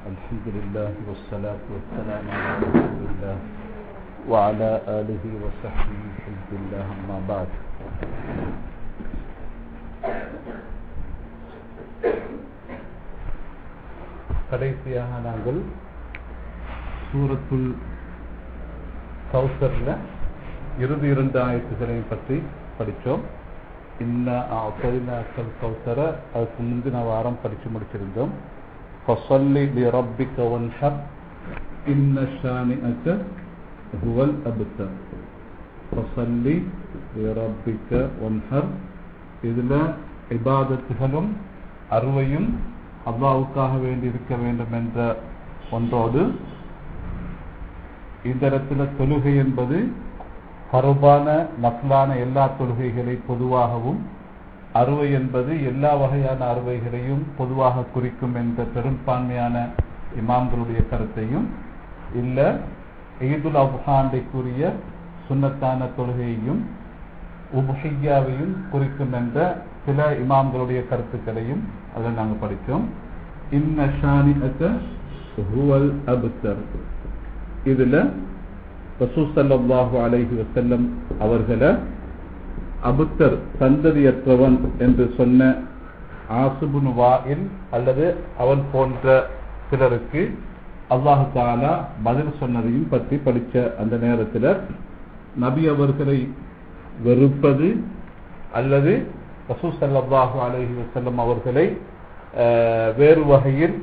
الحمد لله والصلاة والسلام على رسول الله وعلى آله وصحبه حزب الله أما بعد கடைசியாக நாங்கள் சூரத்துல் கௌசர்ல இறுதி இரண்டு ஆயத்துகளையும் பற்றி படித்தோம் இன்ன அக்கல் கௌசர அதுக்கு முந்தின வாரம் படித்து முடிச்சிருந்தோம் ஃபசல்லி லி ரப்பிக்க வன்ஹர் இன்ன ஷானிஅக ஹுவல் அப்தர் ஃபசல்லி லி ரப்பிக்க வன்ஹர் இதில் இபாதத்துகளும் அறுவையும் அல்லாவுக்காக வேண்டி இருக்க வேண்டும் என்ற ஒன்றோடு இந்த இடத்துல தொழுகை என்பது பருபான நஃப்லான எல்லா தொழுகைகளை பொதுவாகவும் அறுவை என்பது எல்லா வகையான அறுவைகளையும் பொதுவாக குறிக்கும் என்ற பெரும்பான்மையான இமாம்களுடைய கருத்தையும் இல்ல ஈதுல் அப்ஹாண்டைக்குரிய சுண்ணத்தான தொழுகையையும் உபஹையாவையும் குறிக்கும் என்ற சில இமாம்களுடைய கருத்துக்களையும் அதை நாங்கள் படித்தோம் இன்ன ஷானி ஹுவல் அபுத்தர் இதுல ரசூசல்லாஹு அலைஹி வசல்லம் அவர்களை அபுத்தர் சந்ததியற்றவன் என்று சொன்ன ஆசுபுன் வாயில் அல்லது அவன் போன்ற சிலருக்கு அல்லாஹு தாலா பதில் சொன்னதையும் பற்றி படித்த அந்த நேரத்தில் நபி அவர்களை வெறுப்பது அல்லது ரசூ சல்லாஹு அலஹி வசல்லம் அவர்களை வேறு வகையில்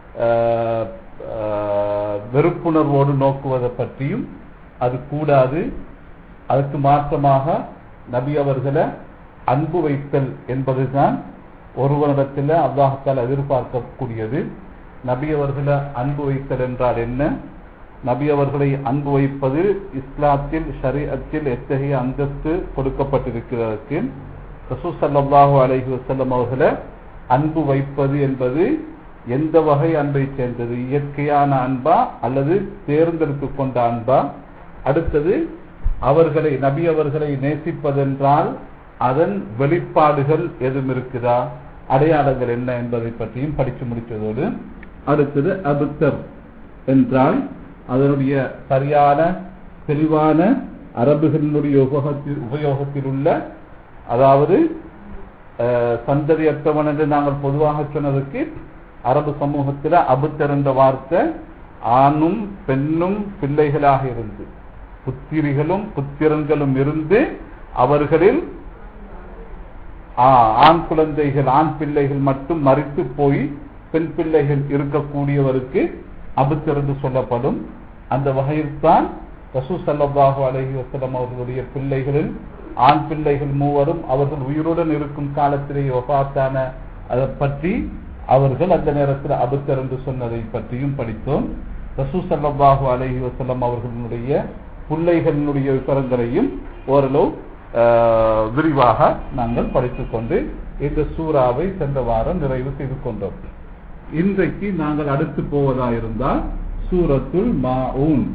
வெறுப்புணர்வோடு நோக்குவதை பற்றியும் அது கூடாது அதுக்கு மாற்றமாக நபி அவர்களை அன்பு வைத்தல் என்பதுதான் ஒருவரிடத்தில் அல்லாஹால் எதிர்பார்க்கக்கூடியது நபி அவர்களை அன்பு வைத்தல் என்றால் என்ன நபி அவர்களை அன்பு வைப்பது இஸ்லாத்தில் ஷரீஅத்தில் எத்தகைய அந்தஸ்து கொடுக்கப்பட்டிருக்கிறதற்கு ரசூல் சல்லாஹூ அலஹி வசல்லம் அவர்களை அன்பு வைப்பது என்பது எந்த வகை அன்பை சேர்ந்தது இயற்கையான அன்பா அல்லது தேர்ந்தெடுத்து கொண்ட அன்பா அடுத்தது அவர்களை நபி அவர்களை நேசிப்பதென்றால் அதன் வெளிப்பாடுகள் எதுவும் இருக்குதா அடையாளங்கள் என்ன என்பதை பற்றியும் படித்து முடித்ததோடு அடுத்தது அபுத்தர் என்றால் அதனுடைய சரியான தெளிவான அரபுகளினுடைய உபயோகத்தில் உபயோகத்தில் உள்ள அதாவது சந்ததியற்றவன் என்று நாங்கள் பொதுவாக சொன்னதுக்கு அரபு சமூகத்தில் அபுத்தர் என்ற வார்த்தை ஆணும் பெண்ணும் பிள்ளைகளாக இருந்து புத்திரிகளும் புத்திரன்களும் இருந்து அவர்களில் ஆண் குழந்தைகள் ஆண் பிள்ளைகள் மட்டும் மறித்து போய் பெண் பிள்ளைகள் இருக்கக்கூடியவருக்கு அபுத்தர் என்று சொல்லப்படும் அந்த வகையில் தான் ரசூ சல்லாஹு அலஹி வசலம் அவர்களுடைய பிள்ளைகளில் ஆண் பிள்ளைகள் மூவரும் அவர்கள் உயிருடன் இருக்கும் காலத்திலேயே ஒபாத்தான அதை பற்றி அவர்கள் அந்த நேரத்தில் அபுத்தர் என்று சொன்னதை பற்றியும் படித்தோம் ரசூ சல்லாஹூ அலஹி வசல்லம் அவர்களுடைய பிள்ளைகளினுடைய விவரங்களையும் ஓரளவு விரிவாக நாங்கள் படித்துக்கொண்டு இந்த சூறாவை சென்ற வாரம் நிறைவு செய்து கொண்டோம் இன்றைக்கு நாங்கள் அடுத்து போவதா இருந்தால் சூரத்துல் மாஊன்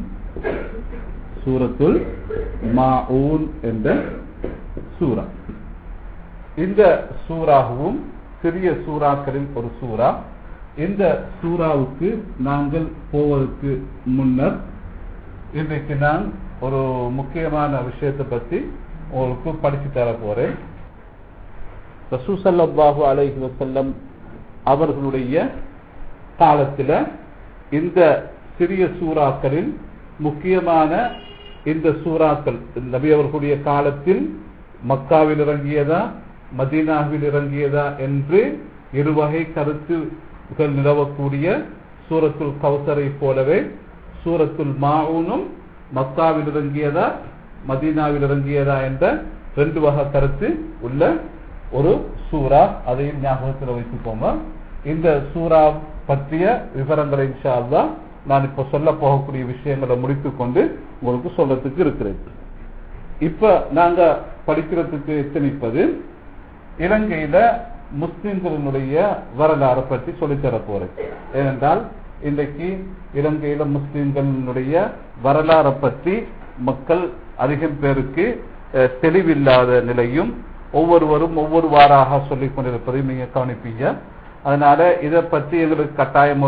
சூரத்துல் மாஊன் என்ற சூரா இந்த சூறாகவும் சிறிய சூறாக்களில் ஒரு சூறா இந்த சூறாவுக்கு நாங்கள் போவதற்கு முன்னர் இன்றைக்கு நான் ஒரு முக்கியமான விஷயத்தை பற்றி உங்களுக்கு படித்து தர போறேன் ரசூசல்லாஹு அலைஹி வசல்லம் அவர்களுடைய காலத்தில் இந்த சிறிய சூறாக்களில் முக்கியமான இந்த சூறாக்கள் நபி அவர்களுடைய காலத்தில் மக்காவில் இறங்கியதா மதீனாவில் இறங்கியதா என்று இருவகை கருத்துகள் நிலவக்கூடிய சூரத்துல் கௌசரை போலவே சூரத்துல் மாவுனும் மக்காவில் இறங்கியதா மதீனாவில் இறங்கியதா என்ற ரெண்டு வகை கருத்து உள்ள ஒரு சூறா அதையும் ஞாபகத்தில் வைத்துக்கோங்க இந்த சூறா பற்றிய விவரங்களை இன்ஷா அல்லா நான் இப்ப சொல்ல போகக்கூடிய விஷயங்களை முடித்துக் கொண்டு உங்களுக்கு சொல்லத்துக்கு இருக்கிறேன் இப்ப நாங்க படிக்கிறதுக்கு எத்தனிப்பது இலங்கையில முஸ்லிம்களினுடைய வரலாறு பற்றி சொல்லித்தர போறேன் ஏனென்றால் இன்றைக்கு இலங்கையில முஸ்லிம்களினுடைய வரலாறை பற்றி மக்கள் அதிகம் பேருக்கு தெளிவில்லாத நிலையும் ஒவ்வொருவரும் ஒவ்வொரு வாராக சொல்லிக் கொண்டிருப்பதையும் நீங்க கவனிப்பீங்க அதனால இதை பற்றி எங்களுக்கு கட்டாயம் ஒரு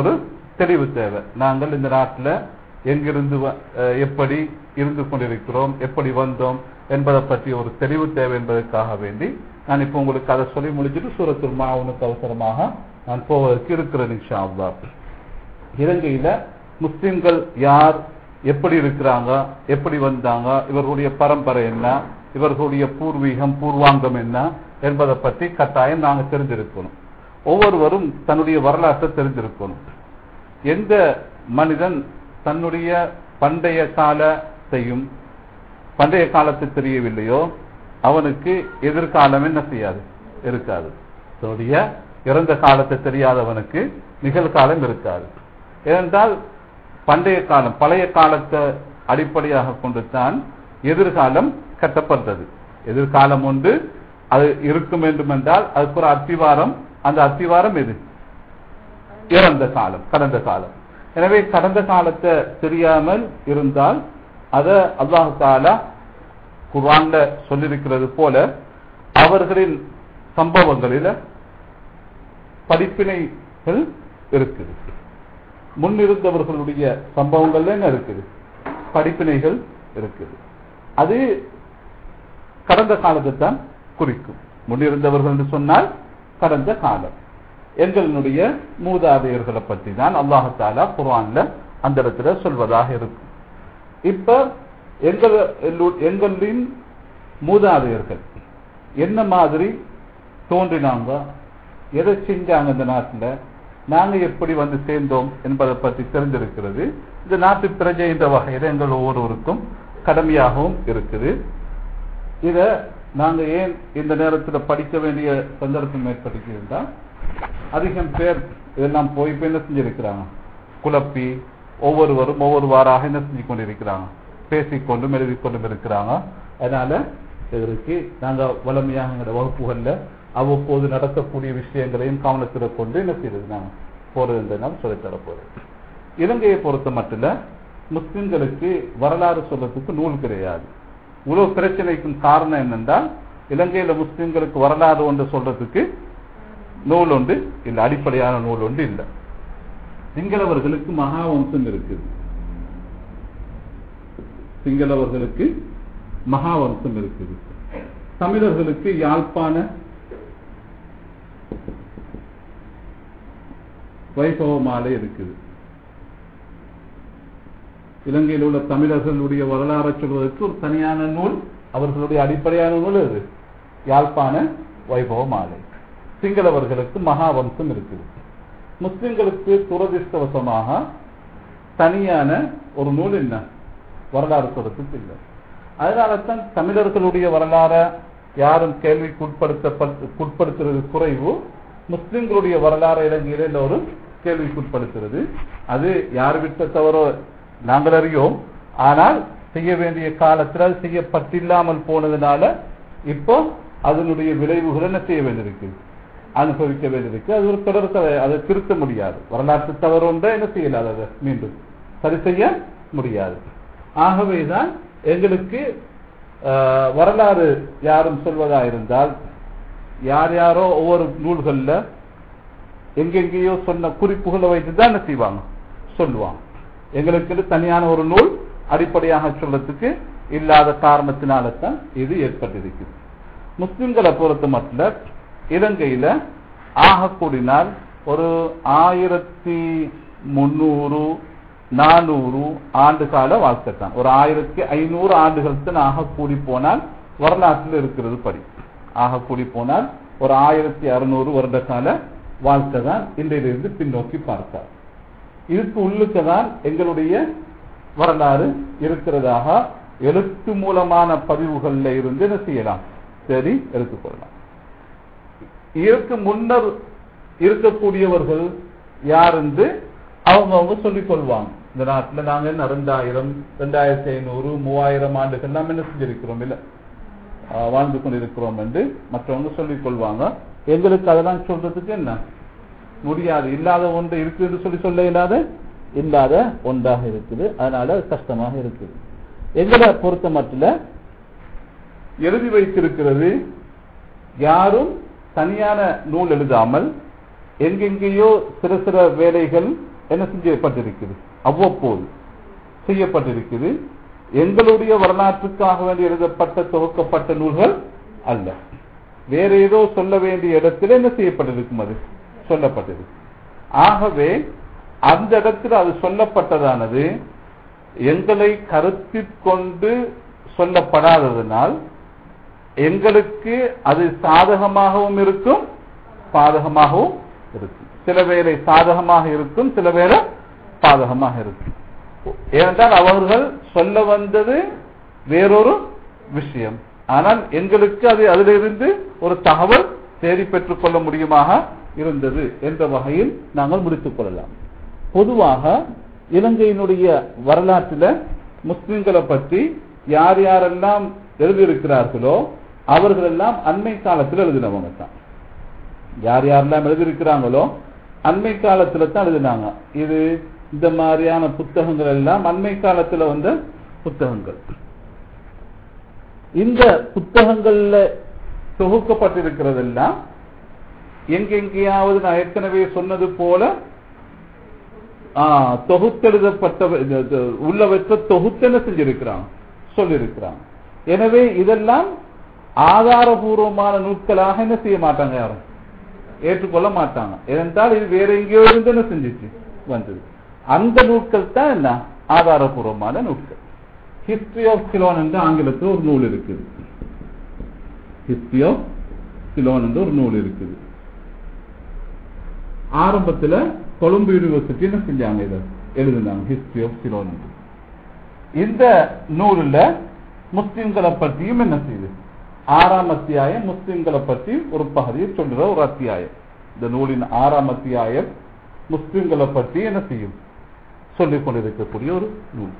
தெளிவு தேவை நாங்கள் இந்த நாட்டில் எங்கிருந்து வ- அஹ் எப்படி இருந்து கொண்டிருக்கிறோம் எப்படி வந்தோம் என்பதை பற்றி ஒரு தெளிவு தேவை என்பதற்காக வேண்டி நான் இப்போ உங்களுக்கு அதை சொல்லி முடிச்சுட்டு சூரத்துல் மாவுனுக்கு அவசரமாக நான் போவதற்கு இருக்கிறேன் இன்ஷா அல்லாஹ் இலங்கையில முஸ்லிம்கள் யார் எப்படி இருக்கிறாங்க எப்படி வந்தாங்க இவர்களுடைய பரம்பரை என்ன இவர்களுடைய பூர்வீகம் பூர்வாங்கம் என்ன என்பதை பற்றி கட்டாயம் நாங்க தெரிஞ்சிருக்கணும் ஒவ்வொருவரும் தன்னுடைய வரலாற்றை தெரிஞ்சிருக்கணும் எந்த மனிதன் தன்னுடைய பண்டைய காலத்தையும் பண்டைய காலத்து தெரியவில்லையோ அவனுக்கு எதிர்காலம் என்ன செய்யாது இருக்காது தன்னுடைய இறந்த காலத்தை தெரியாதவனுக்கு நிகழ்காலம் இருக்காது ஏனென்றால் பண்டைய காலம் பழைய காலத்தை அடிப்படையாக கொண்டு தான் எதிர்காலம் கட்டப்பட்டது எதிர்காலம் ஒன்று அது இருக்கும் வேண்டும் என்றால் அதுக்கு ஒரு அத்திவாரம் அந்த அத்திவாரம் எது இறந்த காலம் கடந்த காலம் எனவே கடந்த காலத்தை தெரியாமல் இருந்தால் அத அல்லாஹு தாலா குர்ஆன்ல சொல்லியிருக்கிறது போல அவர்களின் சம்பவங்களில படிப்பினைகள் இருக்குது முன்னிருந்தவர்களுடைய சம்பவங்கள்ல என்ன இருக்குது படிப்பினைகள் இருக்குது அது கடந்த காலத்தை தான் குறிக்கும் முன்னிருந்தவர்கள் என்று சொன்னால் கடந்த காலம் எங்களுடைய மூதாதையர்களை பற்றி தான் அல்லாஹாலா குர்ஆன்ல அந்த இடத்துல சொல்வதாக இருக்கும் இப்ப எங்கள் எங்களின் மூதாதையர்கள் என்ன மாதிரி தோன்றினாங்க எதை செஞ்சாங்க இந்த நாட்டுல நாங்க எப்படி வந்து சேர்ந்தோம் என்பதை பற்றி தெரிஞ்சிருக்கிறது இந்த நாட்டு பிரஜை என்ற வகையில எங்கள் ஒவ்வொருவருக்கும் கடமையாகவும் இருக்குது இத நாங்க ஏன் இந்த நேரத்துல படிக்க வேண்டிய சந்தர்ப்பம் ஏற்பட்டிருந்தால் அதிகம் பேர் இதெல்லாம் போய் இப்ப என்ன செஞ்சிருக்கிறாங்க குழப்பி ஒவ்வொருவரும் ஒவ்வொருவாறாக என்ன செஞ்சு கொண்டிருக்கிறாங்க பேசிக்கொண்டும் எழுதிக்கொண்டும் இருக்கிறாங்க அதனால இதற்கு நாங்க வளமையாக எங்களோட வகுப்புகள்ல அவ்வப்போது நடக்கக்கூடிய விஷயங்களையும் கவனத்தில் கொண்டு என்ன செய்யறது நாங்க போறதுன்றதுனால சொல்லித்தர போறேன் இலங்கையை பொறுத்த மட்டும் முஸ்லிம்களுக்கு வரலாறு சொல்றதுக்கு நூல் கிடையாது இவ்வளவு பிரச்சனைக்கும் காரணம் என்னென்றால் இலங்கையில முஸ்லிம்களுக்கு வரலாறு ஒன்று சொல்றதுக்கு நூல் ஒன்று இல்லை அடிப்படையான நூல் ஒன்று இல்லை சிங்களவர்களுக்கு மகாவம்சம் இருக்குது சிங்களவர்களுக்கு மகாவம்சம் இருக்குது தமிழர்களுக்கு யாழ்ப்பாண வைபவ மாலை இருக்குது இலங்கையில் உள்ள தமிழர்களுடைய வரலாறு சொல்வதற்கு ஒரு தனியான நூல் அவர்களுடைய அடிப்படையான நூல் அது யாழ்ப்பாண வைபவ மாலை சிங்களவர்களுக்கு மகாவம்சம் இருக்குது முஸ்லிம்களுக்கு துரதிருஷ்டவசமாக தனியான ஒரு நூல் என்ன வரலாறு சொல்றதுக்கு இல்லை அதனால தான் தமிழர்களுடைய வரலாற யாரும் கேள்விக்குட்படுத்தப்படுத்துறது குறைவு முஸ்லிம்களுடைய வரலாறு இலங்கையில எல்லோரும் கேள்விக்குட்படுத்துறது அது யார் விட்ட தவறோ நாங்கள் அறியோம் ஆனால் செய்ய வேண்டிய காலத்தில் அது செய்யப்பட்டில்லாமல் போனதுனால இப்போ அதனுடைய விளைவுகள் என்ன செய்ய வேண்டியிருக்கு அனுபவிக்க வேண்டியிருக்கு அது ஒரு தொடர் கதை அதை திருத்த முடியாது வரலாற்று தவறு ஒன்றை என்ன செய்யலாது அதை மீண்டும் சரி செய்ய முடியாது ஆகவேதான் எங்களுக்கு வரலாறு யாரும் சொல்வதா இருந்தால் யார் யாரோ ஒவ்வொரு நூல்கள்ல எங்கெங்கேயோ சொன்ன குறிப்புகளை வைத்து தான் என்ன செய்வாங்க சொல்லுவாங்க எங்களுக்கு தனியான ஒரு நூல் அடிப்படையாக சொல்றதுக்கு இல்லாத காரணத்தினால தான் இது ஏற்பட்டிருக்குது முஸ்லிம்களை பொறுத்த மட்டும் இலங்கையில ஆக கூடினால் ஒரு ஆயிரத்தி முன்னூறு நானூறு ஆண்டு கால வாழ்க்கை தான் ஒரு ஆயிரத்தி ஐநூறு ஆண்டுகள் தான் ஆக கூடி போனால் வரலாற்றில் இருக்கிறது படி ஆக கூடி போனால் ஒரு ஆயிரத்தி அறுநூறு வருட கால வாழ்க்கை தான் இன்றையிலிருந்து பின்னோக்கி பார்த்தார் இதுக்கு உள்ளுக்கு தான் எங்களுடைய வரலாறு இருக்கிறதாக எழுத்து மூலமான பதிவுகள்ல இருந்து என்ன செய்யலாம் சரி எடுத்துக்கொள்ளலாம் இதற்கு முன்னர் இருக்கக்கூடியவர்கள் யார் என்று அவங்க அவங்க சொல்லிக் கொள்வாங்க இந்த நாட்டில் நாங்க என்ன ரெண்டாயிரம் ரெண்டாயிரத்தி ஐநூறு மூவாயிரம் ஆண்டுகள் நாம் என்ன செஞ்சிருக்கிறோம் இல்ல வாழ்ந்து கொண்டிருக்கிறோம் என்று மற்றவங்க சொல்லிக் கொள்வாங்க எங்களுக்கு அதெல்லாம் சொல்றதுக்கு என்ன முடியாது இல்லாத ஒன்று இருக்கு என்று சொல்லி சொல்ல இல்லாத இல்லாத ஒன்றாக இருக்குது அதனால கஷ்டமாக இருக்குது எங்களை பொறுத்த மட்டும் எழுதி வைத்திருக்கிறது யாரும் தனியான நூல் எழுதாமல் எங்கெங்கேயோ சில சில வேலைகள் என்ன செய்யப்பட்டிருக்குது அவ்வப்போது செய்யப்பட்டிருக்குது எங்களுடைய வரலாற்றுக்காக வேண்டி எழுதப்பட்ட தொகுக்கப்பட்ட நூல்கள் அல்ல வேற ஏதோ சொல்ல வேண்டிய இடத்துல என்ன செய்யப்பட்டிருக்கும் அது சொல்லப்பட்டிருக்கு ஆகவே அந்த இடத்துல அது சொல்லப்பட்டதானது எங்களை கருத்தில் கொண்டு சொல்லப்படாததனால் எங்களுக்கு அது சாதகமாகவும் இருக்கும் பாதகமாகவும் இருக்கும் சில வேளை சாதகமாக இருக்கும் சில வேளை பாதகமாக இருக்கும் ஏனென்றால் அவர்கள் சொல்ல வந்தது வேறொரு விஷயம் ஆனால் எங்களுக்கு அது அதிலிருந்து ஒரு தகவல் தேடி பெற்றுக் கொள்ள முடியுமாக இருந்தது என்ற வகையில் நாங்கள் முடித்துக் கொள்ளலாம் பொதுவாக இலங்கையினுடைய வரலாற்றில் முஸ்லிம்களை பற்றி யார் யாரெல்லாம் எழுதியிருக்கிறார்களோ அவர்கள் எல்லாம் அண்மை காலத்தில் எழுதினவங்க தான் யார் யாரெல்லாம் எழுதியிருக்கிறாங்களோ அண்மை காலத்துல தான் எழுதினாங்க இது இந்த மாதிரியான புத்தகங்கள் எல்லாம் அண்மை காலத்துல வந்த புத்தகங்கள் இந்த புத்தகங்கள்ல தொகுக்கப்பட்டிருக்கிறதெல்லாம் எங்கெங்கேயாவது நான் ஏற்கனவே சொன்னது போல தொகுத்தெழுதப்பட்ட உள்ளவற்றை தொகுத்தென செஞ்சிருக்கிறான் சொல்லியிருக்கிறான் எனவே இதெல்லாம் ஆதாரபூர்வமான நூட்களாக என்ன செய்ய மாட்டாங்க யாரும் ஏற்றுக்கொள்ள மாட்டாங்க ஏனென்றால் இது வேற எங்கேயோ இருந்து என்ன செஞ்சிச்சு வந்தது அந்த நூட்கள் தான் என்ன ஆதாரபூர்வமான நூட்கள் ஹிஸ்டரி ஆஃப் சிலோன் என்று ஆங்கிலத்தில் ஒரு நூல் இருக்குது ஹிஸ்டரி ஆஃப் சிலோன் என்று ஒரு நூல் இருக்குது ஆரம்பத்தில் கொழும்பு யூனிவர்சிட்டி என்ன செஞ்சாங்க இதை எழுதினாங்க ஹிஸ்டரி ஆஃப் சிலோன் இந்த நூலில் முஸ்லிம்களை பற்றியும் என்ன செய்யுது ஆறாம் அத்தியாயம் முஸ்லிம்களை பற்றி ஒரு பகுதியை சொல்ற ஒரு அத்தியாயம் இந்த நூலின் ஆறாம் அத்தியாயம் முஸ்லிம்களை பற்றி என்ன செய்யும் சொல்லிக் கொண்டிருக்கக்கூடிய ஒரு நூல்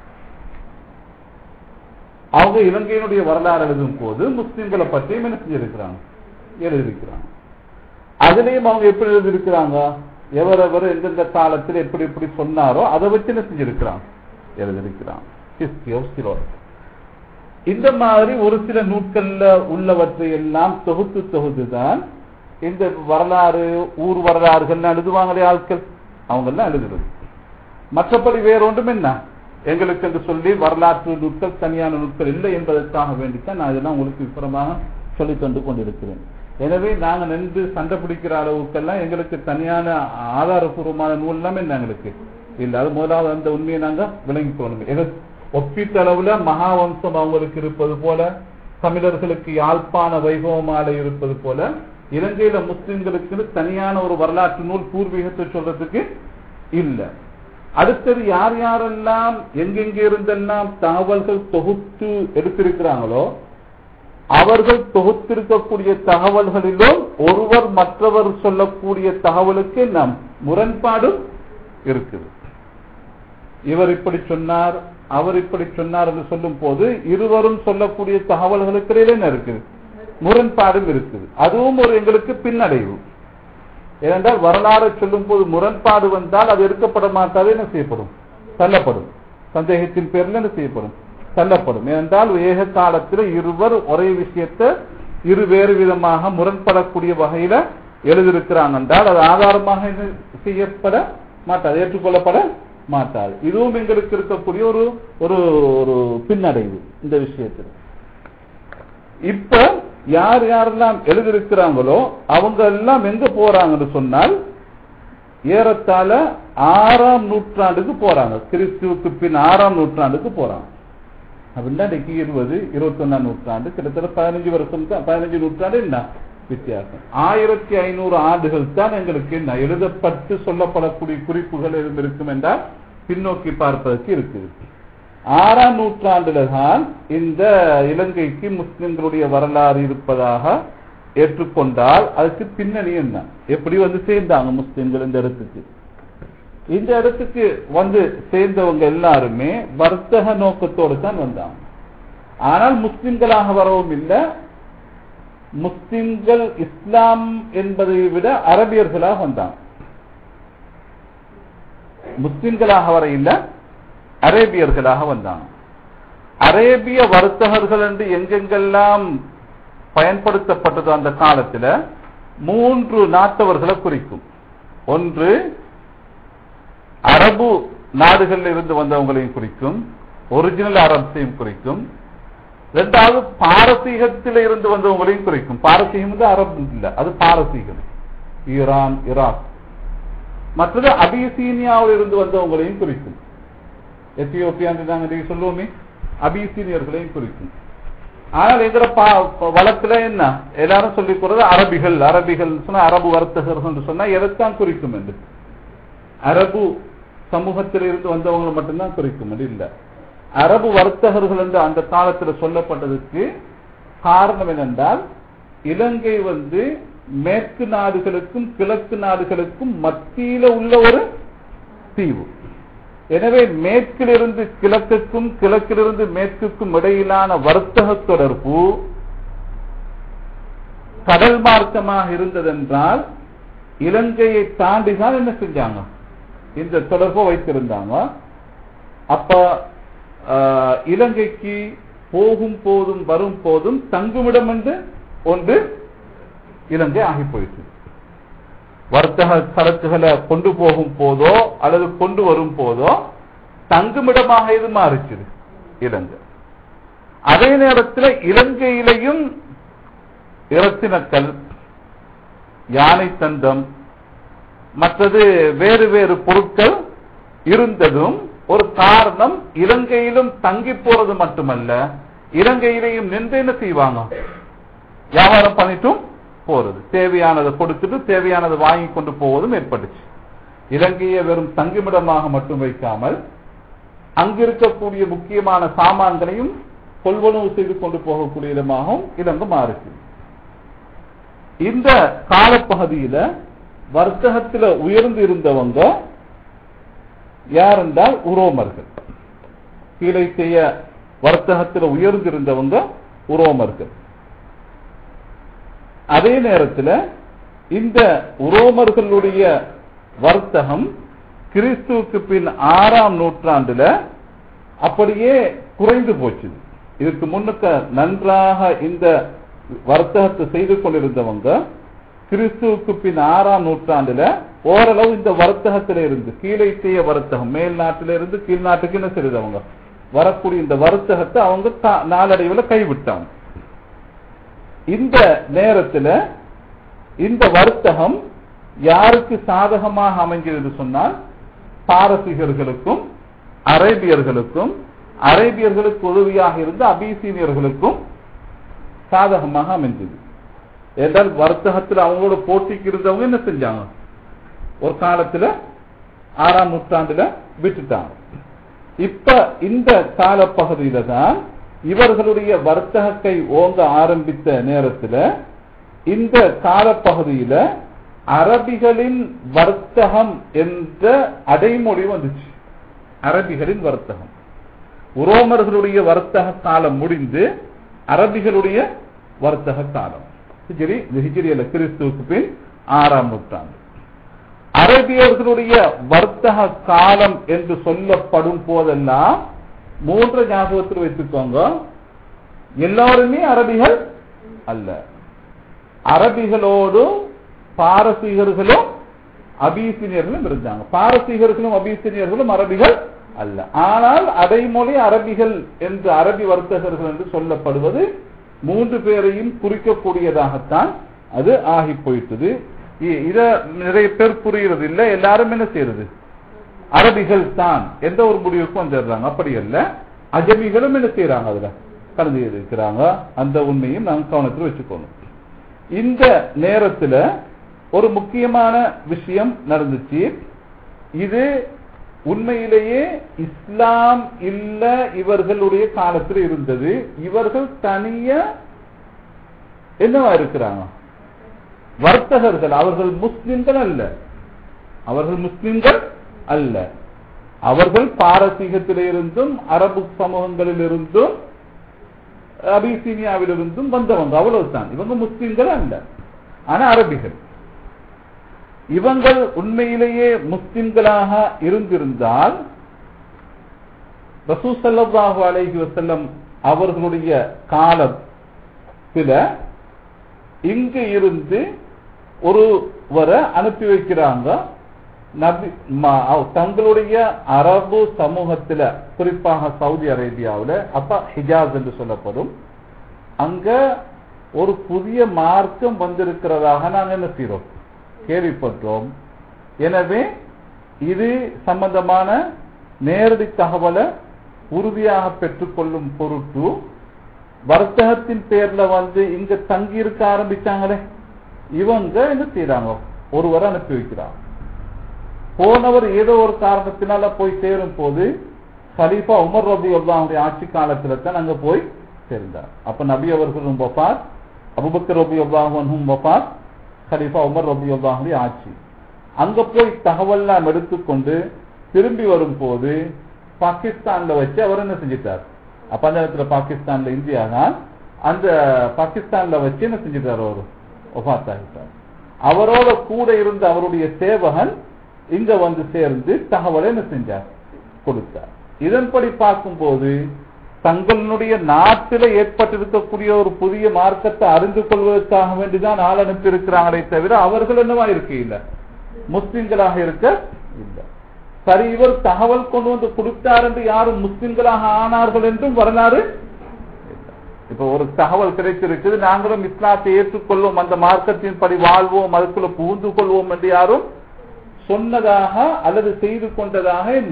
அவங்க இலங்கையினுடைய வரலாறு எழுதும் போது முஸ்லிம்களை பற்றியும் என்ன செஞ்சிருக்கிறாங்க எழுதியிருக்கிறாங்க அதுலயும் அவங்க எப்படி எழுதியிருக்கிறாங்க எவரெவர் எந்தெந்த காலத்தில் எப்படி எப்படி சொன்னாரோ அதை வச்சு என்ன செஞ்சிருக்கிறாங்க எழுதியிருக்கிறாங்க ஹிஸ்டரி ஆஃப் சிரோட் இந்த மாதிரி ஒரு சில நூட்கள்ல உள்ளவற்றை எல்லாம் தொகுத்து தொகுத்து தான் இந்த வரலாறு ஊர் வரலாறுகள் எழுதுவாங்களே ஆட்கள் அவங்க எல்லாம் எழுதுறது மற்றபடி வேற ஒன்றும் என்ன எங்களுக்கு என்று சொல்லி வரலாற்று நூட்கள் தனியான நூட்கள் இல்லை என்பதற்காக வேண்டித்தான் நான் இதெல்லாம் உங்களுக்கு விபரமாக சொல்லி தந்து கொண்டிருக்கிறேன் எனவே நாங்க நின்று சண்டை பிடிக்கிற அளவுக்கெல்லாம் எங்களுக்கு தனியான ஆதாரபூர்வமான நூல் எல்லாம் என்ன எங்களுக்கு இல்லை அது முதலாவது அந்த உண்மையை நாங்க விளங்கி போகணும் ஒப்பீட்டளவுல மகாவம்சம் அவங்களுக்கு இருப்பது போல தமிழர்களுக்கு யாழ்ப்பாண வைபவமாலை இருப்பது போல இலங்கையில முஸ்லிம்களுக்கு தனியான ஒரு வரலாற்று நூல் பூர்வீகத்தை சொல்றதுக்கு இல்ல அடுத்தது யார் யாரெல்லாம் எங்கெங்க இருந்தெல்லாம் தகவல்கள் தொகுத்து எடுத்திருக்கிறாங்களோ அவர்கள் தொகுத்திருக்கக்கூடிய தகவல்களிலும் ஒருவர் மற்றவர் சொல்லக்கூடிய தகவலுக்கு நம் முரண்பாடும் இருக்குது இவர் இப்படி சொன்னார் அவர் இப்படி சொன்னார் என்று சொல்லும் போது இருவரும் சொல்லக்கூடிய தகவல்களுக்கு இடையில என்ன இருக்குது முரண்பாடும் இருக்குது அதுவும் ஒரு எங்களுக்கு பின்னடைவு ஏனென்றால் வரலாறு சொல்லும் போது முரண்பாடு வந்தால் அது எடுக்கப்பட மாட்டாது என்ன செய்யப்படும் தள்ளப்படும் சந்தேகத்தின் பேர்ல என்ன செய்யப்படும் தள்ளப்படும் ஏனென்றால் ஏக காலத்தில் இருவர் ஒரே விஷயத்தை இரு வேறு விதமாக முரண்படக்கூடிய வகையில எழுதியிருக்கிறாங்க என்றால் அது ஆதாரமாக என்ன செய்யப்பட மாட்டாது ஏற்றுக்கொள்ளப்பட மாட்டாது இதுவும் எங்களுக்கு இருக்கக்கூடிய ஒரு ஒரு ஒரு பின்னடைவு இந்த விஷயத்தில் இப்ப யார் யாரெல்லாம் எழுதியிருக்கிறாங்களோ அவங்க எல்லாம் எங்க போறாங்கன்னு சொன்னால் ஏறத்தாழ ஆறாம் நூற்றாண்டுக்கு போறாங்க கிறிஸ்துவுக்கு பின் ஆறாம் நூற்றாண்டுக்கு போறாங்க அப்படின்னா இன்னைக்கு இருபது இருபத்தி ஒன்னாம் நூற்றாண்டு கிட்டத்தட்ட பதினஞ்சு வருஷம் தான் பதினஞ்சு நூற்றாண்டு என்ன வித்தியாசம் ஆயிரத்தி ஐநூறு ஆண்டுகள் தான் எங்களுக்கு என்ன எழுதப்பட்டு சொல்லப்படக்கூடிய குறிப்புகள் எதுவும் இருக்கும் என்றால் பின்னோக்கி பார்ப்பதற்கு இருக்குது ஆறாம் நூற்றாண்டுல தான் இந்த இலங்கைக்கு முஸ்லிம்களுடைய வரலாறு இருப்பதாக ஏற்றுக்கொண்டால் அதுக்கு பின்னணி என்ன எப்படி வந்து சேர்ந்தாங்க முஸ்லிம்கள் இந்த இடத்துக்கு இந்த இடத்துக்கு வந்து சேர்ந்தவங்க எல்லாருமே வர்த்தக நோக்கத்தோடு தான் வந்தாங்க ஆனால் முஸ்லிம்களாக வரவும் இல்லை முஸ்லிம்கள் இஸ்லாம் என்பதை விட அரபியர்களாக வந்தாங்க முஸ்லிம்களாக வர இல்லை அரேபியர்களாக வந்தாங்க அரேபிய வர்த்தகர்கள் என்று எங்கெங்கெல்லாம் பயன்படுத்தப்பட்டது அந்த காலத்தில் மூன்று நாட்டவர்களை குறிக்கும் ஒன்று அரபு நாடுகள்ல இருந்து வந்தவங்களையும் குறிக்கும் ஒரிஜினல் அரபையும் குறிக்கும் ரெண்டாவது பாரசீகத்தில் இருந்து வந்தவங்களையும் குறிக்கும் பாரசீகம் வந்து அரபு இல்ல அது பாரசீகம் ஈரான் ஈராக் மற்றது அபிசீனியாவில் இருந்து வந்தவங்களையும் குறிக்கும் எத்தியோப்பியா நாங்க சொல்லுவோமே அபிசீனியர்களையும் குறிக்கும் ஆனால் எங்கிற வழக்குல என்ன எல்லாரும் சொல்லிக் கொடுறது அரபிகள் அரபிகள் சொன்னா அரபு வர்த்தகர்கள் என்று சொன்னா எதைத்தான் குறிக்கும் என்று அரபு சமூகத்தில் இருந்து வந்தவங்களை மட்டும்தான் குறிக்கும் அது இல்ல அரபு வர்த்தகர்கள் என்று அந்த காலத்தில் சொல்லப்பட்டதுக்கு காரணம் என்னென்றால் இலங்கை வந்து மேற்கு நாடுகளுக்கும் கிழக்கு நாடுகளுக்கும் மத்தியில உள்ள ஒரு தீவு எனவே மேற்கிலிருந்து கிழக்குக்கும் கிழக்கிலிருந்து மேற்குக்கும் இடையிலான வர்த்தக தொடர்பு கடல் மார்க்கமாக இருந்ததென்றால் இலங்கையை தாண்டிதான் என்ன செஞ்சாங்க இந்த தொடர்பை வைத்திருந்தாங்க அப்ப இலங்கைக்கு போகும் போதும் வரும் போதும் தங்குமிடம் என்று ஒன்று இலங்கை ஆகி போயிற்று வர்த்தக சரக்குகளை கொண்டு போகும் போதோ அல்லது கொண்டு வரும் போதோ தங்குமிடமாக இது மாறிச்சுது இலங்கை அதே நேரத்தில் இலங்கையிலையும் இரத்தினக்கல் யானை தந்தம் மற்றது வேறு வேறு பொருட்கள் இருந்ததும் ஒரு காரணம் இலங்கையிலும் தங்கி போறது மட்டுமல்ல இலங்கையிலையும் நின்று என்ன செய்வாங்க வியாபாரம் பண்ணிட்டும் போறது தேவையானதை கொடுத்துட்டு தேவையானதை வாங்கி கொண்டு போவதும் ஏற்பட்டுச்சு இலங்கையை வெறும் தங்குமிடமாக மட்டும் வைக்காமல் அங்கிருக்கக்கூடிய முக்கியமான சாமான்களையும் கொள்வனவு செய்து கொண்டு போகக்கூடிய இடமாகவும் இலங்கை மாறுச்சு இந்த காலப்பகுதியில வர்த்தகத்தில் உயர்ந்து இருந்தவங்க யார் என்றால் உரோமர்கள் கீழே செய்ய வர்த்தகத்தில் உயர்ந்திருந்தவங்க உரோமர்கள் அதே நேரத்தில் இந்த உரோமர்களுடைய வர்த்தகம் கிறிஸ்துவுக்கு பின் ஆறாம் நூற்றாண்டுல அப்படியே குறைந்து போச்சு இதுக்கு முன்னுக்க நன்றாக இந்த வர்த்தகத்தை செய்து கொண்டிருந்தவங்க கிறிஸ்துவுக்கு பின் ஆறாம் நூற்றாண்டுல ஓரளவு இந்த வர்த்தகத்தில இருந்து கீழே செய்ய வர்த்தகம் மேல் நாட்டில இருந்து கீழ் நாட்டுக்கு என்ன செய்தவங்க வரக்கூடிய இந்த வர்த்தகத்தை அவங்க நாளடைவில் கைவிட்டாங்க இந்த நேரத்தில் இந்த வர்த்தகம் யாருக்கு சாதகமாக அமைஞ்சது சொன்னால் பாரசீகர்களுக்கும் அரேபியர்களுக்கும் அரேபியர்களுக்கு உதவியாக இருந்த அபிசீனியர்களுக்கும் சாதகமாக அமைஞ்சது என்றால் வர்த்தகத்தில் அவங்களோட போட்டிக்கு இருந்தவங்க என்ன செஞ்சாங்க ஒரு காலத்துல ஆறாம் நூற்றாண்டுல விட்டுட்டாங்க இப்ப இந்த காலப்பகுதியில தான் இவர்களுடைய வர்த்தகத்தை ஓங்க ஆரம்பித்த நேரத்தில் இந்த காலப்பகுதியில அரபிகளின் வர்த்தகம் என்ற அடைமொழி வந்துச்சு அரபிகளின் வர்த்தகம் உரோமர்களுடைய வர்த்தக காலம் முடிந்து அரபிகளுடைய வர்த்தக காலம் ஹிஜ்ரி ஹிஜ்ரி அல்ல கிறிஸ்துவுக்கு பின் ஆறாம் நூற்றாண்டு அரபியர்களுடைய வர்த்தக காலம் என்று சொல்லப்படும் போதெல்லாம் மூன்று ஞாபகத்தில் வைத்துக்கோங்க எல்லாருமே அரபிகள் அல்ல அரபிகளோடு பாரசீகர்களும் அபிசீனியர்களும் இருந்தாங்க பாரசீகர்களும் அபிசீனியர்களும் அரபிகள் அல்ல ஆனால் அடைமொழி அரபிகள் என்று அரபி வர்த்தகர்கள் என்று சொல்லப்படுவது மூன்று பேரையும் குறிக்கக்கூடியதாகத்தான் அது ஆகி போயிட்டது இத நிறைய பேர் புரிகிறது இல்ல எல்லாரும் என்ன செய்யறது அரபிகள் தான் எந்த ஒரு முடிவுக்கும் வந்துடுறாங்க அப்படி அல்ல அஜமிகளும் என்ன செய்யறாங்க அதுல கலந்து இருக்கிறாங்க அந்த உண்மையும் நாம் கவனத்தில் வச்சுக்கணும் இந்த நேரத்துல ஒரு முக்கியமான விஷயம் நடந்துச்சு இது உண்மையிலேயே இஸ்லாம் இல்ல இவர்களுடைய காலத்தில் இருந்தது இவர்கள் தனிய என்னவா இருக்கிறாங்க வர்த்தகர்கள் அவர்கள் முஸ்லிம்கள் அல்ல அவர்கள் முஸ்லிம்கள் அல்ல அவர்கள் பாரசீகத்திலிருந்தும் அரபு சமூகங்களில் இருந்தும் அபிசீனியாவிலிருந்தும் வந்தவங்க அவ்வளவுதான் இவங்க முஸ்லிம்கள் அல்ல ஆனா அரபிகள் இவங்கள் உண்மையிலேயே முஸ்லிம்களாக இருந்திருந்தால் ரசூசல்லாஹு அலைஹி வசல்லம் அவர்களுடைய காலத்தில இங்கு இருந்து ஒருவரை அனுப்பி வைக்கிறாங்க நபி ம- அவ்- தங்களுடைய அரபு சமூகத்துல குறிப்பாக சவுதி அரேபியாவுல அப்ப ஹிஜாஸ் என்று சொல்லப்படும் அங்க ஒரு புதிய மார்க்கம் வந்திருக்கிறதாக நாங்க என்ன செய்றோம் கேள்விப்பட்டோம் எனவே இது சம்பந்தமான நேரடி தகவலை உறுதியாக பெற்றுக்கொள்ளும் பொருட்டு வர்த்தகத்தின் பேர்ல வந்து இங்க தங்கி இருக்க ஆரம்பிச்சாங்களே இவங்க என்ன செய்யறாங்க ஒருவரை அனுப்பி வைக்கிறாங்க போனவர் ஏதோ ஒரு காரணத்தினால போய் சேரும் போது கலீஃபா உமர் ரபி அல்லாஹுடைய ஆட்சி காலத்துல தான் அங்க போய் சேர்ந்தார் அப்ப நபி அவர்களும் வஃபாத் அபுபக்கர் ரபி அல்லாஹும் வஃபாத் கலீஃபா உமர் ரபி அல்லாஹுடைய ஆட்சி அங்க போய் தகவல்லாம் எடுத்துக்கொண்டு திரும்பி வரும்போது பாகிஸ்தான்ல வச்சு அவர் என்ன செஞ்சிட்டார் அப்ப அந்த இடத்துல பாகிஸ்தான்ல இந்தியா தான் அந்த பாகிஸ்தான்ல வச்சு என்ன செஞ்சிட்டார் அவரு ஒஃபாத் ஆகிட்டார் அவரோட கூட இருந்த அவருடைய சேவகன் இங்க வந்து சேர்ந்து தகவலை என்ன செஞ்சார் கொடுத்தார் இதன்படி பார்க்கும்போது தங்களுடைய நாட்டில் ஏற்பட்டிருக்கக்கூடிய ஒரு புதிய மார்க்கத்தை அறிந்து கொள்வதற்காக வேண்டிதான் ஆள் அனுப்பி இருக்கிறாங்களே தவிர அவர்கள் என்னவா இருக்க இல்ல முஸ்லிம்களாக இருக்க இல்ல சரி இவர் தகவல் கொண்டு வந்து கொடுத்தார் என்று யாரும் முஸ்லிம்களாக ஆனார்கள் என்றும் வரலாறு இல்லை. இப்ப ஒரு தகவல் கிடைத்திருக்குது நாங்களும் இஸ்லாத்தை ஏற்றுக்கொள்வோம் அந்த மார்க்கத்தின் படி வாழ்வோம் அதுக்குள்ள புகுந்து கொள்வோம் என்று யாரும் சொன்னதாக அல்லது செய்து கொண்டதாக என்ன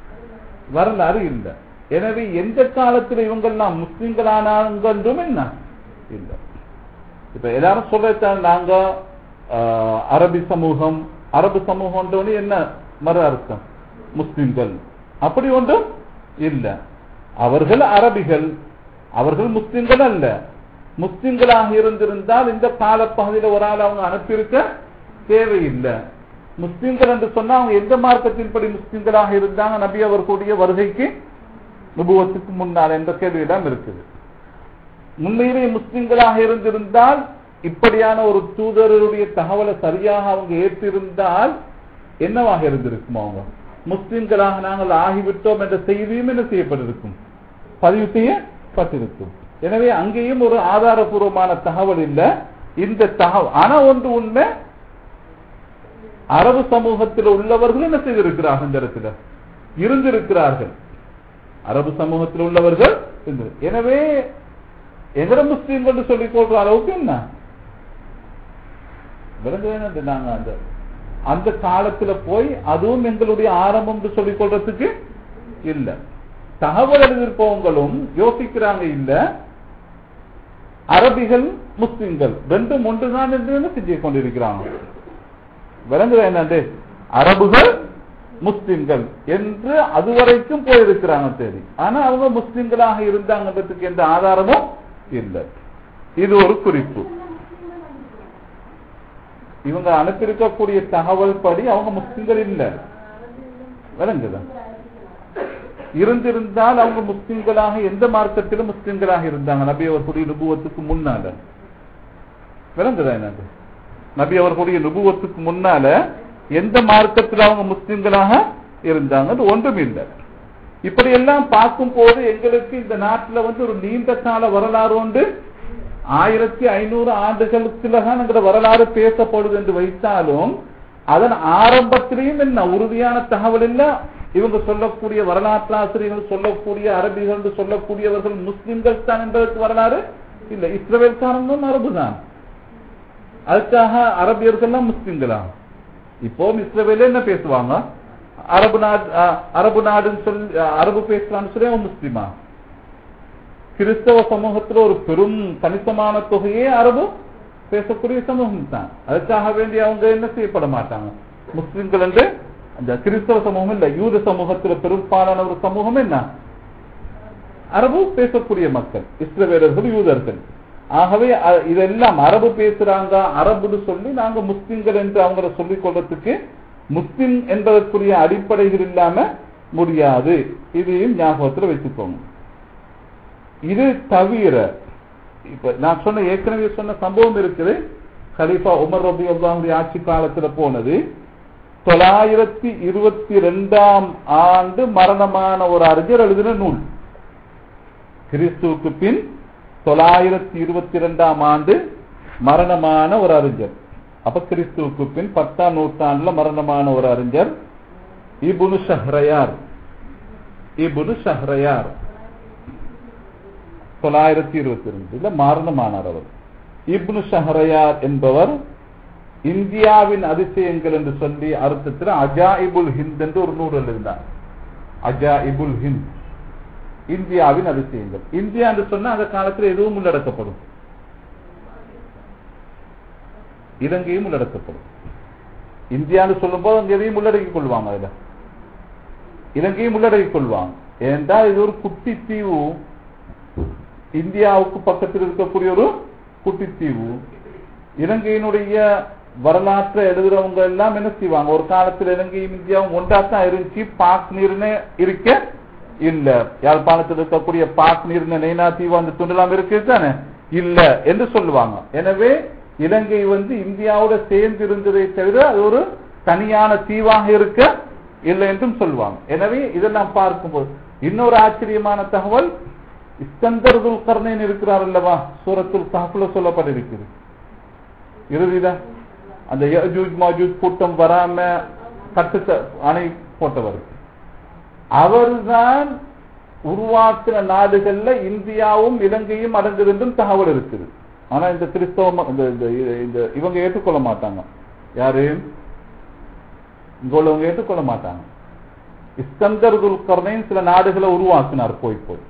வரலாறு இல்லை எனவே எந்த காலத்தில் இவங்கெல்லாம் முஸ்லிம்களானாங்கன்றும் என்ன இல்லை இப்ப எல்லாரும் சொல்லத்தான் நாங்க ஆஹ், அரபி சமூகம் அரபு சமூகம் என்ன மறு அர்த்தம் முஸ்லிம்கள் அப்படி ஒன்றும் இல்ல அவர்கள் அரபிகள் அவர்கள் முஸ்லிம்கள் அல்ல முஸ்லிம்களாக இருந்திருந்தால் இந்த காலப்பகுதியில் ஒரு ஆள் அவங்க அனுப்பியிருக்க தேவையில்லை முஸ்லிம்கள் என்று சொன்னா அவங்க எந்த மார்க்கத்தின்படி முஸ்லிம்களாக இருந்தாங்க நபி அவர்களுடைய வருகைக்கு நுபுவத்துக்கு முன்னால் என்ற கேள்வியிடம் இருக்குது முன்னையிலே முஸ்லிம்களாக இருந்திருந்தால் இப்படியான ஒரு தூதருடைய தகவலை சரியாக அவங்க ஏற்றிருந்தால் என்னவாக இருந்திருக்கும் அவங்க முஸ்லிம்களாக நாங்கள் ஆகிவிட்டோம் என்ற செய்தியும் என்ன செய்யப்பட்டிருக்கும் பதிவு செய்யப்பட்டிருக்கும் எனவே அங்கேயும் ஒரு ஆதாரபூர்வமான தகவல் இல்ல இந்த தகவல் ஆனா ஒன்று உண்மை அரபு சமூகத்தில் உள்ளவர்கள் என்ன செய்திருக்கிறார்கள் இந்த இடத்துல இருந்திருக்கிறார்கள் அரபு சமூகத்தில் உள்ளவர்கள் இருந்து- எனவே எங்கட முஸ்லீம்கள் சொல்லிக் கொள்ற அளவுக்கு என்ன விளங்குது நாங்க அந்த அந்த காலத்துல போய் அதுவும் எங்களுடைய ஆரம்பம் என்று சொல்லிக் கொள்றதுக்கு இல்ல தகவல் எழுதியிருப்பவங்களும் யோசிக்கிறாங்க இல்ல அரபிகள் முஸ்லிம்கள் ரெண்டும் ஒன்றுதான் என்று என்ன செஞ்சு கொண்டிருக்கிறாங்க விளங்குதா என்னது அரபுகள் முஸ்லிம்கள் என்று அதுவரைக்கும் போயிருக்கிறாங்க சரி ஆனா அவங்க முஸ்லிம்களாக இருந்தாங்கன்றதுக்கு எந்த ஆதாரமும் இல்லை இது ஒரு குறிப்பு இவங்க அனுப்பியிருக்கக்கூடிய தகவல் படி அவங்க முஸ்லிம்கள் இல்ல விளங்குதா இருந்திருந்தால் அவங்க முஸ்லிம்களாக எந்த மார்க்கத்திலும் முஸ்லிம்களாக இருந்தாங்க நபி அவர்களுடைய நுபுவத்துக்கு முன்னால விளங்குதா என்னது நபி அவர்களுடைய நுபுவத்துக்கு முன்னால எந்த மார்க்கத்தில் அவங்க முஸ்லிம்களாக இருந்தாங்க ஒன்றும் இல்லை இப்படி எல்லாம் பார்க்கும் போது எங்களுக்கு இந்த நாட்டுல வந்து ஒரு நீண்ட கால வரலாறு உண்டு ஆயிரத்தி ஐநூறு ஆண்டுகளுக்குலதான் என்கிற வரலாறு பேசப்படுது என்று வைத்தாலும் அதன் ஆரம்பத்திலையும் என்ன உறுதியான தகவல் இல்ல இவங்க சொல்லக்கூடிய வரலாற்று ஆசிரியர்கள் சொல்லக்கூடிய அரபிகள் என்று சொல்லக்கூடியவர்கள் முஸ்லிம்கள் தான் என்பதற்கு வரலாறு இல்ல இஸ்ரவேல்காரங்களும் அரபு தான் அதுக்காக அரபியர்கள்லாம் முஸ்லிம்களா இப்போ இஸ்ரவேல என்ன பேசுவாங்க அரபு நாடு அஹ், அரபு நாடுன்னு சொல்லி அஹ், அரபு பேசுறான்னு சொல்லி அவன் முஸ்லிமா கிறிஸ்தவ சமூகத்துல ஒரு பெரும் கணிசமான தொகையே அரபு பேசக்கூடிய சமூகம் தான் அதுக்காக வேண்டி அவங்க என்ன செய்யப்பட மாட்டாங்க முஸ்லிம்கள் என்று அந்த கிறிஸ்தவ சமூகம் இல்ல யூத சமூகத்துல பெரும்பாலான ஒரு சமூகம் என்ன அரபு பேசக்கூடிய மக்கள் இஸ்ரவேலர்கள் யூதர்கள் ஆகவே அ- இதெல்லாம் அரபு பேசுறாங்க அரபுன்னு சொல்லி நாங்க முஸ்லிம்கள் என்று அவங்கள சொல்லிக் கொள்றதுக்கு முஸ்லிம் என்பதற்குரிய அடிப்படைகள் இல்லாம முடியாது இதையும் ஞாபகத்துல வச்சுக்கோங்க இது தவிர இப்ப நான் சொன்ன ஏற்கனவே சொன்ன சம்பவம் இருக்குது கலீஃபா உமர் ரபி அல்லாஹுடைய ஆட்சி காலத்துல போனது தொள்ளாயிரத்தி இருபத்தி ரெண்டாம் ஆண்டு மரணமான ஒரு அறிஞர் எழுதின நூல் கிறிஸ்துவுக்கு பின் தொள்ளாயிரத்தி இருபத்தி ரெண்டாம் ஆண்டு மரணமான ஒரு அறிஞர் அப்ப கிறிஸ்துவுக்கு பின் பத்தாம் நூற்றாண்டுல மரணமான ஒரு அறிஞர் இபுனு ஷஹ்ரயார் இபுனு ஷஹ்ரயார் தொள்ளாயிரத்தி இருபத்தி ரெண்டுல மரணமானார் அவர் இப்னு ஷஹ்ரயார் என்பவர் இந்தியாவின் அதிசயங்கள் என்று சொல்லி அர்த்தத்தில் அஜாயிபுல் ஹிந்த் என்று ஒரு நூல் எழுதினார் அஜாயிபுல் ஹிந்த் இந்தியாவின் அதிசயங்கள் இந்தியா என்று சொன்னா அந்த காலத்தில் எதுவும் உள்ளடக்கப்படும் இலங்கையும் உள்ளடக்கப்படும் இந்தியான்னு சொல்லும் போது அங்க எதையும் உள்ளடக்கிக் கொள்வாங்க அதுல இலங்கையும் உள்ளடக்கிக் கொள்வாங்க ஏனென்றால் இது ஒரு குட்டி தீவு இந்தியாவுக்கு பக்கத்தில் இருக்கக்கூடிய ஒரு குட்டி தீவு இலங்கையினுடைய வரலாற்றை எழுதுறவங்க எல்லாம் என்ன செய்வாங்க ஒரு காலத்துல இலங்கையும் இந்தியாவும் ஒன்றாத்தான் இருந்துச்சு பாக் நீர்னு இருக்க இல்ல யாழ்ப்பாணத்தில் இருக்கக்கூடிய பாக் நீர்னு நெய்னா தீவு அந்த துண்டெல்லாம் இருக்கு தானே இல்ல என்று சொல்லுவாங்க எனவே இலங்கை வந்து இந்தியாவோட சேர்ந்து இருந்ததை தவிர அது ஒரு தனியான தீவாக இருக்க இல்லை என்றும் சொல்லுவாங்க எனவே இதெல்லாம் பார்க்கும்போது இன்னொரு ஆச்சரியமான தகவல் இஸ்கந்தர் துல்கர்ணன் இருக்கிறார் அல்லவா சூரத்துல் கஹ்ஃப்ல சொல்லப்பட்டிருக்குது இறுதியில அந்த யஜூஜ் மாஜூஜ் கூட்டம் வராம கட்டு அணை போட்டவர் அவர்தான் உருவாக்கின நாடுகள்ல இந்தியாவும் இலங்கையும் அடங்குது என்றும் தகவல் இருக்குது ஆனா இந்த கிறிஸ்தவ இந்த இந்த- இந்த இவங்க ஏற்றுக்கொள்ள மாட்டாங்க யாரு இங்க உள்ளவங்க ஏற்றுக்கொள்ள மாட்டாங்க இஸ்கந்தர் துல்கர்ணைன் சில நாடுகளை உருவாக்கினார் போய் போய்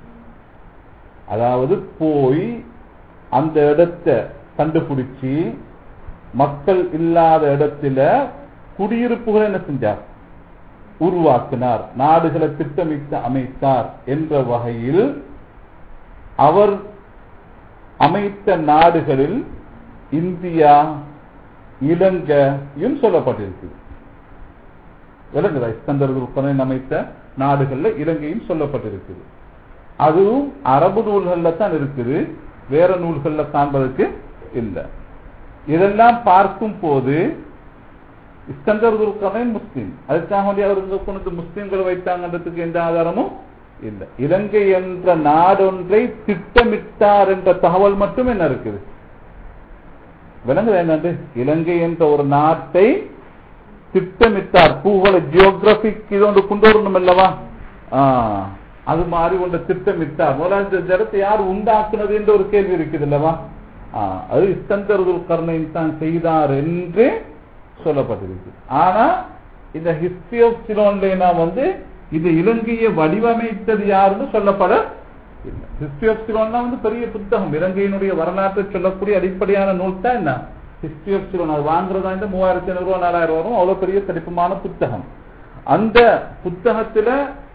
அதாவது போய் அந்த இடத்தை கண்டுபிடிச்சு மக்கள் இல்லாத இடத்துல குடியிருப்புகளை என்ன செஞ்சார் உருவாக்கினார் நாடுகளை திட்டமிட்டு அமைத்தார் என்ற வகையில் அவர் அமைத்த நாடுகளில் இந்தியா இலங்கையும் சொல்லப்பட்டிருக்கு விளங்குதா இஸ்கந்தர் துல்கர்ணைன் அமைத்த நாடுகள்ல இலங்கையும் சொல்லப்பட்டிருக்குது அதுவும் அரபு நூல்கள்ல தான் இருக்குது வேற நூல்கள்ல காண்பதற்கு இல்லை இதெல்லாம் பார்க்கும் போது இஸ்கந்தர் துல்கர்ணைன் முஸ்லீம் அதுக்காக வேண்டி அவர் இங்க கொண்டு முஸ்லீம்களை வைத்தாங்கன்றதுக்கு எந்த ஆதாரமும் இல்லை இலங்கை என்ற நாடொன்றை திட்டமிட்டார் என்ற தகவல் மட்டும் என்ன இருக்குது விளங்குது என்னது இலங்கை என்ற ஒரு நாட்டை திட்டமிட்டார் பூகோள ஜியோகிராபிக் இது ஒன்று கொண்டு வரணும் அல்லவா ஆ, அது மாதிரி ஒன்று திட்டமிட்டார் முதலாவது இந்த இடத்தை யார் உண்டாக்குனது என்ற ஒரு கேள்வி இருக்குது அல்லவா ஆ, அது இஸ்கந்தர் கர்ணைன் தான் செய்தார் என்று சொல்லப்பட்டிருக்கு ஆனா இந்த ஹிஸ்டரி ஆஃப் சிலோன்ல வந்து இது இலங்கையை வடிவமைத்தது யாருன்னு சொல்லப்பட ஹிஸ்டரி ஆஃப் சிலோன்னா வந்து பெரிய புத்தகம் இலங்கையினுடைய வரலாற்றை சொல்லக்கூடிய அடிப்படையான நூல் தான் என்ன ஹிஸ்டரி ஆஃப் சிலோன் அது வாங்குறதா இந்த மூவாயிரத்தி ஐநூறு ரூபா நாலாயிரம் வரும் அவ்வளவு பெரிய தடிப்புமான புத்தகம் அந்த புத்தகத்துல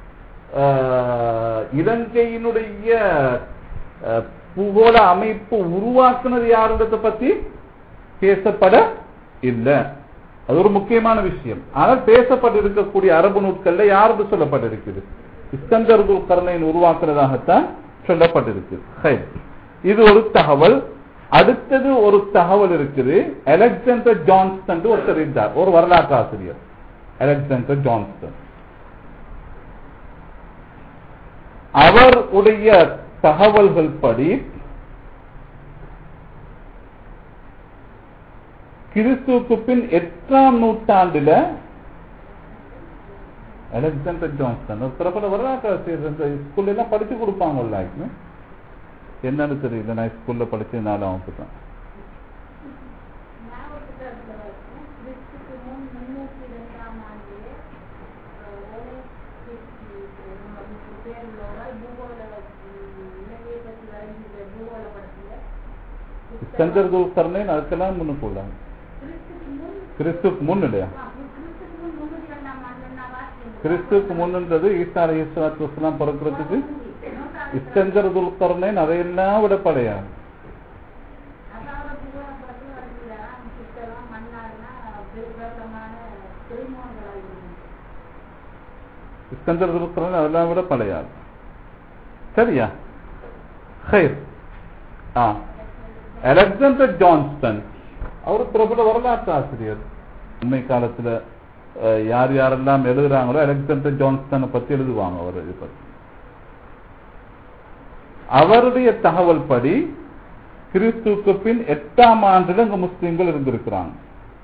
ஆஹ், இலங்கையினுடைய ஆஹ், பூகோள அமைப்பு உருவாக்குனது யாருன்றதை பத்தி பேசப்பட இல்லை அது ஒரு முக்கியமான விஷயம் ஆனால் பேசப்பட்டிருக்கக்கூடிய அரபு நூட்கள்ல யாருக்கு சொல்லப்பட்டிருக்குது இஸ்கந்தர் கர்ணையின் உருவாக்குனதாகத்தான் சொல்லப்பட்டிருக்கு சரி. இது ஒரு தகவல் அடுத்தது ஒரு தகவல் இருக்குது அலெக்சாண்டர் ஜான்ஸ்டன் ஒருத்தர் இருந்தார் ஒரு வரலாற்று ஆசிரியர் அலெக்சாண்டர் ஜான்ஸ்டன் அவருடைய தகவல்கள் படி கிறிஸ்துவுக்கு பின் எட்டாம் நூற்றாண்டுல அலெக்சாண்டர் ஜான்ஸ்டன் ஒரு பிரபல வரலாற்று ஆசிரியர் இந்த ஸ்கூல்ல எல்லாம் படிச்சு கொடுப்பாங்கல்ல actually. என்னன்னு தெரியல நான் ஸ்கூல்ல படிச்சதுனால அவனுக்கு தான் ஞாபகத்துல இருக்கும். கிறிஸ்துக்கு முன் முன்னூத்தி இரண்டாம் ஆண்டிலே, அஹ், ஒரே கிறிஸ்து நம்ம பேர் உள்ளவங்க பூகோள உம், இலங்கையை பற்றி வரைஞ்சிருக்கிற பூகோள படத்துல இஸ்கந்தர் கர்ணைன் அதுக்கெல்லாம் முன்னுக்குள்ள கிறிஸ்துக்கு முன் கிறிஸ்துக்கு முன் இல்லையா ஆ, கிறிஸ்துக்கு முன் முன்னூத்தி இரண்டாம் ஆண்டு நான் வாசிச்சேன். கிறிஸ்துக்கு முன்ன்றது ஈசா அலைஹிஸ்ஸலாத்து வஸ்ஸலாம் பிறக்கிறதுக்கு நூற்றாண்டு இஸ்கந்தர் துல்கர்ணைன் அதையெல்லாம் விட படையாது அதாவது பூகோள படத்துல வரைஞ்சிருக்காங்க. சித்தரம், மன்னார்னா பிரபலமான திருமணங்களாக இருந்தது இஸ்கந்தர் துல்கர்ணைன் அதெல்லாம் விட படையாது சரியா ஹைர் ஆ அலெக்சாண்டர் ஜான்ஸ்டன் அவர் பிரபல வரலாற்று ஆசிரியர் உண்மை காலத்துல அஹ், யார் யாரெல்லாம் எழுதுறாங்களோ அலெக்சாண்டர் ஜான்ஸ்டனை பத்தி எழுதுவாங்க அவர் இது பத்தி அவருடைய தகவல் படி கிறிஸ்துவுக்கு பின் எட்டாம் ஆண்டுல இங்க முஸ்லிம்கள் இருந்திருக்கிறாங்க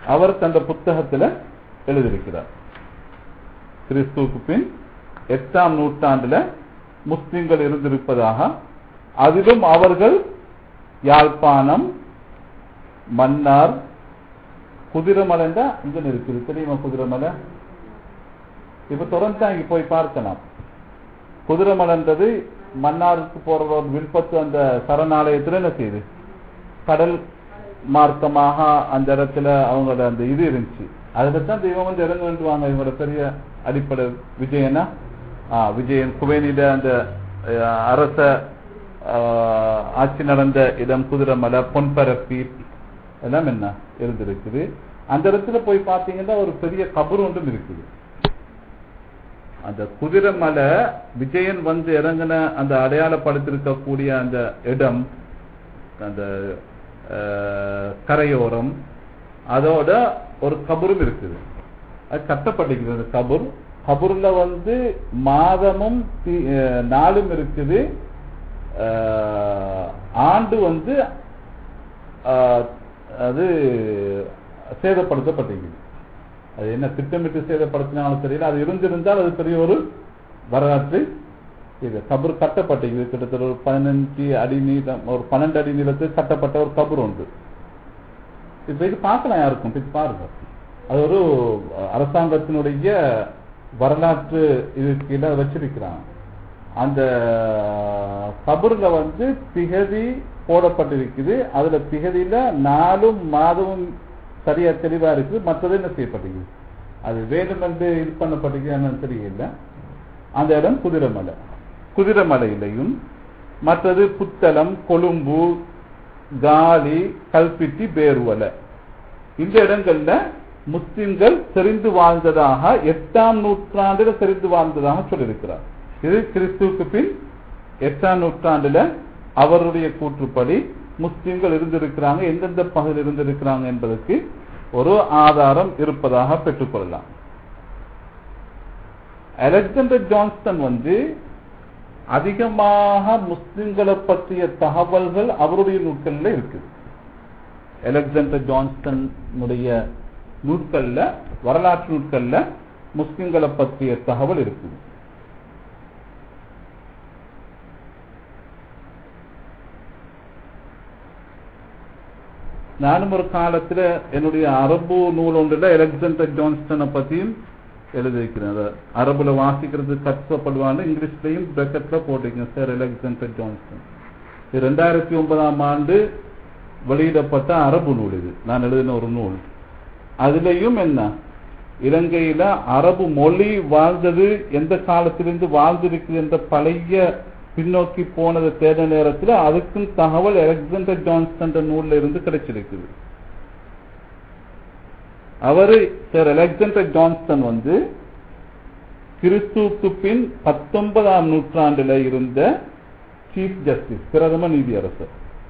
அவர் தந்த புத்தகத்துல எழுதியிருக்கிறார் கிறிஸ்துவுக்கு பின் எட்டாம் நூற்றாண்டுல முஸ்லிம்கள் இருந்திருப்பதாக அதிலும் அவர்கள் யாழ்ப்பாணம் மன்னார் குதிரமலைண்டா இங்க இருக்குது தெரியுமா குதிரமலை இப்ப தொடர்ந்து போய் பார்க்கலாம் குதிரமலைன்றது மன்னாருக்கு போற ஒரு வில்பத்து அந்த சரணாலயத்துல என்ன செய்யுது கடல் மார்க்கமாக அந்த இடத்துல அவங்களோட அந்த இது இருந்துச்சு அதுல தான் தெய்வம் வந்து இறங்க வேண்டுவாங்க இவங்களோட பெரிய அடிப்படை விஜயனா ஆ, விஜயன் குவேனில அந்த அஹ், அரச ஆஹ், ஆட்சி நடந்த இடம் குதிரைமலை பொன்பரப்பி எல்லாம் என்ன இருந்திருக்குது அந்த இடத்துல போய் பார்த்தீங்கன்னா ஒரு பெரிய கபர் ஒன்றும் இருக்குது அந்த குதிரைமலை விஜயன் வந்து இறங்கின அந்த அடையாளப்படுத்திருக்கக்கூடிய அந்த இடம் அந்த அஹ், கரையோரம் அதோட ஒரு கபரும் இருக்குது அது கட்டப்பட்டிருக்குது அந்த கபூர் கபூர்ல வந்து மாதமும் தி- அஹ், நாளும் இருக்குது அஹ், ஆண்டு வந்து அஹ், அது சேதப்படுத்தப்பட்டிருக்குது அது என்ன திட்டமிட்டு சேதப்படுத்தினாலும் தெரியல அது இருந்திருந்தால் அது பெரிய ஒரு வரலாற்று இது கபர் கட்டப்பட்டிருக்குது கிட்டத்தட்ட ஒரு பதினஞ்சு அடி நீளம் ஒரு பன்னெண்டு அடி நீளத்துக்கு கட்டப்பட்ட ஒரு கபர் உண்டு இப்ப இது பார்க்கலாம் யாருக்கும் இது பாருங்க அது ஒரு அரசாங்கத்தினுடைய வரலாற்று இது கீழே வச்சிருக்கிறாங்க அந்த கபர்ல வந்து திகதி போடப்பட்டிருக்குது அதுல திகதியில நாலும் மாதமும் சரியா தெளிவா இருக்கு மற்றது என்ன செய்யப்பட்டிருக்குது அது வேண்டுமென்று இது பண்ணப்பட்டிருக்குன்னு தெரியல அந்த இடம் குதிரைமலை குதிரைமலையிலையும் மற்றது புத்தளம் கொழும்பு காலி கல்பிட்டி பேருவலை இந்த இடங்கள்ல முஸ்லிம்கள் செறிந்து வாழ்ந்ததாக எட்டாம் நூற்றாண்டுல செறிந்து வாழ்ந்ததாக சொல்லியிருக்கிறார் இது கிறிஸ்துவுக்கு பின் எட்டாம் நூற்றாண்டுல அவருடைய கூற்றுப்படி முஸ்லிம்கள் இருந்திருக்கிறாங்க எந்தெந்த பகுதியில் இருந்திருக்கிறாங்க என்பதற்கு ஒரு ஆதாரம் இருப்பதாக பெற்றுக்கொள்ளலாம் அலெக்சாண்டர் ஜான்ஸ்டன் வந்து அதிகமாக முஸ்லிம்களை பற்றிய தகவல்கள் அவருடைய நூட்கள்ல இருக்குது அலெக்சாண்டர் ஜான்ஸ்டனுடைய நூட்கள்ல வரலாற்று நூட்கள்ல முஸ்லிம்களை பற்றிய தகவல் இருக்குது நானும் ஒரு காலத்துல என்னுடைய அரபு நூல் ஒன்றுல அலெக்சாண்டர் ஜான்ஸ்டனை பத்தியும் எழுதியிருக்கிறேன் அதை அரபுல வாசிக்கிறது கஷ்டப்படுவான்னு இங்கிலீஷ்லயும் பிரக்கெட்ல போட்டிருக்கேன் சார் அலெக்சாண்டர் ஜான்ஸ்டன் இது ரெண்டாயிரத்தி ஒன்பதாம் ஆண்டு வெளியிடப்பட்ட அரபு நூல் இது நான் எழுதின ஒரு நூல் அதுலயும் என்ன இலங்கையில அரபு மொழி வாழ்ந்தது எந்த காலத்திலிருந்து வாழ்ந்திருக்குது என்ற பழைய பின்னோக்கி போனதை தேட நேரத்தில் அதுக்கும் தகவல் அலெக்சாண்டர் ஜான்ஸ்டன் நூல்ல இருந்து கிடைச்சிருக்குது அவரு சார் அலெக்சாண்டர் ஜான்ஸ்டன் வந்து கிறிஸ்துவுக்கு பின் பத்தொன்பதாம் நூற்றாண்டுல இருந்த சீஃப் ஜஸ்டிஸ் பிரதம நீதியரசர்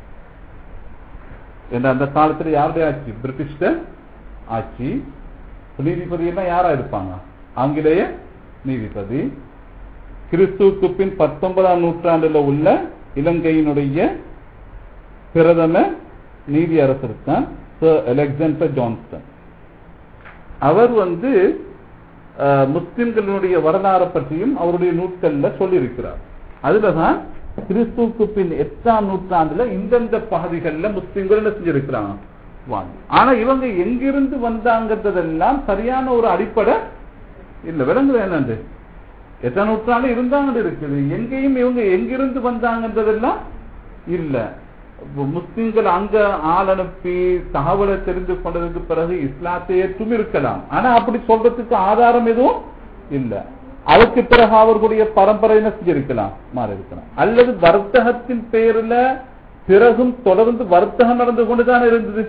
என்ற அந்த காலத்துல யாருடைய ஆட்சி பிரிட்டிஷ் ஆட்சி நீதிபதி எல்லாம் யாரா இருப்பாங்க ஆங்கிலேய நீதிபதி கிறிஸ்துவுக்கு பின் பத்தொன்பதாம் நூற்றாண்டுல உள்ள இலங்கையினுடைய பிரதம நீதியரசர் தான் சர் அலெக்சாண்டர் ஜான்ஸ்டன் அவர் வந்து அஹ், முஸ்லிம்களுடைய வரலாறு பற்றியும் அவருடைய நூட்கள்ல சொல்லியிருக்கிறார் அதுலதான் கிறிஸ்துவுக்கு பின் எட்டாம் நூற்றாண்டுல இந்தந்த பகுதிகளில் முஸ்லிம்கள் என்ன செஞ்சிருக்கிறாங்க வாழ்ந்து. ஆனா இவங்க எங்கிருந்து வந்தாங்கன்றதெல்லாம் சரியான ஒரு அடிப்படை இல்ல விளங்குது என்னண்டு எட்டாம் நூற்றாண்டு இருந்தாங்க இருக்குது எங்கேயும் இவங்க எங்கிருந்து வந்தாங்கன்றதெல்லாம் இல்ல இப்ப முஸ்லிம்கள் அங்க ஆள் அனுப்பி தகவலை தெரிந்து கொண்டதுக்கு பிறகு இஸ்லாத்தை ஏற்றும் இருக்கலாம் ஆனா அப்படி சொல்றதுக்கு ஆதாரம் எதுவும் இல்ல அதுக்கு பிறகு அவர்களுடைய பரம்பரை என்ன செஞ்சிருக்கலாம் மாறி இருக்கலாம் அல்லது வர்த்தகத்தின் பேர்ல பிறகும் தொடர்ந்து வர்த்தகம் நடந்து கொண்டுதான் இருந்தது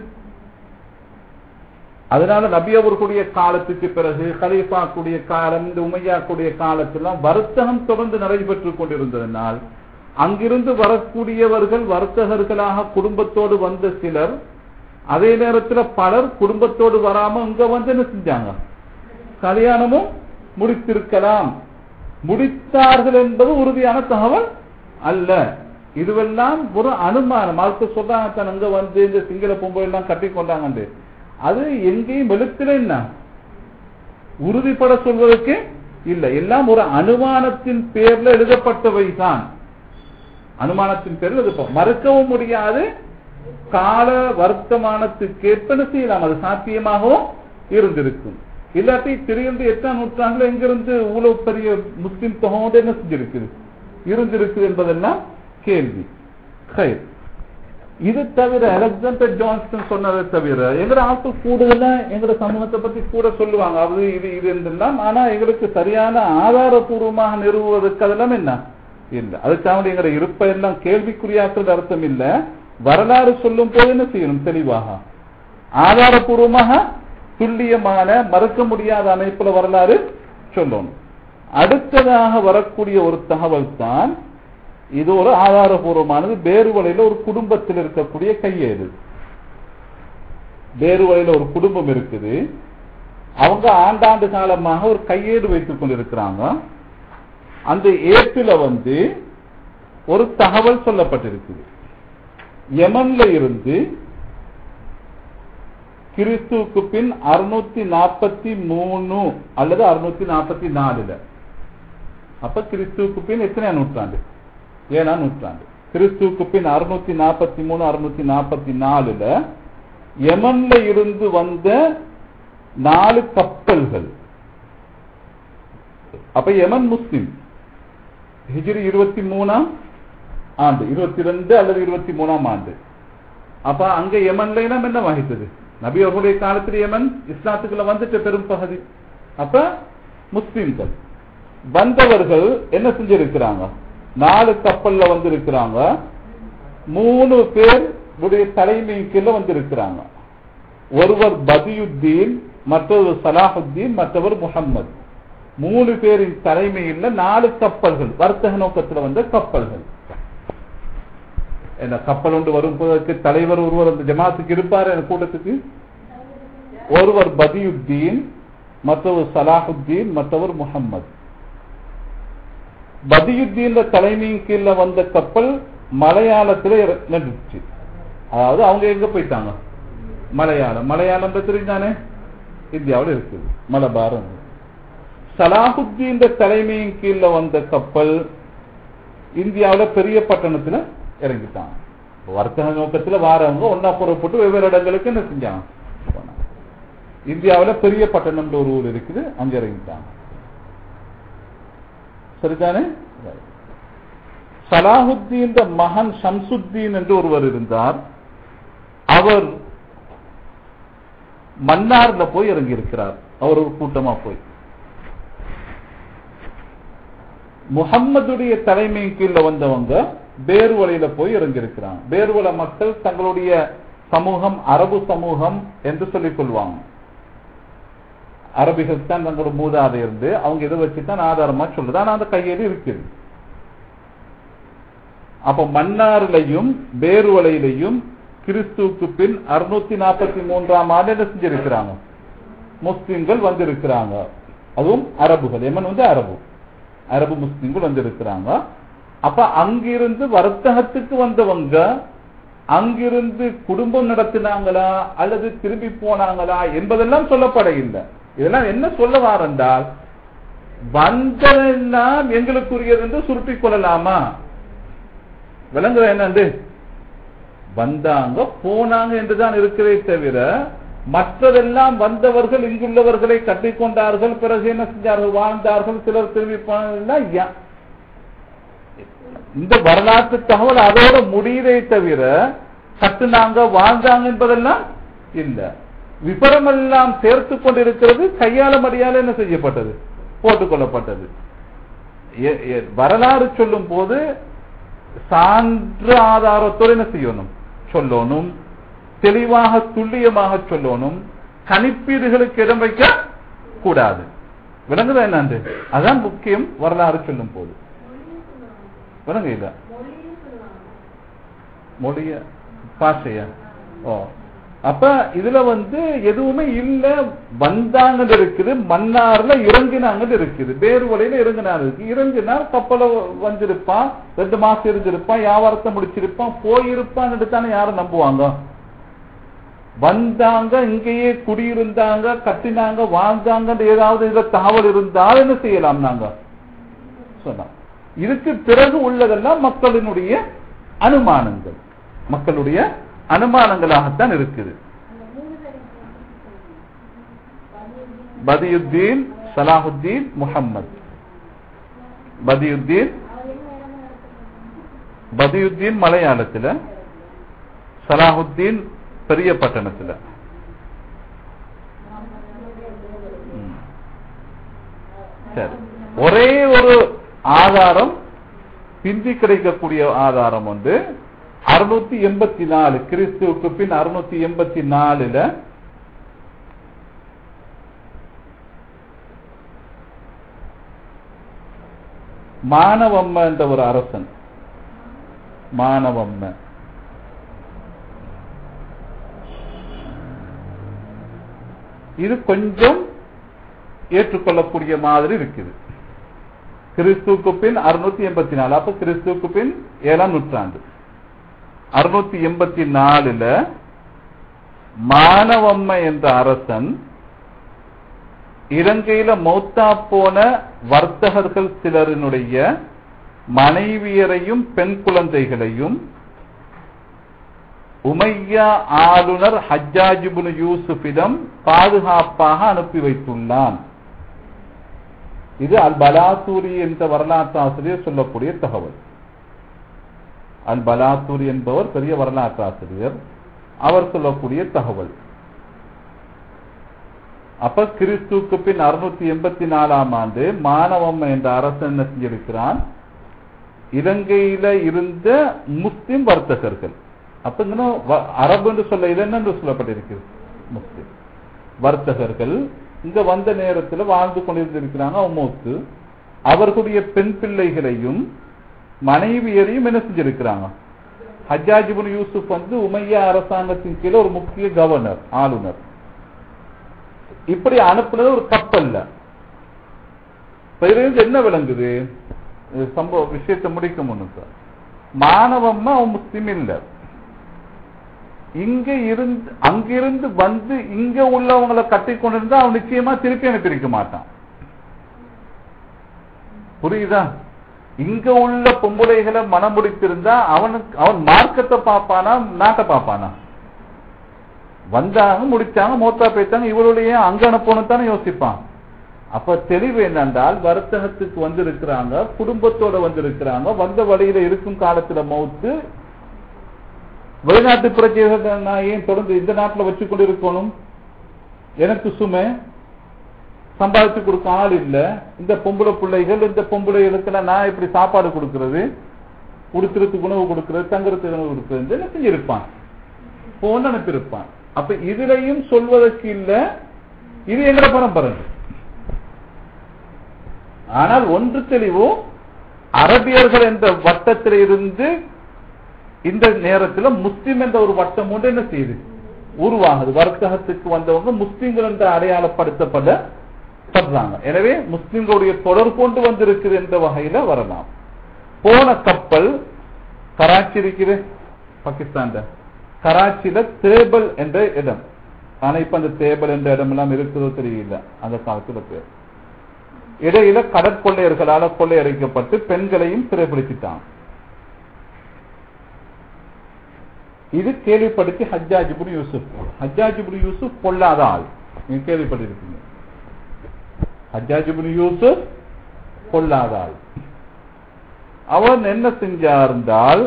அதனால நபி அவர்களுடைய காலத்துக்கு பிறகு கலீஃபாக்குடைய காலம் இந்த உமையாக்குடைய காலத்திலாம் வர்த்தகம் தொடர்ந்து நடைபெற்றுக் கொண்டிருந்ததனால் அங்கிருந்து வரக்கூடியவர்கள் வர்த்தகர்களாக குடும்பத்தோடு வந்த சிலர் அதே நேரத்துல பலர் குடும்பத்தோடு வராம இங்க வந்து என்ன செஞ்சாங்க கல்யாணமும் முடித்திருக்கலாம் முடித்தார்கள் என்பது உறுதியான தகவல் அல்ல இதுவெல்லாம் ஒரு அனுமானம் அதுக்கு சொல்றாங்க தான் அங்க வந்து இந்த சிங்கள பொம்பை எல்லாம் கட்டி கொண்டாங்க அது எங்கேயும் எழுத்துல என்ன உறுதிப்பட சொல்வதற்கு இல்லை எல்லாம் ஒரு அனுமானத்தின் பேர்ல எழுதப்பட்டவை தான் அனுமானத்தின் பேரில் எழுதப்படும் மறுக்கவும் முடியாது கால வர்த்தமானத்துக்கேற்ப என்ன செய்யலாம் அது சாத்தியமாகவும் இருந்திருக்கும் இல்லாட்டி திடீர்னு எட்டாம் நூற்றாண்டுல எங்கிருந்து இவ்வளவு பெரிய முஸ்லிம் தொகையோடு என்ன செஞ்சிருக்குது இருந்திருக்குது என்பதெல்லாம் கேள்வி சரி. இது தவிர அலெக்சாண்டர் ஜான்சன் சொன்னதை தவிர எங்கட ஆட்கள் கூடுதலா எங்கட சமூகத்தை பத்தி கூட சொல்லுவாங்க அது இது இது என்றெல்லாம் ஆனா எங்களுக்கு சரியான ஆதாரபூர்வமாக நிறுவுவதற்கு அதெல்லாம் என்ன இல்ல அதுக்காக எங்கட இருப்ப எல்லாம் கேள்விக்குறியாக்குறது அர்த்தம் இல்ல வரலாறு சொல்லும் போது என்ன செய்யணும் தெளிவாக ஆதாரபூர்வமாக துல்லியமான மறுக்க முடியாத அமைப்புல வரலாறு சொல்லணும் அடுத்ததாக வரக்கூடிய ஒரு தகவல் தான் இது ஒரு ஆதாரபூர்வமானது பேருவலையில ஒரு குடும்பத்தில் இருக்கக்கூடிய கையேடு பேருவலையில ஒரு குடும்பம் இருக்குது அவங்க ஆண்டாண்டு காலமாக ஒரு கையேடு வைத்துக் கொண்டிருக்கிறாங்க அந்த ஏட்டில வந்து ஒரு தகவல் சொல்லப்பட்டிருக்குது யமன்ல இருந்து கிறிஸ்துவுக்கு பின் அறுநூத்தி நாற்பத்தி மூணு அல்லது அறுநூத்தி நாற்பத்தி நாலுல அப்ப கிறிஸ்துவுக்கு பின் எத்தனை நூற்றாண்டு ஏழாம் நூற்றாண்டு கிறிஸ்துவுக்கு பின் அறுநூத்தி நாற்பத்தி மூணு அறுநூத்தி நாற்பத்தி நாலுல யமன்ல இருந்து வந்த நாலு கப்பல்கள் அப்ப யமன் முஸ்லிம் ஹிஜ்ரி இருபத்தி மூணாம் ஆண்டு இருபத்தி ரெண்டு அல்லது இருபத்தி மூணாம் ஆண்டு அப்ப அங்க யமன்ல இனம் என்ன வகித்தது நபி அவர்களுடைய காலத்தில் யமன் இஸ்லாத்துக்குள்ள வந்துட்ட பெரும் பகுதி அப்ப முஸ்லிம்கள் வந்தவர்கள் என்ன செஞ்சிருக்கிறாங்க நாலு கப்பல்ல வந்திருக்கிறாங்க மூணு பேர் உடைய தலைமை கீழ வந்திருக்கிறாங்க ஒருவர் பதியுத்தீன் மற்றொரு சலாஹுத்தீன் மற்றவர் முகம்மது மூணு பேரின் தலைமையில் நாலு கப்பல்கள் வர்த்தக நோக்கத்தில் வந்த கப்பல்கள் என்ன கப்பல் ஒன்று வருவதற்கு தலைவர் ஒருவர் அந்த ஜமாத்துக்கு இருப்பார் அந்த கூட்டத்துக்கு ஒருவர் பதியுத்தீன் மற்றவர் சலாஹுத்தீன் மற்றவர் முகம்மது பதியுத்தீன் தலைமையின் கீழ வந்த கப்பல் மலையாளத்துல நின்றுச்சு அதாவது அவங்க எங்க போயிட்டாங்க மலையாளம் மலையாளம் தெரிஞ்சானே இந்தியாவில் இருக்குது மலபாரம் சலாஹுத்தீன் தலைமையின் கீழ வந்த கப்பல் இந்தியாவில் பெரிய பட்டணத்துல இறங்கிட்டாங்க வர்த்தக நோக்கத்துல வாரவங்க ஒன்னா புறப்பட்டு வெவ்வேறு இடங்களுக்கு என்ன செஞ்சாங்க போனாங்க. இந்தியாவுல பெரிய பட்டணம்ன்ற ஒரு ஊர் இருக்குது அங்க இறங்கிட்டாங்க சரிதானே சலாஹுத்தீன் மகன் ஷம்சுத்தீன் என்று ஒருவர் இருந்தார் அவர் மன்னார்ல போய் இறங்கி இருக்கிறார் அவர் ஒரு கூட்டமா போய் முகம்மதுடைய தலைமை கீழ வந்தவங்க பேர்வலையில போய் இறங்கியிருக்கிறாங்க பேர்வல மக்கள் தங்களுடைய சமூகம் அரபு சமூகம் என்று சொல்லிக் கொள்வாங்க அரபிகள் தான் தங்களோட மூதாதை இருந்து அவங்க இதை வச்சுதான் ஆதாரமா சொல்லுது ஆனா அந்த கையேடு இருக்குது அப்ப மன்னாரிலையும் பேருவலையிலையும் கிறிஸ்துவுக்கு பின் அறுநூத்தி நாற்பத்தி மூன்றாம் ஆண்டு என்ன செஞ்சிருக்கிறாங்க முஸ்லிம்கள் வந்திருக்கிறாங்க அதுவும் அரபுகள் எமன் வந்து அரபு அரபு முஸ்லிம்கள் வந்திருக்கிறாங்க அப்ப அங்கிருந்து வர்த்தகத்துக்கு வந்தவங்க அங்கிருந்து குடும்பம் நடத்தினாங்களா அல்லது திரும்பி போனாங்களா என்பதெல்லாம் சொல்லப்பட இல்லை இதெல்லாம் என்ன சொல்ல வாரென்றால் வந்ததெல்லாம் எங்களுக்குரியது என்று சுருட்டிக் கொள்ளலாமா விளங்குற என்னண்டு வந்தாங்க போனாங்க என்றுதான் இருக்கிறதே தவிர மற்றதெல்லாம் வந்தவர்கள் இங்குள்ளவர்களை கட்டிக்கொண்டார்கள் பிறகு என்ன செஞ்சார்கள் வாழ்ந்தார்கள் சிலர் திரும்பி போனதெல்லாம் யா- இந்த வரலாற்று தகவல் அதோட முடியதே தவிர கட்டுனாங்க வாழ்ந்தாங்க என்பதெல்லாம் இல்ல விபரமெல்லாம் சேர்த்து கொண்டிருக்கிறது கையாள மடியால என்ன செய்யப்பட்டது போட்டுக் கொள்ளப்பட்டது எ- எ- வரலாறு சொல்லும் போது சான்று ஆதாரத்தோடு என்ன செய்யணும் சொல்லணும் தெளிவாக துல்லியமாக சொல்லணும் கணிப்பீடுகளுக்கு இடம் வைக்க கூடாது விளங்குதா என்னண்டு அதான் முக்கியம் வரலாறு சொல்லும் போது விளங்க இல்ல மொழியும் சொல்லுவாங்க மொழிய பாஷைய ஓ அப்ப இதுல வந்து எதுவுமே இல்ல வந்தாங்கன்னு இருக்குது மன்னார்ல இறங்கினாங்கன்னு இருக்குது வேறு வழியில இறங்கினார் இருக்கு இறங்கினார் கப்பல வந்திருப்பான் ரெண்டு மாசம் இருந்திருப்பான் வியாபாரத்தை முடிச்சிருப்பான் போயிருப்பான்னு தானே யாரும் நம்புவாங்க வந்தாங்க இங்கேயே குடியிருந்தாங்க கட்டினாங்க வாழ்ந்தாங்க ஏதாவது இதுல தகவல் இருந்தால் என்ன செய்யலாம் நாங்க சொன்னோம் இதுக்கு பிறகு உள்ளதெல்லாம் மக்களினுடைய அனுமானங்கள் மக்களுடைய அனுமானங்களாகத்தான் இருக்குது அந்த மூணு பேரும் பதியுத்தீன் சலாஹுத்தீன் முஹம்மத் பதியுத்தீன் அவர் என்ன இடமா நடத்துறாங்க பதியுத்தீன் மலையாளத்துல சலாஹுத்தீன் பெரிய பட்டணத்துல ம். சரி ஒரே ஒரு ஆதாரம் பிந்தி கிடைக்கக்கூடிய ஆதாரம் வந்து அறுநூத்தி எண்பத்தி நாலு கிறிஸ்துவுக்கு பின் அறுநூத்தி எண்பத்தி நாலுல மானவம்ம என்ற ஒரு அரசன் மானவம்ம இது கொஞ்சம் ஏற்றுக்கொள்ளக்கூடிய மாதிரி இருக்குது கிறிஸ்துவுக்கு பின் அறுநூத்தி எண்பத்தி நாலு அப்ப கிறிஸ்துவுக்கு பின் ஏழாம் நூற்றாண்டு அறுநூத்தி எண்பத்தி நாலுல மானவம்ம என்ற அரசன் இலங்கையில மௌத்தா போன வர்த்தகர்கள் சிலரினுடைய மனைவியரையும் பெண் குழந்தைகளையும் உமையா ஆளுநர் ஹஜ்ஜாஜிபுன் யூசுஃபிடம் பாதுகாப்பாக அனுப்பி வைத்துள்ளான் இது அல் பலாசூரி என்ற வரலாற்று ஆசிரியர் சொல்லக்கூடிய தகவல் அல் பலாசூரி என்பவர் பெரிய வரலாற்று ஆசிரியர் அவர் சொல்லக்கூடிய தகவல் அப்ப கிறிஸ்துக்கு பின் அறுநூத்தி எண்பத்தி நாலாம் ஆண்டு மானவம் என்ற அரசன் என்ன செஞ்சிருக்கிறான் இலங்கையில இருந்த முஸ்லிம் வர்த்தகர்கள் அப்ப இங்க வ- அரபு என்று சொல்ல இது என்ன என்று சொல்லப்பட்டிருக்கு முஸ்லிம் வர்த்தகர்கள் இங்க வந்த நேரத்தில் வாழ்ந்து கொண்டிருந்திருக்கிறாங்க அம்மோத்து அவர்களுடைய பெண் பிள்ளைகளையும் மனைவியரையும் என்ன செஞ்சிருக்கிறாங்க ஹஜ்ஜாஜிபுன் யூசுப் வந்து உமையா அரசாங்கத்தின் கீழே ஒரு முக்கிய கவர்னர் ஆளுநர் இப்படி அனுப்புனது ஒரு கப்பல்ல இப்ப இதுல இருந்து என்ன விளங்குது இது சம்பவ விஷயத்தை முடிக்க முன்னுக்கு மாணவம்மா அவன் முஸ்லிம் இல்ல இங்க இருந்து அங்கிருந்து வந்து இங்க உள்ளவங்களை கட்டி கொண்டிருந்தா அவன் நிச்சயமா திருப்பி அனுப்பியிருக்க மாட்டான் புரியுதா இங்க உள்ள பொம்பளைகளை மனம் முடித்திருந்தா அவனுக்கு அவன் மார்க்கத்தை பார்ப்பானா நாட்டை பார்ப்பானா வந்தாங்க முடிச்சாங்க மூத்தா போயிட்டாங்க இவருடைய அங்க அனுப்பணும் தானே யோசிப்பான் அப்ப தெளிவு என்னென்றால் வர்த்தகத்துக்கு வந்திருக்கிறாங்க குடும்பத்தோட வந்திருக்கிறாங்க வந்த வழியில இருக்கும் காலத்துல மௌத்து வெளிநாட்டு பிரஜைகளை நான் ஏன் தொடர்ந்து இந்த நாட்டுல வச்சு கொண்டு இருக்கணும் எனக்கு சுமை சம்பாதிச்சு கொடுக்க ஆள் இல்ல இந்த பொம்பளை பிள்ளைகள் இந்த பொம்பளைகளுக்கு நான் எப்படி சாப்பாடு கொடுக்கிறது உடுத்துறதுக்கு உணவு கொடுக்கிறது தங்குறதுக்கு உணவு கொடுக்கிறது என்ன செஞ்சிருப்பான் போன் அனுப்பியிருப்பான் அப்ப இதுலயும் சொல்வதற்கு இல்ல இது எங்கட பரம்பரை ஆனால் ஒன்று தெளிவு அரபியர்கள் என்ற வட்டத்தில் இருந்து இந்த நேரத்தில் முஸ்லிம் என்ற ஒரு வட்டம் ஒன்று என்ன செய்யுது உருவாகுது வர்த்தகத்துக்கு வந்தவங்க முஸ்லிம்கள் என்று அடையாளப்படுத்தப்பட படுறாங்க எனவே முஸ்லிம்களுடைய தொடர் கொண்டு வந்திருக்குது என்ற வகையில வரலாம் போன கப்பல் கராச்சி இருக்குது பாகிஸ்தான்ல கராச்சியில தேபல் என்ற இடம் ஆனா இப்ப அந்த தேபல் என்ற இடம் எல்லாம் இருக்குதோ தெரியல அந்த காலத்துல பேர் இடையில கடற்கொள்ளையர்களால கொள்ளையடிக்கப்பட்டு பெண்களையும் சிறைபிடிச்சிட்டான் இது கேள்விப்படுத்தி ஹஜ்ஜாஜிபுன் யூசுப் ஹஜ்ஜாஜிபுன் யூசுப் பொல்லாத ஆள் நீங்க கேள்விப்பட்டிருக்கீங்க ஹஜ்ஜாஜிபுன் யூசுப் பொல்லாத ஆள் அவன் என்ன செஞ்சார்ந்தால்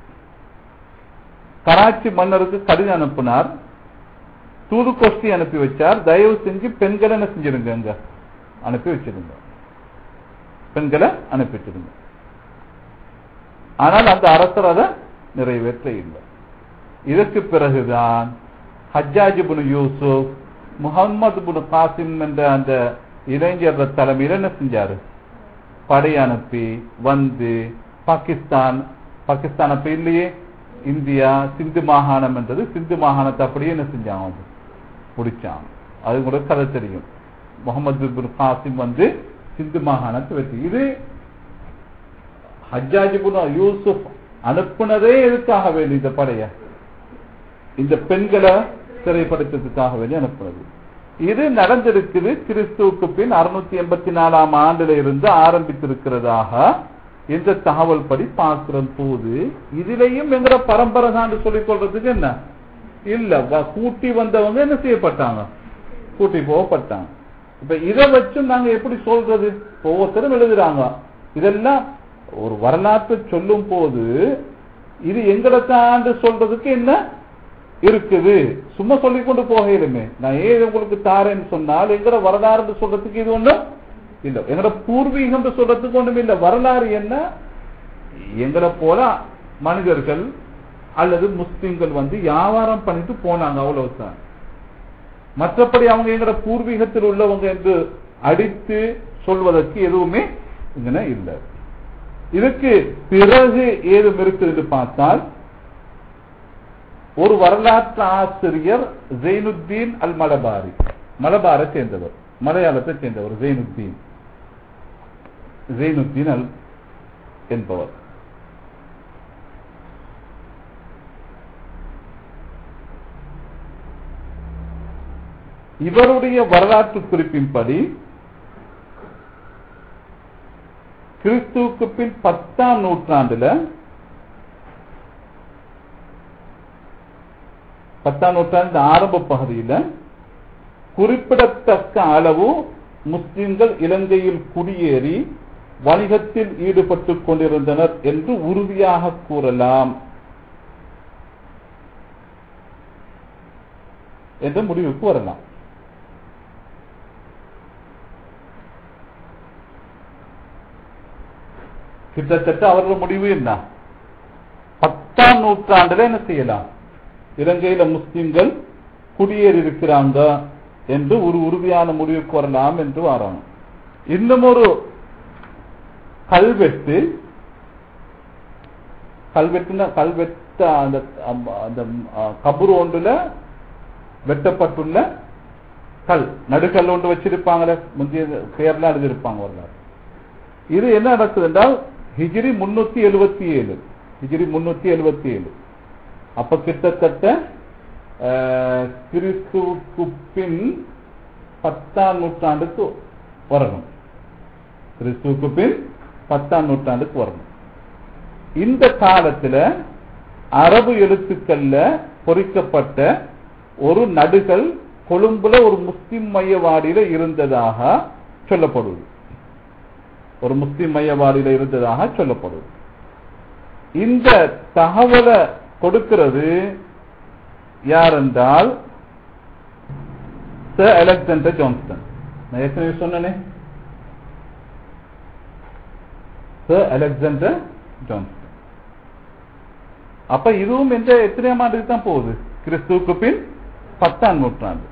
கராச்சி மன்னருக்கு கடிதம் அனுப்பினார் தூது கோஷ்டி அனுப்பி வச்சார் தயவு செஞ்சு பெண்களை என்ன செஞ்சிருங்க அங்க அனுப்பி வச்சிருங்க பெண்களை அனுப்பி வச்சிருங்க ஆனால் அந்த அரசர் அதை நிறைவேற்ற இல்லை இதற்கு பிறகுதான் ஹஜ்ஜாஜ் புனு யூசுப் முகமது புனு காசிம் என்ற அந்த இளைஞர் தலைமையில் என்ன செஞ்சாரு படை அனுப்பி வந்து பாகிஸ்தான் பாகிஸ்தான் அப்ப இல்லையே இந்தியா சிந்து மாகாணம் என்றது சிந்து மாகாணத்தை அப்படியே என்ன செஞ்சான் அவங்க முடிச்சான் அது கூட கதை தெரியும் முகமது பின் காசிம் வந்து சிந்து மாகாணத்தை வெற்றி இது ஹஜ்ஜாஜ் புனு யூசுப் அனுப்புனதே எதுக்காக வேண்டி இந்த படைய இந்த பெண்களை சிறைப்படுத்துறதுக்காக வேண்டி அனுப்புனது இது நடந்திருக்குது கிறிஸ்துவுக்கு பின் அறுநூத்தி எண்பத்தி நாலாம் ஆண்டுல இருந்து ஆரம்பித்திருக்கிறதாக இந்த தகவல் படி பார்க்கிற போது இதுலயும் எங்கட பரம்பரை தான் சொல்லிக் கொள்றதுக்கு என்ன இல்ல வ- கூட்டி வந்தவங்க என்ன செய்யப்பட்டாங்க கூட்டி போகப்பட்டாங்க இப்ப இதை வச்சு நாங்க எப்படி சொல்றது இப்ப ஒவ்வொருத்தரும் எழுதுறாங்க இதெல்லாம் ஒரு வரலாற்றை சொல்லும் போது இது எங்கடத்தாண்டு சொல்றதுக்கு என்ன இருக்குது சும்மா சொல்லிக் கொண்டு போகலுமே நான் ஏன் உங்களுக்கு தாரேன்னு சொன்னால் எங்கட வரலாறு சொல்றதுக்கு இது ஒண்ணும் இல்ல எங்கட பூர்வீகம் சொல்றதுக்கு ஒண்ணும் இல்ல வரலாறு என்ன எங்களை போல மனிதர்கள் அல்லது முஸ்லிம்கள் வந்து வியாபாரம் பண்ணிட்டு போனாங்க அவ்வளவுதான் மற்றபடி அவங்க எங்கட பூர்வீகத்தில் உள்ளவங்க என்று அடித்து சொல்வதற்கு எதுவுமே இங்கன இல்லை இதுக்கு பிறகு ஏதும் இருக்குது பார்த்தால் ஒரு வரலாற்று ஆசிரியர் ஜெயினுத்தீன் அல் மலபாரி மலபாரை சேர்ந்தவர் மலையாளத்தை சேர்ந்தவர் ஜெயினுத்தீன் ஜெயினுத்தீன் அல் என்பவர் இவருடைய வரலாற்று குறிப்பின்படி கிறிஸ்துவுக்கு பின் பத்தாம் நூற்றாண்டுல பத்தாம் நூற்றாண்டு ஆரம்ப பகுதியில குறிப்பிடத்தக்க அளவு முஸ்லிம்கள் இலங்கையில் குடியேறி வணிகத்தில் ஈடுபட்டுக் கொண்டிருந்தனர் என்று உறுதியாக கூறலாம் என்ற முடிவுக்கு வரலாம் கிட்டத்தட்ட அவர்கள் முடிவு என்ன பத்தாம் நூற்றாண்டுல என்ன செய்யலாம் இலங்கையில முஸ்லிம்கள் குடியேறி இருக்கிறாங்க என்று ஒரு உறுதியான முடிவுக்கு வரலாம் என்று வராங்க இன்னும் ஒரு கல்வெட்டு கல்வெட்டுனா கல்வெட்ட அந்த அம்- அந்த கபூர் ஒன்றுல வெட்டப்பட்டுள்ள கல் நடுக்கல் ஒன்று வச்சிருப்பாங்களே முந்தைய பேர்லாம் எழுதியிருப்பாங்க வரலாறு இது என்ன நடக்குது என்றால் ஹிஜ்ரி முன்னூத்தி எழுபத்தி ஏழு ஹிஜ்ரி முன்னூத்தி எழுபத்தி ஏழு அப்ப கிட்டத்தட்ட அஹ், கிறிஸ்துவுக்கு பின் பத்தாம் நூற்றாண்டுக்கு வரணும் கிறிஸ்துவுக்கு பின் பத்தாம் நூற்றாண்டுக்கு வரணும் இந்த காலத்துல அரபு எழுத்துக்கள்ல பொறிக்கப்பட்ட ஒரு நடுகள் கொழும்புல ஒரு முஸ்லிம் மையவாடியில இருந்ததாக சொல்லப்படுது ஒரு முஸ்லிம் மையவாடியில இருந்ததாக சொல்லப்படுது இந்த தகவலை கொடுக்கிறது யார் என்றால் சர் அலெக்சாண்டர் ஜான்ஸ்டன் நான் ஏற்கனவே சொன்னனே சர் அலெக்சாண்டர் ஜான்ஸ்டன் அப்ப இதுவும் எந்த எத்தனையாம் ஆண்டுக்கு தான் போகுது கிறிஸ்துவுக்கு பின் பத்தாம் நூற்றாண்டு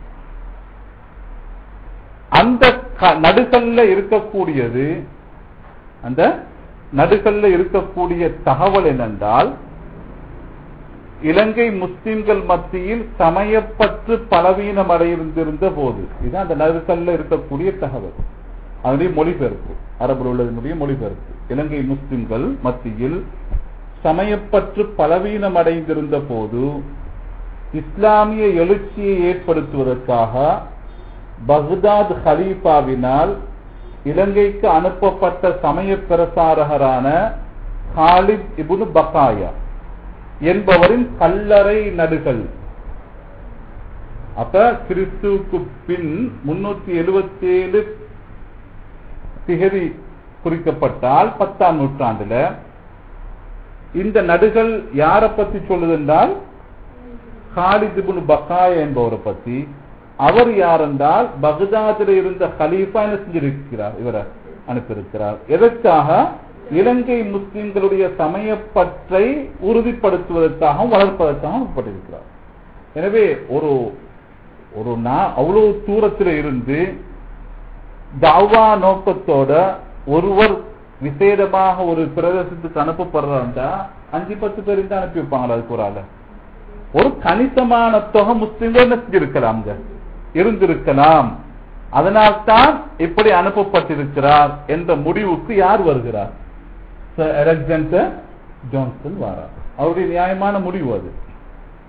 அந்த க- நடுகல்ல இருக்கக்கூடியது அந்த நடுகல்ல இருக்கக்கூடிய தகவல் என்னென்றால் இலங்கை முஸ்லிம்கள் மத்தியில் சமயப்பற்று பலவீனம் அடைந்திருந்த போது இதுதான் அந்த நடுக்கல்ல இருக்கக்கூடிய தகவல் அதனுடைய மொழிபெயர்ப்பு அரபில் உள்ளதனுடைய மொழிபெயர்ப்பு இலங்கை முஸ்லிம்கள் மத்தியில் சமயப்பற்று பலவீனம் அடைந்திருந்த போது இஸ்லாமிய எழுச்சியை ஏற்படுத்துவதற்காக பக்தாத் ஹலீஃபாவினால் இலங்கைக்கு அனுப்பப்பட்ட சமய பிரசாரகரான ஹாலித் இப்னு பகாயா என்பவரின் கல்லறை நடுகள் அப்ப கிறிஸ்துவுக்கு பின் முன்னூத்தி எழுபத்தி ஏழு திகதி குறிக்கப்பட்டால் பத்தாம் நூற்றாண்டுல இந்த நடுகள் யாரை பத்தி சொல்லுது என்றால் ஹாலித் இப்னு பக்காயா என்பவரை பத்தி அவர் யார் என்றால் பக்தாதில் இருந்த கலீஃபா என்ன செஞ்சிருக்கிறார் இவரை அனுப்பியிருக்கிறார் எதற்காக இலங்கை முஸ்லிம்களுடைய சமயப்பற்றை உறுதிப்படுத்துவதற்காகவும் வளர்ப்பதற்காகவும் அனுப்பப்பட்டிருக்கிறார் எனவே ஒரு ஒரு நா- அவ்வளவு தூரத்தில் இருந்து தாவா நோக்கத்தோட ஒருவர் விசேடமாக ஒரு பிரதேசத்துக்கு அனுப்பப்படுறாண்டா அஞ்சு பத்து பேர் தான் அனுப்பி வைப்பாங்களா அதுக்கு ஒரு ஆளு ஒரு கணிசமான தொகை முஸ்லிம்கள் என்ன செஞ்சிருக்கலாம்ங்க இருந்திருக்கலாம் அதனால்தான் இப்படி அனுப்பப்பட்டிருக்கிறார் என்ற முடிவுக்கு யார் வருகிறார் சர் அலெக்சாண்டர் ஜான்சன் வாரார் அவருடைய நியாயமான முடிவு அது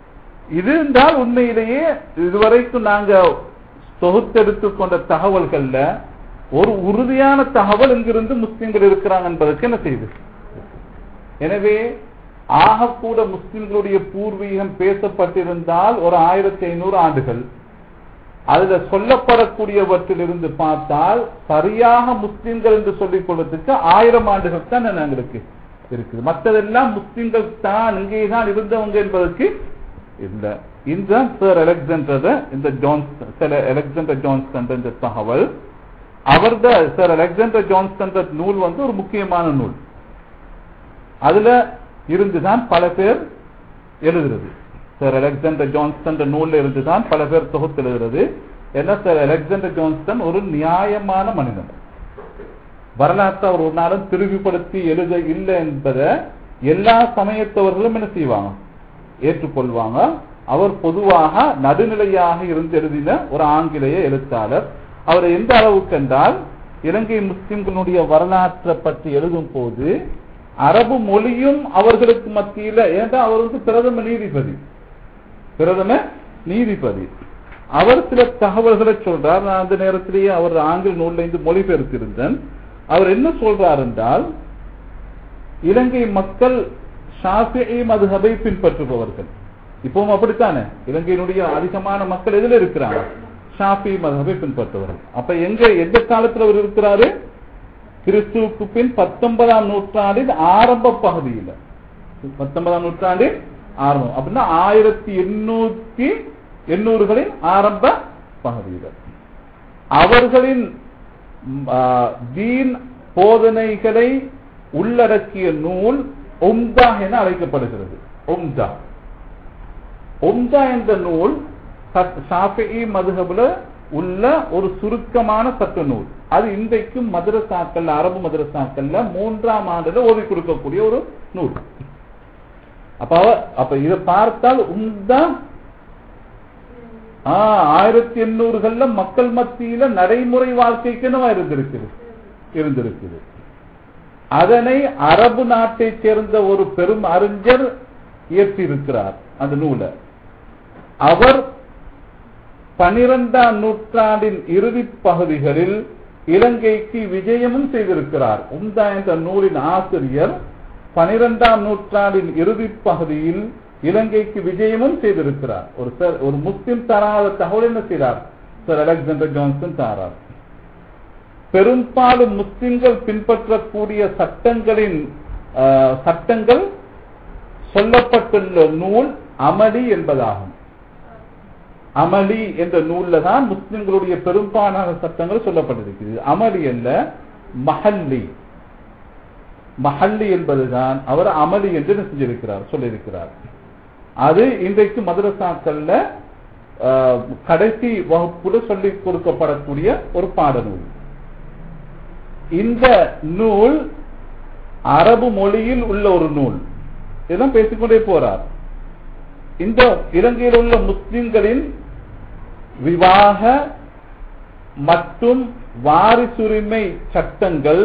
இது என்றால் உண்மையிலேயே இதுவரைக்கும் நாங்க தொகுத்தெடுத்து கொண்ட தகவல்கள்ல ஒரு உறுதியான தகவல் இங்கிருந்து முஸ்லிம்கள் இருக்கிறாங்க என்பதற்கு என்ன செய்யுது எனவே ஆகக்கூட முஸ்லிம்களுடைய பூர்வீகம் பேசப்பட்டிருந்தால் ஒரு ஆயிரத்தி ஐநூறு ஆண்டுகள் அதுல சொல்லப்படக்கூடியவற்றிலிருந்து பார்த்தால் சரியாக முஸ்லிம்கள் என்று சொல்லிக் கொள்வதற்கு ஆயிரம் ஆண்டுகள் தான் எங்களுக்கு இருக்குது மற்றதெல்லாம் முஸ்லிம்கள் தான் இங்கே தான் இருந்தவங்க என்பதற்கு இல்ல இந்த சார் அலெக்சாண்டர் இந்த ஜான்ஸ்டன் சார் அலெக்சாண்டர் ஜான்ஸ்டன் இந்த தகவல் அவர்த சார் அலெக்சாண்டர் ஜான்ஸ்டன் நூல் வந்து ஒரு முக்கியமான நூல் அதுல இருந்துதான் பல பேர் எழுதுறது சார் அலெக்சாண்டர் ஜான்ஸ்டன் நூல்ல இருந்துதான் பல பேர் தொகுத்து எழுதுறது ஏன்னா சார் அலெக்சாண்டர் ஜான்ஸ்டன் ஒரு நியாயமான மனிதன் வரலாற்றை அவர் ஒரு நாளும் திருவிப்படுத்தி எழுத இல்லை என்பதை எல்லா சமயத்தவர்களும் என்ன செய்வாங்க ஏற்றுக்கொள்வாங்க அவர் பொதுவாக நடுநிலையாக இருந்து எழுதின ஒரு ஆங்கிலேய எழுத்தாளர் அவர் எந்த அளவுக்கு என்றால் இலங்கை முஸ்லிம்களுடைய வரலாற்றை பற்றி எழுதும் போது அரபு மொழியும் அவர்களுக்கு மத்தியில ஏன்னா அவர் வந்து பிரதம நீதிபதி பிரதம நீதிபதி அவர் சில தகவல்களை சொல்றார் நான் அந்த நேரத்திலேயே அவர் ஆங்கில நூல்ல இருந்து மொழிபெயர்த்திருந்தேன் அவர் என்ன சொல்றார் என்றால் இலங்கை மக்கள் ஷாஃபிஐ மதுஹபை பின்பற்றுபவர்கள் இப்பவும் அப்படித்தானே இலங்கையினுடைய அதிகமான மக்கள் எதுல இருக்கிறாங்க ஷாஃபி மதுஹபை பின்பற்றுபவர்கள் அப்ப எங்க எந்த காலத்துல அவர் இருக்கிறாரு கிறிஸ்துவுக்கு பின் பத்தொன்பதாம் நூற்றாண்டின் ஆரம்ப பகுதியில் பத்தொன்பதாம் நூற்றாண்டின் ஆரம்பம் அப்படின்னா ஆயிரத்தி எண்ணூத்தி எண்ணூறுகளின் ஆரம்ப பகுதியில் அவர்களின் தீன் போதனைகளை உள்ளடக்கிய நூல் ஒம்தா என அழைக்கப்படுகிறது ஒம்தா ஒம்தா என்ற நூல் ஷாஃபி மதுஹபுல உள்ள ஒரு சுருக்கமான சட்ட நூல் அது இன்றைக்கும் மதரசாக்கள் அரபு மதரசாக்கள்ல மூன்றாம் ஆண்டுல ஓதி கொடுக்கக்கூடிய ஒரு நூல் அப்ப அப்ப இதை பார்த்தால் உம்தா ஆயிரத்தி எண்ணூறுகள்ல மக்கள் மத்தியில நடைமுறை வாழ்க்கைக்கு என்னவா இருந்திருக்குது இருந்திருக்குது அதனை அரபு நாட்டை சேர்ந்த ஒரு பெரும் அறிஞர் இயற்றியிருக்கிறார் அந்த நூலை அவர் பனிரெண்டாம் நூற்றாண்டின் இறுதி பகுதிகளில் இலங்கைக்கு விஜயமும் செய்திருக்கிறார் உம்தா என்ற நூலின் ஆசிரியர் பனிரெண்டாம் நூற்றாண்டின் இறுதி பகுதியில் இலங்கைக்கு விஜயமும் செய்திருக்கிறார் ஒரு சார் ஒரு முஸ்லிம் தராத தகவல் என்ன செய்தார் சார் அலெக்சாண்டர் ஜான்சன் தாரார் பெரும்பாலும் முஸ்லிம்கள் பின்பற்றக்கூடிய சட்டங்களின் சட்டங்கள் சொல்லப்பட்டுள்ள நூல் அமளி என்பதாகும் அமளி என்ற நூல்ல தான் முஸ்லிம்களுடைய பெரும்பாலான சட்டங்கள் சொல்லப்பட்டிருக்கிறது அமளி அல்ல மஹல்லி மஹல்லி என்பதுதான் அவர் அமளி என்று செஞ்சிருக்கிறார் சொல்லியிருக்கிறார் அது இன்றைக்கு மதரசாக்கள்ல கடைசி வகுப்புல சொல்லிக் கொடுக்கப்படக்கூடிய ஒரு பாடநூல் இந்த நூல் அரபு மொழியில் உள்ள ஒரு நூல் இதெல்லாம் பேசிக்கொண்டே போறார் இந்த இலங்கையில் உள்ள முஸ்லிம்களின் விவாக மற்றும் வாரிசுரிமை சட்டங்கள்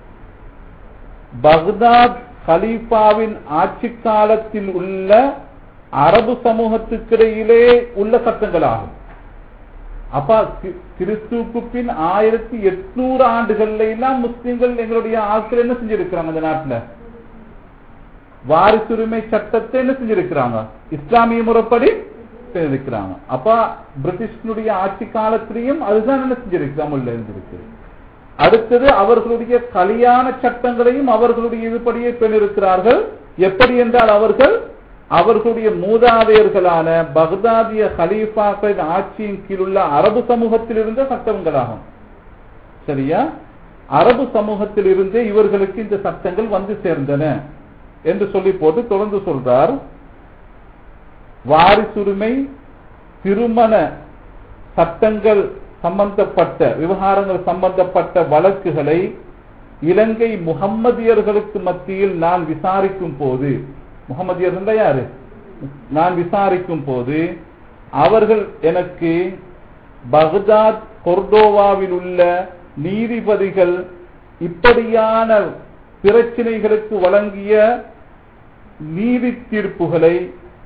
பக்தாத் ஹலீஃபாவின் ஆட்சி காலத்தில் உள்ள அரபு சமூகத்துக்கிடையிலே உள்ள சட்டங்களாகும் அப்ப கிறிஸ்துவுக்கு பின் ஆயிரத்தி எட்நூறு ஆண்டுகள்ல எல்லாம் முஸ்லிம்கள் எங்களுடைய ஆட்கள் என்ன செஞ்சிருக்கிறாங்க அந்த நாட்டுல வாரிசுரிமை சட்டத்தை என்ன செஞ்சிருக்கிறாங்க இஸ்லாமிய முறைப்படி இருக்கிறாங்க அப்ப பிரிட்டிஷனுடைய ஆட்சி காலத்திலையும் அதுதான் என்ன செஞ்சிருக்கு உள்ள இருந்திருக்கு அடுத்தது அவர்களுடைய கல்யாண சட்டங்களையும் அவர்களுடைய இதுபடியே பெற்றிருக்கிறார்கள் எப்படி என்றால் அவர்கள் அவர்களுடைய மூதாதையர்களான பக்தாதிய ஹலீஃபாக்களின் ஆட்சியின் கீழுள்ள அரபு சமூகத்தில் இருந்த சட்டங்களாகும் சரியா அரபு சமூகத்தில் இருந்தே இவர்களுக்கு இந்த சட்டங்கள் வந்து சேர்ந்தன என்று சொல்லி போட்டு தொடர்ந்து சொல்றார் வாரிசுரிமை திருமண சட்டங்கள் சம்பந்தப்பட்ட விவகாரங்கள் சம்பந்தப்பட்ட வழக்குகளை இலங்கை முகம்மதியர்களுக்கு மத்தியில் நான் விசாரிக்கும் போது முகமதியர் யாரு நான் விசாரிக்கும் போது அவர்கள் எனக்கு பக்தாத் கொர்டோவாவில் உள்ள நீதிபதிகள் இப்படியான பிரச்சனைகளுக்கு வழங்கிய நீதி தீர்ப்புகளை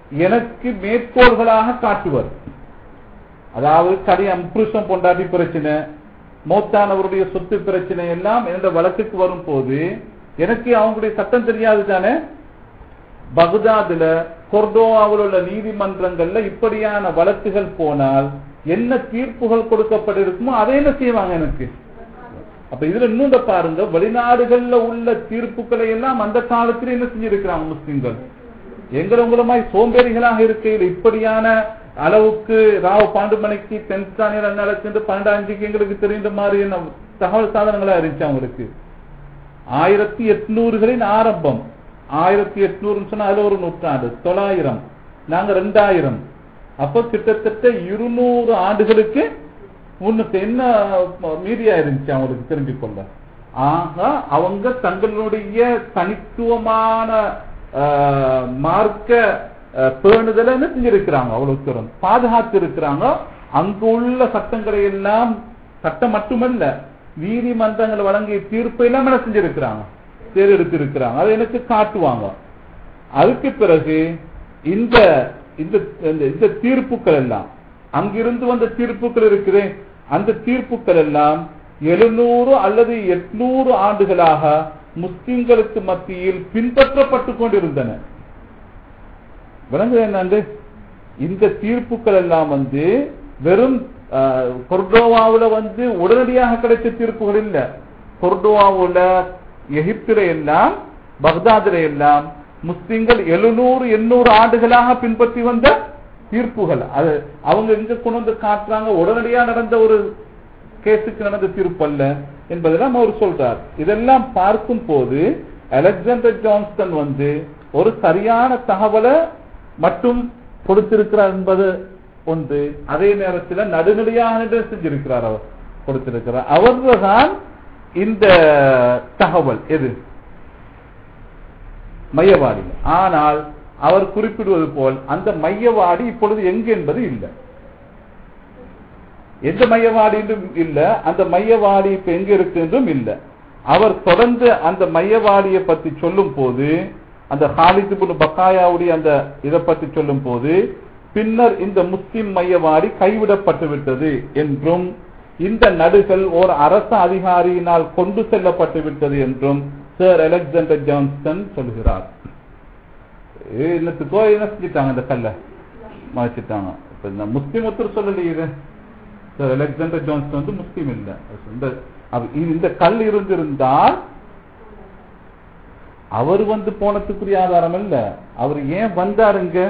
எனக்கு மேற்கோள்களாக காட்டுவர் அதாவது கடி அம்புருஷம் பொண்டாட்டி பிரச்சனை மௌத்தானவருடைய சொத்து பிரச்சனை எல்லாம் என்ற வழக்குக்கு வரும் போது எனக்கு அவங்களுடைய சட்டம் தெரியாது தானே பகுதாதுல கொர்டோவாவில் உள்ள நீதிமன்றங்கள்ல இப்படியான வழக்குகள் போனால் என்ன தீர்ப்புகள் கொடுக்கப்பட்டிருக்குமோ அதை என்ன செய்வாங்க எனக்கு அப்ப இதுல இன்னொன்று பாருங்க வெளிநாடுகள்ல உள்ள தீர்ப்புகளை எல்லாம் அந்த காலத்துல என்ன செஞ்சிருக்கிறாங்க முஸ்லிம்கள் எங்களை உங்களை மாதிரி சோம்பேறிகளாக இருக்கையில் இப்படியான அளவுக்கு ராவ பாண்டுமணிக்கு தென்ஸ்தானியில் என்ன நடக்குது பன்னெண்டாஞ்சுக்கு எங்களுக்கு தெரிந்த மாதிரி என்ன தகவல் சாதனங்களா இருந்துச்சு அவங்களுக்கு ஆயிரத்தி எட்நூறுகளின் ஆரம்பம் ஆயிரத்தி எட்நூறுன்னு சொன்னா அதுல ஒரு நூற்றாண்டு தொள்ளாயிரம் நாங்க ரெண்டாயிரம் அப்ப கிட்டத்தட்ட இருநூறு ஆண்டுகளுக்கு முன்னுக்கு என்ன மீடியா இருந்துச்சு அவங்களுக்கு தெரிஞ்சு கொள்ள ஆக அவங்க தங்களுடைய தனித்துவமான ஆஹ், மார்க்க ஆஹ், பேணுதலை என்ன செஞ்சிருக்கிறாங்க அவ்வளவு தூரம் பாதுகாத்து இருக்கிறாங்க அங்கு உள்ள சட்டங்களை எல்லாம் சட்டம் மட்டுமல்ல நீதிமன்றங்கள் வழங்கிய தீர்ப்பை எல்லாம் என்ன செஞ்சிருக்கிறாங்க தேர்ந்தெடுத்து இருக்கிறாங்க அதை எனக்கு காட்டுவாங்க அதுக்கு பிறகு இந்த இந்த இந்த- இந்த தீர்ப்புகள் எல்லாம் அங்கிருந்து வந்த தீர்ப்புகள் இருக்குது அந்த தீர்ப்புகள் எல்லாம் எழுநூறு அல்லது எட்நூறு ஆண்டுகளாக முஸ்லிம்களுக்கு மத்தியில் பின்பற்றப்பட்டு கொண்டிருந்தன விளங்குது என்னண்டு இந்த தீர்ப்புகள் எல்லாம் வந்து வெறும் ஆஹ், கொர்டோவாவுல வந்து உடனடியாக கிடைச்ச தீர்ப்புகள் இல்ல கொர்டோவாவுல எகிப்தில எல்லாம் பக்தாதில எல்லாம் முஸ்லிம்கள் எழுநூறு எண்ணூறு ஆண்டுகளாக பின்பற்றி வந்த தீர்ப்புகள் அது அவங்க எங்க கொண்டு வந்து காட்டுறாங்க உடனடியா நடந்த ஒரு கேஸுக்கு நடந்த தீர்ப்பு அல்ல என்பதெல்லாம் அவர் சொல்றார் இதெல்லாம் பார்க்கும் போது அலெக்சாண்டர் ஜான்ஸ்டன் வந்து ஒரு சரியான தகவலை மட்டும் கொடுத்திருக்கிறார் என்பது ஒன்று அதே நேரத்தில் நடுநிலையாக நின்று செஞ்சிருக்கிறார் அவர் கொடுத்திருக்கிறார் அவர்தான் இந்த தகவல் எது மையவாடி ஆனால் அவர் குறிப்பிடுவது போல் அந்த மையவாடி இப்பொழுது எங்கு என்பது இல்லை எந்த மையவாடி என்றும் இல்ல அந்த மையவாடி இப்ப எங்க இருக்கு என்றும் இல்ல அவர் தொடர்ந்து அந்த மையவாடியை பத்தி சொல்லும் போது அந்த ஹாலித் இப்னு பக்காயாவுடைய அந்த இதை பற்றி சொல்லும் போது பின்னர் இந்த முஸ்லிம் மையவாடி கைவிடப்பட்டு விட்டது என்றும் இந்த நடுகள் ஓர் அரச அதிகாரியினால் கொண்டு செல்லப்பட்டு விட்டது என்றும் சர் அலெக்சாண்டர் ஜான்சன் சொல்கிறார் ஏ, என்னத்துக்கோ என்ன செஞ்சிட்டாங்க இந்த கல்ல மறைச்சிட்டாங்க இப்ப இந்த முஸ்லிம் ஒருத்தர் சொல்லலையே இது சார் அலெக்சாண்டர் ஜான்சன் வந்து முஸ்லீம் இல்ல இந்த அவ- இந்த கல் இருந்திருந்தால் அவர் வந்து போனதுக்குரிய ஆதாரம் இல்ல அவர் ஏன் வந்தாருங்க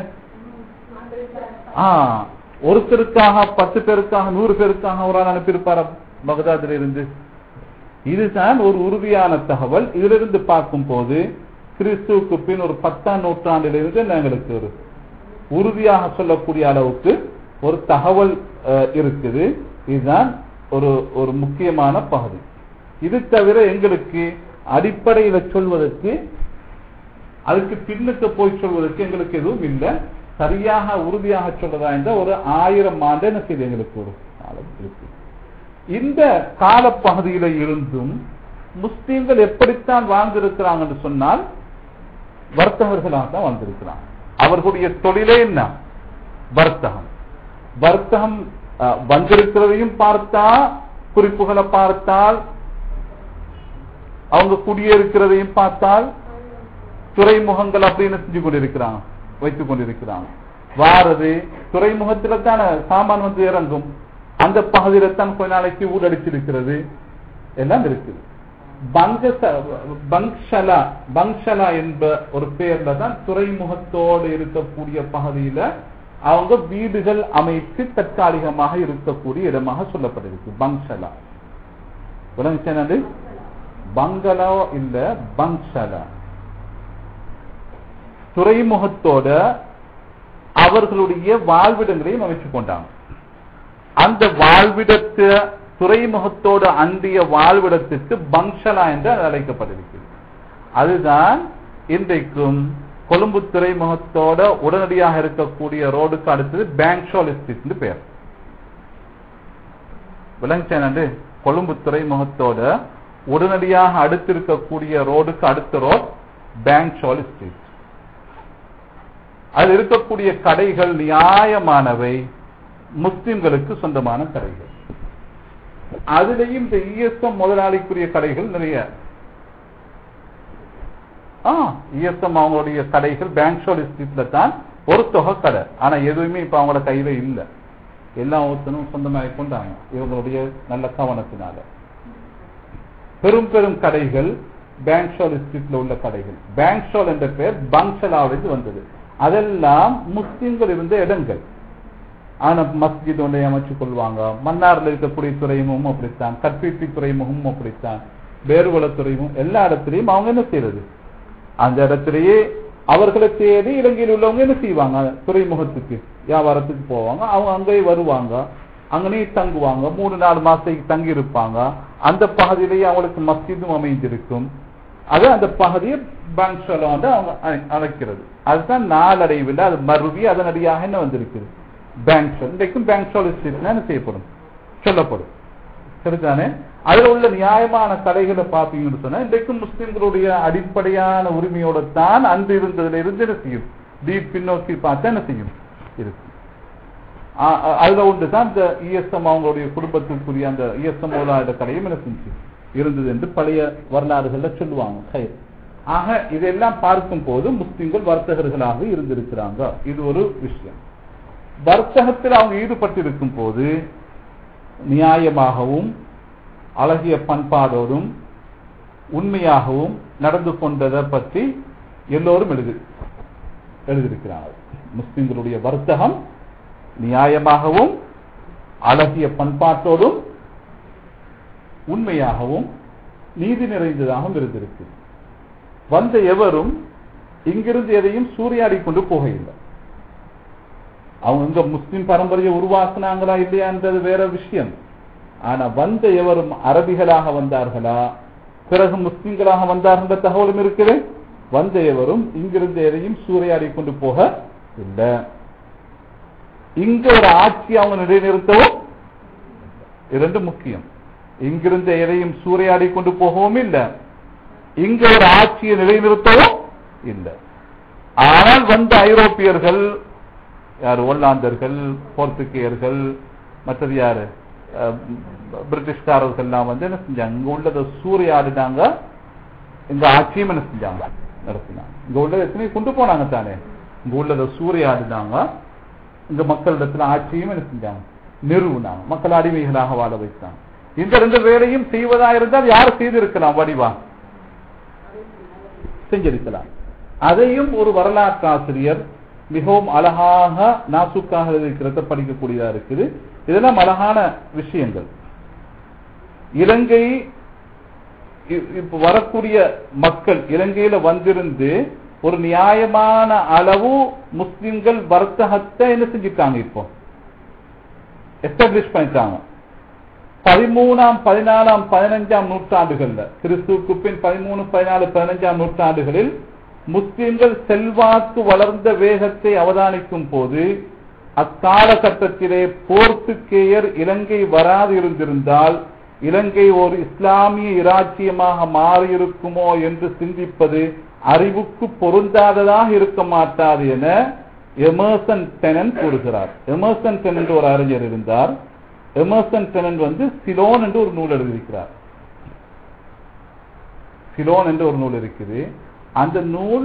ஆ ஒருத்தருக்காக பத்து பேருக்காக நூறு பேருக்காக அவரால் அனுப்பியிருப்பார பகதாதில் இருந்து இதுதான் ஒரு உறுதியான தகவல் இதிலிருந்து பார்க்கும் போது கிறிஸ்துவுக்கு பின் ஒரு பத்தாம் நூற்றாண்டிலிருந்து எங்களுக்கு ஒரு உறுதியாக சொல்லக்கூடிய அளவுக்கு ஒரு தகவல் அஹ், இருக்குது இதுதான் ஒரு ஒரு முக்கியமான பகுதி இது தவிர எங்களுக்கு அடிப்படையில சொல்வதற்கு அதுக்கு பின்னுக்கு போய் சொல்வதற்கு எங்களுக்கு எதுவும் இல்லை சரியாக உறுதியாக சொல்றதா என்ற ஒரு ஆயிரம் ஆண்டு என்ன செய்து எங்களுக்கு ஒரு காலம் இருக்கு இந்த காலப்பகுதியில இருந்தும் முஸ்லீம்கள் எப்படித்தான் வாழ்ந்திருக்கிறாங்க என்று சொன்னால் வர்த்தகர்களாக தான் வாழ்ந்திருக்கிறாங்க அவர்களுடைய தொழிலே என்ன வர்த்தகம் வர்த்தகம் அஹ், வந்திருக்கிறதையும் பார்த்தா குறிப்புகளை பார்த்தால் அவங்க குடியேறுக்கிறதையும் பார்த்தால் துறைமுகங்கள் அப்படின்னு செஞ்சு கொண்டிருக்கிறாங்க வைத்துக் கொண்டிருக்கிறாங்க வாரது துறைமுகத்துல தானே சாமான் வந்து இறங்கும் அந்த பகுதியில தான் கொஞ்ச நாளைக்கு ஊடடிச்சிருக்கிறது எல்லாம் இருக்குது பங்கச- பங்ஷலா பங்ஷலா என்ப ஒரு பேர்ல தான் துறைமுகத்தோடு இருக்கக்கூடிய பகுதியில அவங்க வீடுகள் அமைத்து தற்காலிகமாக இருக்கக்கூடிய இடமாக சொல்லப்பட்டிருக்கு பங்ஷலா விளங்குச்சா என்னது பங்களா இல்ல பங்ஷலா துறைமுகத்தோட அவர்களுடைய வாழ்விடங்களையும் அமைச்சு கொண்டாங்க அந்த வாழ்விடத்து துறைமுகத்தோடு அண்டிய வாழ்விடத்திற்கு பங்ஷலா என்று அது அழைக்கப்பட்டிருக்கிறது அதுதான் இன்றைக்கும் கொழும்பு துறைமுகத்தோட உடனடியாக இருக்கக்கூடிய ரோடுக்கு அடுத்தது பேங்க்ஷால் ஸ்ட்ரீட் பெயர் விளங்குச்சேனண்டு கொழும்பு துறைமுகத்தோட உடனடியாக அடுத்திருக்கக்கூடிய ரோடுக்கு அடுத்த ரோட் பேங்க்ஷால் ஸ்ட்ரீட் அதில் இருக்கக்கூடிய கடைகள் நியாயமானவை முஸ்லிம்களுக்கு சொந்தமான கடைகள் அதுலயும் இந்த இஎஸ்எம் முதலாளிக்குரிய கடைகள் நிறைய ஆ இஎஸ்எம் அவங்களுடைய கடைகள் பேங்க் ஷோல் ஸ்ட்ரீட்ல தான் ஒரு தொகை கடை ஆனா எதுவுமே இப்ப அவங்களோட கையில இல்ல எல்லா ஒருத்தனும் சொந்தமாக கொண்டாங்க இவங்களுடைய நல்ல கவனத்தினால பெரும் பெரும் கடைகள் பேங்க் ஷால் ஸ்ட்ரீட்ல உள்ள கடைகள் பேங்க் ஷால் என்ற பெயர் பங்ஷலாவிலிருந்து வந்தது அதெல்லாம் முஸ்லிம்கள் இருந்த இடங்கள் ஆனா மஸ்ஜித் ஒன்றை அமைச்சுக் கொள்வாங்க மன்னார்ல இருக்கக்கூடிய துறைமுகமும் அப்படித்தான் கற்பீட்டி துறைமுகமும் அப்படித்தான் வேறுவள துறைமுகம் எல்லா இடத்துலையும் அவங்க என்ன செய்யறது அந்த இடத்திலேயே அவர்களை தேடி இலங்கையில் உள்ளவங்க என்ன செய்வாங்க துறைமுகத்துக்கு வியாபாரத்துக்கு போவாங்க அவங்க அங்கேயே வருவாங்க அங்கனே தங்குவாங்க மூணு நாலு மாசத்துக்கு தங்கி இருப்பாங்க அந்த பகுதியிலேயே அவங்களுக்கு மஸ்ஜிதும் அமைந்திருக்கும் அது அந்த பகுதியை பேங்க் ஷோல வந்து அவங்க அழை- அழைக்கிறது அதுதான் நாளடைவில் அது மருவி அதனடியாக என்ன வந்திருக்குது பேங்க் ஷோல் இன்றைக்கும் பேங்க் ஷோல் என்ன செய்யப்படும் சொல்லப்படும் சரிதானே அதுல உள்ள நியாயமான கடைகளை பாப்பீங்கன்னு சொன்னா இன்றைக்கும் முஸ்லிம்களுடைய அடிப்படையான உரிமையோட தான் அன்று இருந்ததுல இருந்து என்ன செய்யும் டீப் பின்னோக்கி பார்த்தா என்ன செய்யும் இருக்கு ஆ- ஆ- அதுல ஒன்று தான் இந்த இஎஸ்எம் அவங்களுடைய குடும்பத்திற்குரிய அந்த இஎஸ்எம் முதலாளிட கடையும் என்ன செஞ்சு இருந்தது என்று பழைய வரலாறுகள்ல சொல்லுவாங்க ஹைர். ஆக இதெல்லாம் பார்க்கும் போது முஸ்லிம்கள் வர்த்தகர்களாக இருந்திருக்கிறாங்க இது ஒரு விஷயம் வர்த்தகத்தில் அவங்க ஈடுபட்டிருக்கும் போது நியாயமாகவும் அழகிய பண்பாடோடும் உண்மையாகவும் நடந்து கொண்டதை பற்றி எல்லோரும் எழுதி எழுதியிருக்கிறார்கள் முஸ்லிம்களுடைய வர்த்தகம் நியாயமாகவும் அழகிய பண்பாட்டோடும் உண்மையாகவும் நீதி நிறைந்ததாகவும் இருந்திருக்கு வந்த எவரும் இங்கிருந்து எதையும் சூறையாடி கொண்டு போகையில்லை அவங்க இங்க முஸ்லிம் பரம்பரையை உருவாக்குனாங்களா இல்லையான்றது வேற விஷயம் ஆனா வந்த எவரும் அரபிகளாக வந்தார்களா பிறகு முஸ்லிம்களாக வந்தார்கள் என்ற தகவலும் இருக்குது வந்த எவரும் இங்கிருந்து எதையும் சூறையாடி கொண்டு போக இல்லை இங்க ஒரு ஆட்சி அவங்க நிலைநிறுத்தவும் இரண்டு முக்கியம் இங்கிருந்த எதையும் சூறையாடி கொண்டு போகவும் இல்லை இங்க ஒரு ஆட்சியை நிலைநிறுத்தவும் இல்லை ஆனால் வந்த ஐரோப்பியர்கள் யார் ஒல்லாந்தர்கள் போர்த்துகேயர்கள் மற்றது யாரு அஹ், பிரிட்டிஷ்காரர்கள் எல்லாம் வந்து என்ன செஞ்சாங்க இங்க உள்ளதை சூறையாடினாங்க இந்த ஆட்சியும் என்ன செஞ்சாங்க நடத்தினாங்க இங்க உள்ளதை எத்தனை கொண்டு போனாங்க தானே இங்க உள்ளதை சூறையாடினாங்க இந்த மக்களிடத்துல ஆட்சியும் என்ன செஞ்சாங்க நிறுவினாங்க மக்கள் அடிமைகளாக வாழ வைத்தாங்க இந்த ரெண்டு வேலையும் செய்வதா இருந்தால் யார் செய்திருக்கலாம் வடிவா செஞ்சிருக்கலாம் அதையும் ஒரு வரலாற்று ஆசிரியர் மிகவும் அழகாக நாசுக்காக இருக்கிறத படிக்கக்கூடியதா இருக்குது இதெல்லாம் அழகான விஷயங்கள் இலங்கை இ- இப்ப வரக்கூடிய மக்கள் இலங்கையில வந்திருந்து ஒரு நியாயமான அளவு முஸ்லிம்கள் வர்த்தகத்தை என்ன செஞ்சுட்டாங்க இப்போ எஸ்டாப்ளிஷ் பண்ணிட்டாங்க பதிமூணாம் பதினாலாம் பதினஞ்சாம் நூற்றாண்டுகள்ல கிறிஸ்துவுக்கு பின் பதிமூணு பதினாலு பதினஞ்சாம் நூற்றாண்டுகளில் முஸ்லிம்கள் செல்வாக்கு வளர்ந்த வேகத்தை அவதானிக்கும் போது அக்காலகட்டத்திலே போர்த்துக்கேயர் இலங்கை வராது இருந்திருந்தால் இலங்கை ஒரு இஸ்லாமிய இராச்சியமாக மாறியிருக்குமோ என்று சிந்திப்பது அறிவுக்கு பொருந்தாததாக இருக்க மாட்டாது என எமர்சன் டெனன் கூறுகிறார் எமர்சன் டெனன் ஒரு அறிஞர் இருந்தார் எமர்சன் டெனன் வந்து சிலோன் என்று ஒரு நூல் எழுதியிருக்கிறார் சிலோன் என்று ஒரு நூல் இருக்குது அந்த நூல்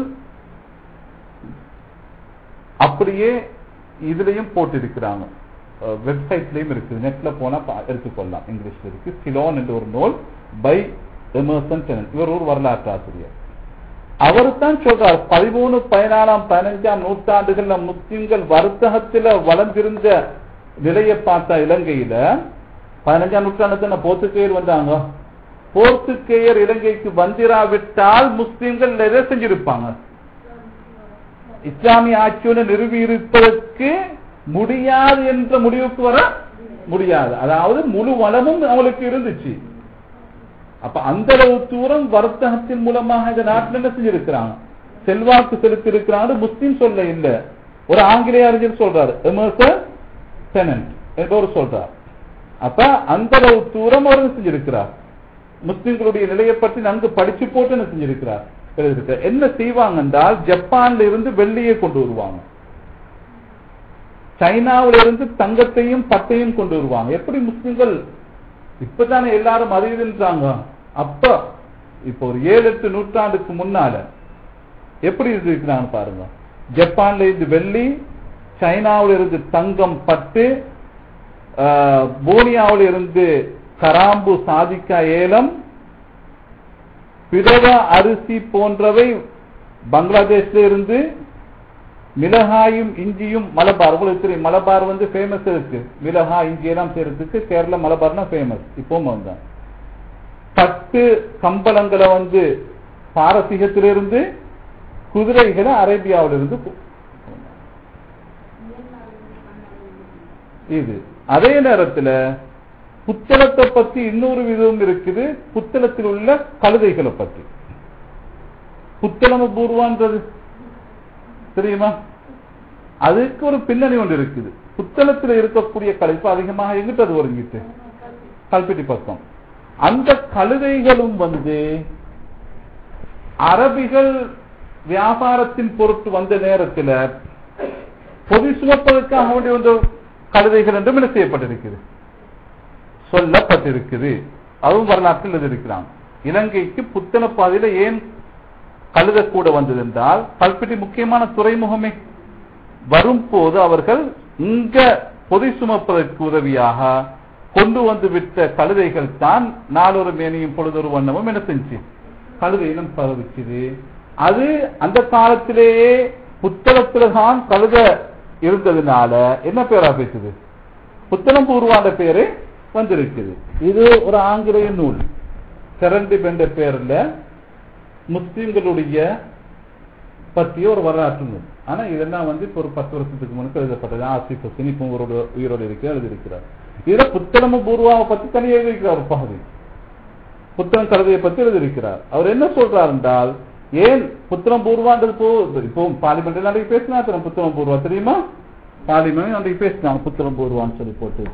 அப்படியே இதுலயும் போட்டிருக்கிறாங்க வெப்சைட்லயும் இருக்குது நெட்ல போனா பா- எடுத்துக்கொள்ளலாம் இங்கிலீஷ்ல இருக்கு சிலோன் என்ற ஒரு நூல் பை எமர்சன் டெனன் இவர் ஒரு வரலாற்று ஆசிரியர் அவர் தான் சொல்றார் பதிமூணு பதினாலாம் பதினஞ்சாம் நூற்றாண்டுகள்ல முஸ்லிம்கள் வர்த்தகத்துல வளர்ந்திருந்த நிலையை பார்த்தா இலங்கையில பதினஞ்சாம் நூற்றாண்டு தானே போர்த்துக்கேயர் வந்தாங்க போர்த்துக்கேயர் இலங்கைக்கு வந்திராவிட்டால் முஸ்லிம்கள் எதை செஞ்சிருப்பாங்க இஸ்லாமிய ஆட்சியுடன் நிறுவி இருப்பதற்கு முடியாது என்ற முடிவுக்கு வர முடியாது அதாவது முழு வளமும் அவளுக்கு இருந்துச்சு அப்ப அந்த அளவு தூரம் வர்த்தகத்தின் மூலமாக இந்த நாட்டில் என்ன செஞ்சிருக்கிறாங்க செல்வாக்கு செலுத்தி இருக்கிறாங்க முஸ்லீம் சொல்ல இல்ல ஒரு ஆங்கிலேய அறிஞர் சொல்றாரு எமர்சன் டெனன்ட் என்பவர் சொல்றார் அப்ப அந்த அளவு தூரம் அவர் என்ன செஞ்சிருக்கிறார் முஸ்லிம்களுடைய நிலையை பற்றி நன்கு படிச்சு போட்டு என்ன செஞ்சிருக்கிறார் எழுதியிருக்கிறார் என்ன செய்வாங்க என்றால் ஜப்பான்ல இருந்து வெள்ளியை கொண்டு வருவாங்க சைனாவில இருந்து தங்கத்தையும் பட்டையும் கொண்டு வருவாங்க எப்படி முஸ்லிம்கள் இப்பதானே எல்லாரும் அறிவின்றாங்க அப்ப இப்போ ஒரு ஏழு எட்டு நூற்றாண்டுக்கு முன்னால எப்படி இருக்கிறாங்க பாருங்க ஜப்பான்ல இருந்து வெள்ளி சைனாவில இருந்து தங்கம் பட்டு ஆஹ், போனியாவில இருந்து கராம்பு சாதிக்கா ஏலம் பிடவ அரிசி போன்றவை பங்களாதேஷ்ல இருந்து மிளகாயும் இஞ்சியும் மலபார் உங்களுக்கு தெரியும் மலபார் வந்து ஃபேமஸ் இருக்கு மிளகாய் இஞ்சி எல்லாம் செய்யறதுக்கு கேரளா மலபார்னா ஃபேமஸ் இப்பவும் வந்தான் பட்டு கம்பளங்களை வந்து பாரசீகத்திலிருந்து குதிரைகளை அரேபியாவிலிருந்து கு- இது அதே நேரத்துல புத்தளத்தை பத்தி இன்னொரு விதம் இருக்குது புத்தளத்தில் உள்ள கழுதைகளை பற்றி புத்தளம பூர்வான்றது தெரியுமா அதுக்கு ஒரு பின்னணி ஒன்று இருக்குது புத்தளத்தில் இருக்கக்கூடிய கலைப்பு அதிகமாக எங்கிட்ட அது ஒருங்கிட்டு கல்பிட்டி பக்கம் அந்த கழுதைகளும் வந்து அரபிகள் வியாபாரத்தின் பொருட்டு வந்த நேரத்தில் பொதி சுமப்பதற்காக வேண்டிய ஒரு கழுதைகள் என்றும் என்ன செய்யப்பட்டிருக்குது சொல்லப்பட்டிருக்குது அதுவும் வரலாற்றில் எழுதியிருக்கிறான் இலங்கைக்கு புத்தன பாதையில ஏன் கழுத கூட வந்தது என்றால் கல்பிட்டி முக்கியமான துறைமுகமே வரும்போது அவர்கள் இங்க பொதி சுமப்பதற்கு உதவியாக கொண்டு வந்து விட்ட கழுதைகள் தான் நாளொரு மேனியும் பொழுதொரு வண்ணமும் என்ன செஞ்சு கழுதை இனம் பரவிச்சுது அது அந்த காலத்திலேயே புத்தகத்துல தான் கழுத இருந்ததுனால என்ன பேரா பேசுது புத்தகம் பூர்வாண்ட பேரு வந்திருக்குது இது ஒரு ஆங்கிலேய நூல் செரண்டி என்ற பேர்ல முஸ்லிம்களுடைய பற்றிய ஒரு வரலாற்று நூல் ஆனா இதெல்லாம் வந்து இப்ப ஒரு பத்து வருஷத்துக்கு முன்னுக்கு எழுதப்பட்டது ஆசிப் ஹுசைன் இப்போ உங்களோட உயிரோடு இருக்க எழுதியிருக்கிறார் இதுல புத்தளம பூர்வாவை பத்தி தனியாக எழுதியிருக்கிறார் ஒரு பகுதி புத்தகம் கழுதையை பத்தி எழுதியிருக்கிறார் அவர் என்ன சொல்றார் என்றால் ஏன் புத்தகம் பூர்வான்றது போ இப்போ பார்லிமெண்ட் நாளைக்கு பேசினா தரும் புத்தகம் பூர்வா தெரியுமா பார்லிமெண்ட் நாளைக்கு பேசினாங்க புத்தகம் பூர்வான்னு சொல்லி போட்டு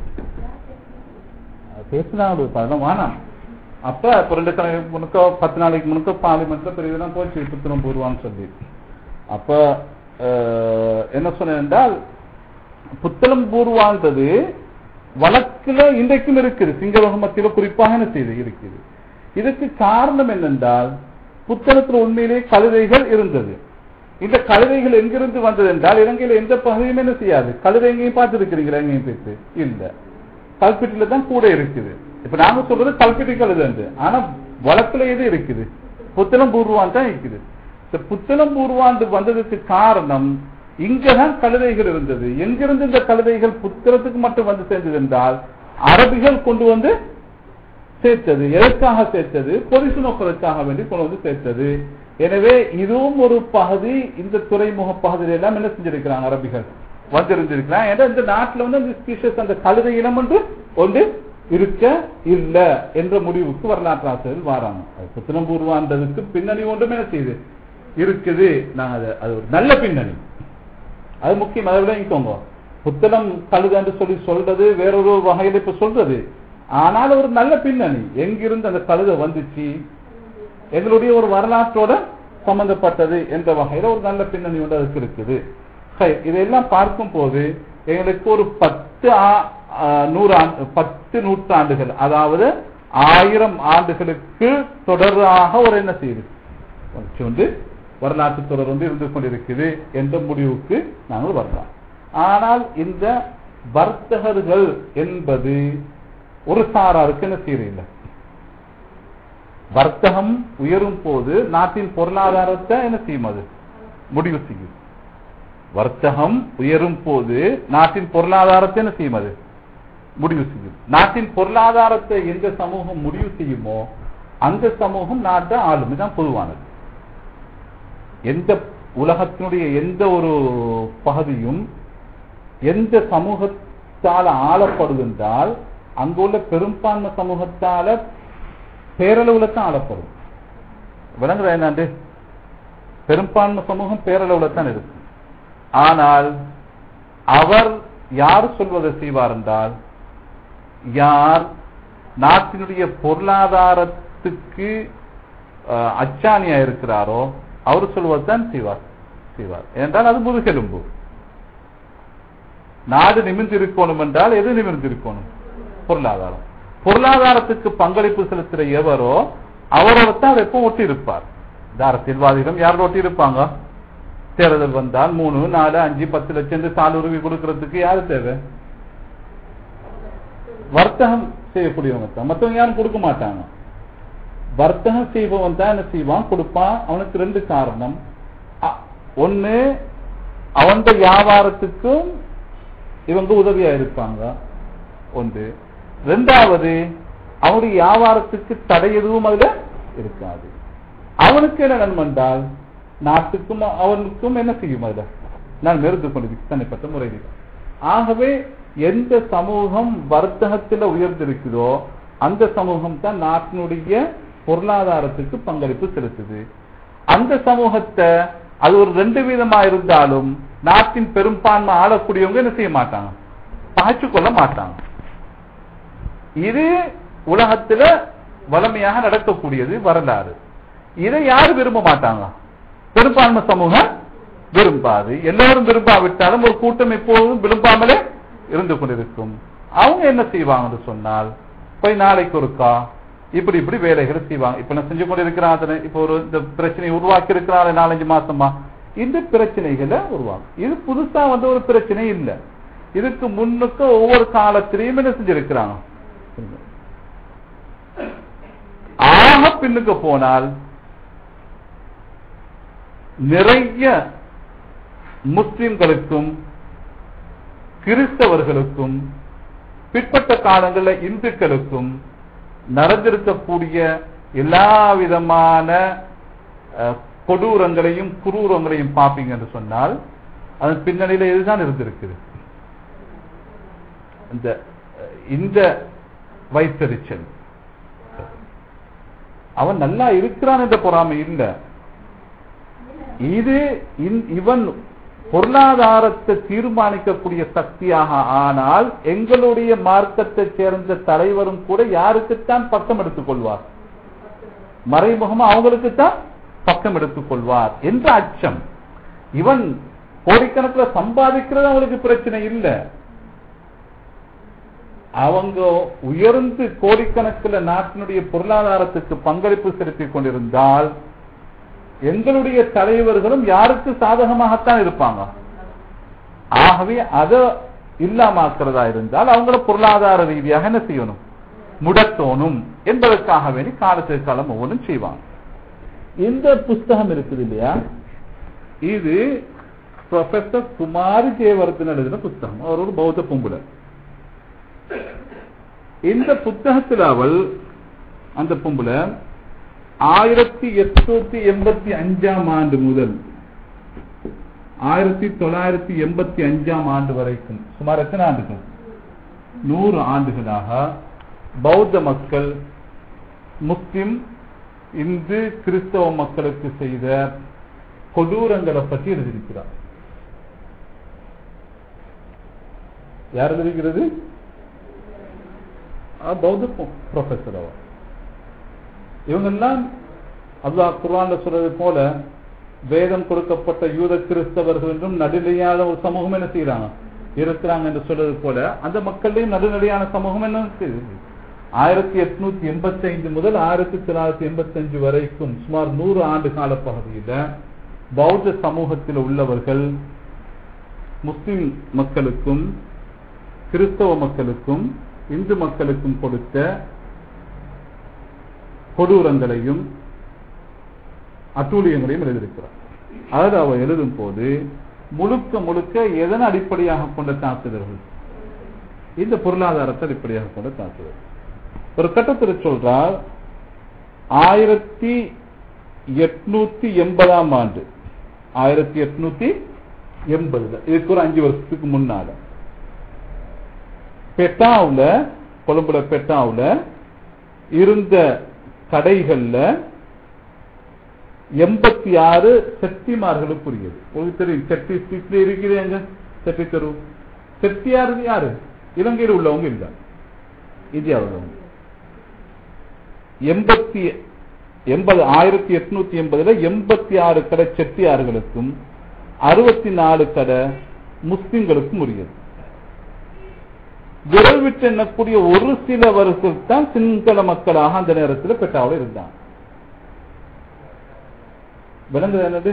பேசினாங்க அதெல்லாம் வேணாம் அப்ப இப்ப ரெண்டு தலைக்கு முன்னுக்க பத்து நாளைக்கு முன்னுக்க பார்லிமெண்ட்ல பெரிய இதெல்லாம் போச்சு புத்தகம் பூர்வான்னு சொல்லி அப்ப அஹ், என்ன சொன்னேன் என்றால் புத்தளம் பூர்வான்றது வழக்குல இன்றைக்கும் இருக்குது சிங்கள மத்தியில குறிப்பாக என்ன செய்து இருக்குது இதுக்கு காரணம் என்னென்றால் புத்தளத்தில் உண்மையிலே கழுதைகள் இருந்தது இந்த கழுதைகள் எங்கிருந்து வந்தது என்றால் இலங்கையில எந்த பகுதியும் என்ன செய்யாது கழுதை எங்கேயும் பார்த்துருக்கிறீங்களா எங்கேயும் பேசு இல்ல கல்பிட்டில தான் கூட இருக்குது இப்ப நாங்க சொல்றது கல்பிட்டி கழுதை என்று. ஆனா வழக்குல எது இருக்குது புத்தளம் பூர்வான் தான் இருக்குது இந்த புத்தளம் பூர்வாண்டு வந்ததுக்கு காரணம் இங்கதான் கழுதைகள் இருந்தது எங்கிருந்து இந்த கழுதைகள் புத்தளத்துக்கு மட்டும் வந்து சேர்ந்தது என்றால் அரபிகள் கொண்டு வந்து சேர்த்தது எதற்காக சேர்த்தது பொரிசு நோக்கதற்காக வேண்டி கொண்டு வந்து சேர்த்தது எனவே இதுவும் ஒரு பகுதி இந்த துறைமுக பகுதியில எல்லாம் என்ன செஞ்சிருக்கிறாங்க அரபிகள் வந்திருந்திருக்கிறாங்க ஏன்னா இந்த நாட்டுல வந்து அந்த ஸ்பீஷஸ் அந்த கழுதை இனம் என்று ஒன்று இருக்க இல்ல என்ற முடிவுக்கு வரலாற்று ஆசிரியர்கள் வராங்க அது புத்தனபூர்வான்றதுக்கு பின்னணி ஒன்றுமே என்ன செய்யுது இருக்குது நான் அது அது ஒரு நல்ல பின்னணி அது முக்கியம் அதை விளங்கிக்கோங்க புத்தளம் கழுதான்னு சொல்லி சொல்றது வேறொரு வகையில இப்ப சொல்றது ஆனால் ஒரு நல்ல பின்னணி எங்கிருந்து அந்த கழுதை வந்துச்சு எங்களுடைய ஒரு வரலாற்றோட சம்பந்தப்பட்டது என்ற வகையில ஒரு நல்ல பின்னணி ஒன்று அதுக்கு இருக்குது சரி இதெல்லாம் பார்க்கும் போது எங்களுக்கு ஒரு பத்து ஆ- ஆ, நூறு ஆண்டு பத்து நூற்றாண்டுகள் அதாவது ஆயிரம் ஆண்டுகளுக்கு தொடராக ஒரு என்ன செய்யுது வச்சு வந்து வரலாற்று தொடர் வந்து இருந்து கொண்டிருக்குது என்ற முடிவுக்கு நாங்கள் வரலாம் ஆனால் இந்த வர்த்தகர்கள் என்பது ஒரு சாராருக்கு என்ன செய்யறதில்லை வர்த்தகம் உயரும் போது நாட்டின் பொருளாதாரத்தை என்ன செய்யும் அது முடிவு செய்யும் வர்த்தகம் உயரும் போது நாட்டின் பொருளாதாரத்தை என்ன செய்யும் அது முடிவு செய்யும் நாட்டின் பொருளாதாரத்தை எந்த சமூகம் முடிவு செய்யுமோ அந்த சமூகம் நாட்டை ஆளும் இதுதான் பொதுவானது எந்த உலகத்தினுடைய எந்த ஒரு பகுதியும் எந்த சமூகத்தால் ஆளப்படுகின்றால் அங்குள்ள பெரும்பான்மை சமூகத்தால பேரளவுல தான் ஆளப்படும் விளங்குற என்னாண்டு பெரும்பான்மை சமூகம் பேரளவுல தான் இருக்கும் ஆனால் அவர் யார் சொல்வதை செய்வார் என்றால் யார் நாட்டினுடைய பொருளாதாரத்துக்கு அஹ், அச்சாணியா இருக்கிறாரோ அவர் சொல்வதுதான் செய்வார் செய்வார் என்றால் அது முதுகெலும்பு நாடு நிமிர்ந்து இருக்கணும் என்றால் எது நிமிர்ந்து இருக்கணும் பொருளாதாரம் பொருளாதாரத்துக்கு பங்களிப்பு செலுத்துற எவரோ அவரோட தான் அதை எப்போ ஒட்டி இருப்பார் இந்த அரசியல்வாதிகளும் யாரோட ஒட்டி இருப்பாங்க தேர்தல் வந்தால் மூணு நாலு அஞ்சு பத்து லட்சம் சால் உருவி கொடுக்கறதுக்கு யாரு தேவை வர்த்தகம் செய்யக்கூடியவங்க தான் மற்றவங்க யாரும் கொடுக்க மாட்டாங்க வர்த்தகம் செய்பவன் தான் என்ன செய்வான் கொடுப்பான் அவனுக்கு ரெண்டு காரணம் அ- ஒண்ணு அவன் வியாபாரத்துக்கும் இவங்க உதவியா இருப்பாங்க ஒன்று ரெண்டாவது அவனுடைய வியாபாரத்துக்கு தடை எதுவும் அதுல இருக்காது அவனுக்கு என்ன நன்மை என்றால் நாட்டுக்கும் அவனுக்கும் என்ன செய்யும் அதுல நான் மெருந்து கொண்டிருக்கிறேன் தனிப்பட்ட முறையில் ஆகவே எந்த சமூகம் வர்த்தகத்தில் உயர்ந்திருக்குதோ அந்த சமூகம் தான் நாட்டினுடைய பொருளாதாரத்துக்கு பங்களிப்பு செலுத்துது அந்த சமூகத்தை அது ஒரு ரெண்டு விதமா இருந்தாலும் நாட்டின் பெரும்பான்மை ஆளக்கூடியவங்க என்ன செய்ய மாட்டாங்க பாய்ச்சு கொள்ள மாட்டாங்க இது உலகத்துல வளமையாக நடக்கக்கூடியது வரலாறு இதை யாரு விரும்ப மாட்டாங்க பெரும்பான்மை சமூகம் விரும்பாது எல்லாரும் விரும்பாவிட்டாலும் ஒரு கூட்டம் எப்போதும் விரும்பாமலே இருந்து கொண்டிருக்கும் அவங்க என்ன செய்வாங்கன்னு சொன்னால் போய் நாளைக்கு ஒருக்கா இப்படி இப்படி வேலைகளை செய்வாங்க இப்ப நான் செஞ்சு கொண்டிருக்கிறாங்க இப்ப ஒரு இந்த பிரச்சனையை உருவாக்கி இருக்கிறாங்க நாலஞ்சு மாசமா இந்த பிரச்சனைகளை உருவாக்கும் இது புதுசா வந்து ஒரு பிரச்சனை இல்லை இதுக்கு முன்னுக்கு ஒவ்வொரு காலத்திலையும் என்ன செஞ்சிருக்கிறாங்க ஆக பின்னுக்கு போனால் நிறைய முஸ்லிம்களுக்கும் கிறிஸ்தவர்களுக்கும் பிற்பட்ட காலங்களில் இந்துக்களுக்கும் நடந்திருக்கக்கூடிய எல்லா விதமான அஹ், கொடூரங்களையும் குரூரங்களையும் பார்ப்பீங்க என்று சொன்னால் அதன் பின்னணியில இதுதான் இருந்திருக்குது இந்த அஹ், இந்த வைத்தறிச்சல் அவன் நல்லா இருக்கிறான் என்ற பொறாமை இல்ல இது இந்- இவன் பொருளாதாரத்தை தீர்மானிக்கக்கூடிய சக்தியாக ஆனால் எங்களுடைய மார்க்கத்தை சேர்ந்த தலைவரும் கூட யாருக்குத்தான் பக்கம் எடுத்துக் கொள்வார் மறைமுகமா அவங்களுக்குத்தான் பக்கம் எடுத்துக் கொள்வார் என்ற அச்சம் இவன் கோடிக்கணக்கில் சம்பாதிக்கிறது அவங்களுக்கு பிரச்சனை இல்லை அவங்க உயர்ந்து கோடிக்கணக்கில் நாட்டினுடைய பொருளாதாரத்துக்கு பங்களிப்பு செலுத்திக் கொண்டிருந்தால் எங்களுடைய தலைவர்களும் யாருக்கு சாதகமாகத்தான் இருப்பாங்க ஆகவே அதை இல்லாமாக்குறதா இருந்தால் அவங்கள பொருளாதார ரீதியாக என்ன செய்யணும் முடத்தோணும் என்பதற்காக வேண்டி காலத்துக்கு காலம் ஒவ்வொன்றும் செய்வாங்க இந்த புஸ்தகம் இருக்குது இல்லையா இது ப்ரொஃபசர் குமாரி ஜெயவர்தன் எழுதின புஸ்தகம் அவர் ஒரு பௌத்த பொம்புலர் இந்த புத்தகத்தில் அவள் அந்த பொம்புல ஆயிரத்தி எட்நூத்தி எண்பத்தி அஞ்சாம் ஆண்டு முதல் ஆயிரத்தி தொள்ளாயிரத்தி எண்பத்தி அஞ்சாம் ஆண்டு வரைக்கும் சுமார் எத்தனை ஆண்டுகள் நூறு ஆண்டுகளாக பௌத்த மக்கள் முஸ்லிம் இந்து கிறிஸ்தவ மக்களுக்கு செய்த கொடூரங்களை பற்றி எழுதியிருக்கிறார் யார் எழுதியிருக்கிறது ஆ, பௌத்த ப்ரொஃபஸர் அவர் இவங்கெல்லாம் அல்லாஹ் குர்ஆன்ல சொல்றது போல வேதம் கொடுக்கப்பட்ட யூத கிறிஸ்தவர்கள் என்றும் நடுநிலையான ஒரு சமூகம் என்ன செய்யறாங்க இருக்கிறாங்க என்று சொல்றது போல அந்த மக்களையும் நடுநிலையான சமூகம் என்ன இருக்குது ஆயிரத்தி எட்நூத்தி எண்பத்தி ஐந்து முதல் ஆயிரத்தி தொள்ளாயிரத்தி எண்பத்தி அஞ்சு வரைக்கும் சுமார் நூறு ஆண்டு கால பகுதியில பௌத்த சமூகத்தில் உள்ளவர்கள் முஸ்லிம் மக்களுக்கும் கிறிஸ்தவ மக்களுக்கும் இந்து மக்களுக்கும் கொடுத்த கொடூரங்களையும் அட்டூழியங்களையும் எழுதியிருக்கிறார் அதாவது அவர் எழுதும் போது முழுக்க முழுக்க எதன் அடிப்படையாக கொண்ட தாக்குதல்கள் இந்த பொருளாதாரத்தை அடிப்படையாக கொண்ட தாக்குதல் ஒரு கட்டத்தில் சொல்றார் ஆயிரத்தி எட்நூத்தி எண்பதாம் ஆண்டு ஆயிரத்தி எட்நூத்தி எண்பதுல இதுக்கு ஒரு அஞ்சு வருஷத்துக்கு முன்னால பெட்டாவுல கொழும்புல பெட்டாவுல இருந்த கடைகள்ல எண்பத்தி ஆறு செட்டிமார்களுக்குரியது உங்களுக்கு தெரியும் செட்டி ஸ்ட்ரீட்ல இருக்குது எங்க செட்டி தெரு செட்டியார் யாரு இலங்கையில் உள்ளவங்க இல்ல இந்தியாவில் உள்ளவங்க எண்பத்தி எண்பது ஆயிரத்தி எட்நூத்தி எண்பதுல எண்பத்தி ஆறு கடை செட்டியார்களுக்கும் அறுபத்தி நாலு கடை முஸ்லிம்களுக்கும் உரியது விரல் விட்டு எண்ணக்கூடிய ஒரு சிலவர்கள் தான் சிங்கள மக்களாக அந்த நேரத்தில் பெட்டாவில் இருந்தாங்க விளங்குது என்னது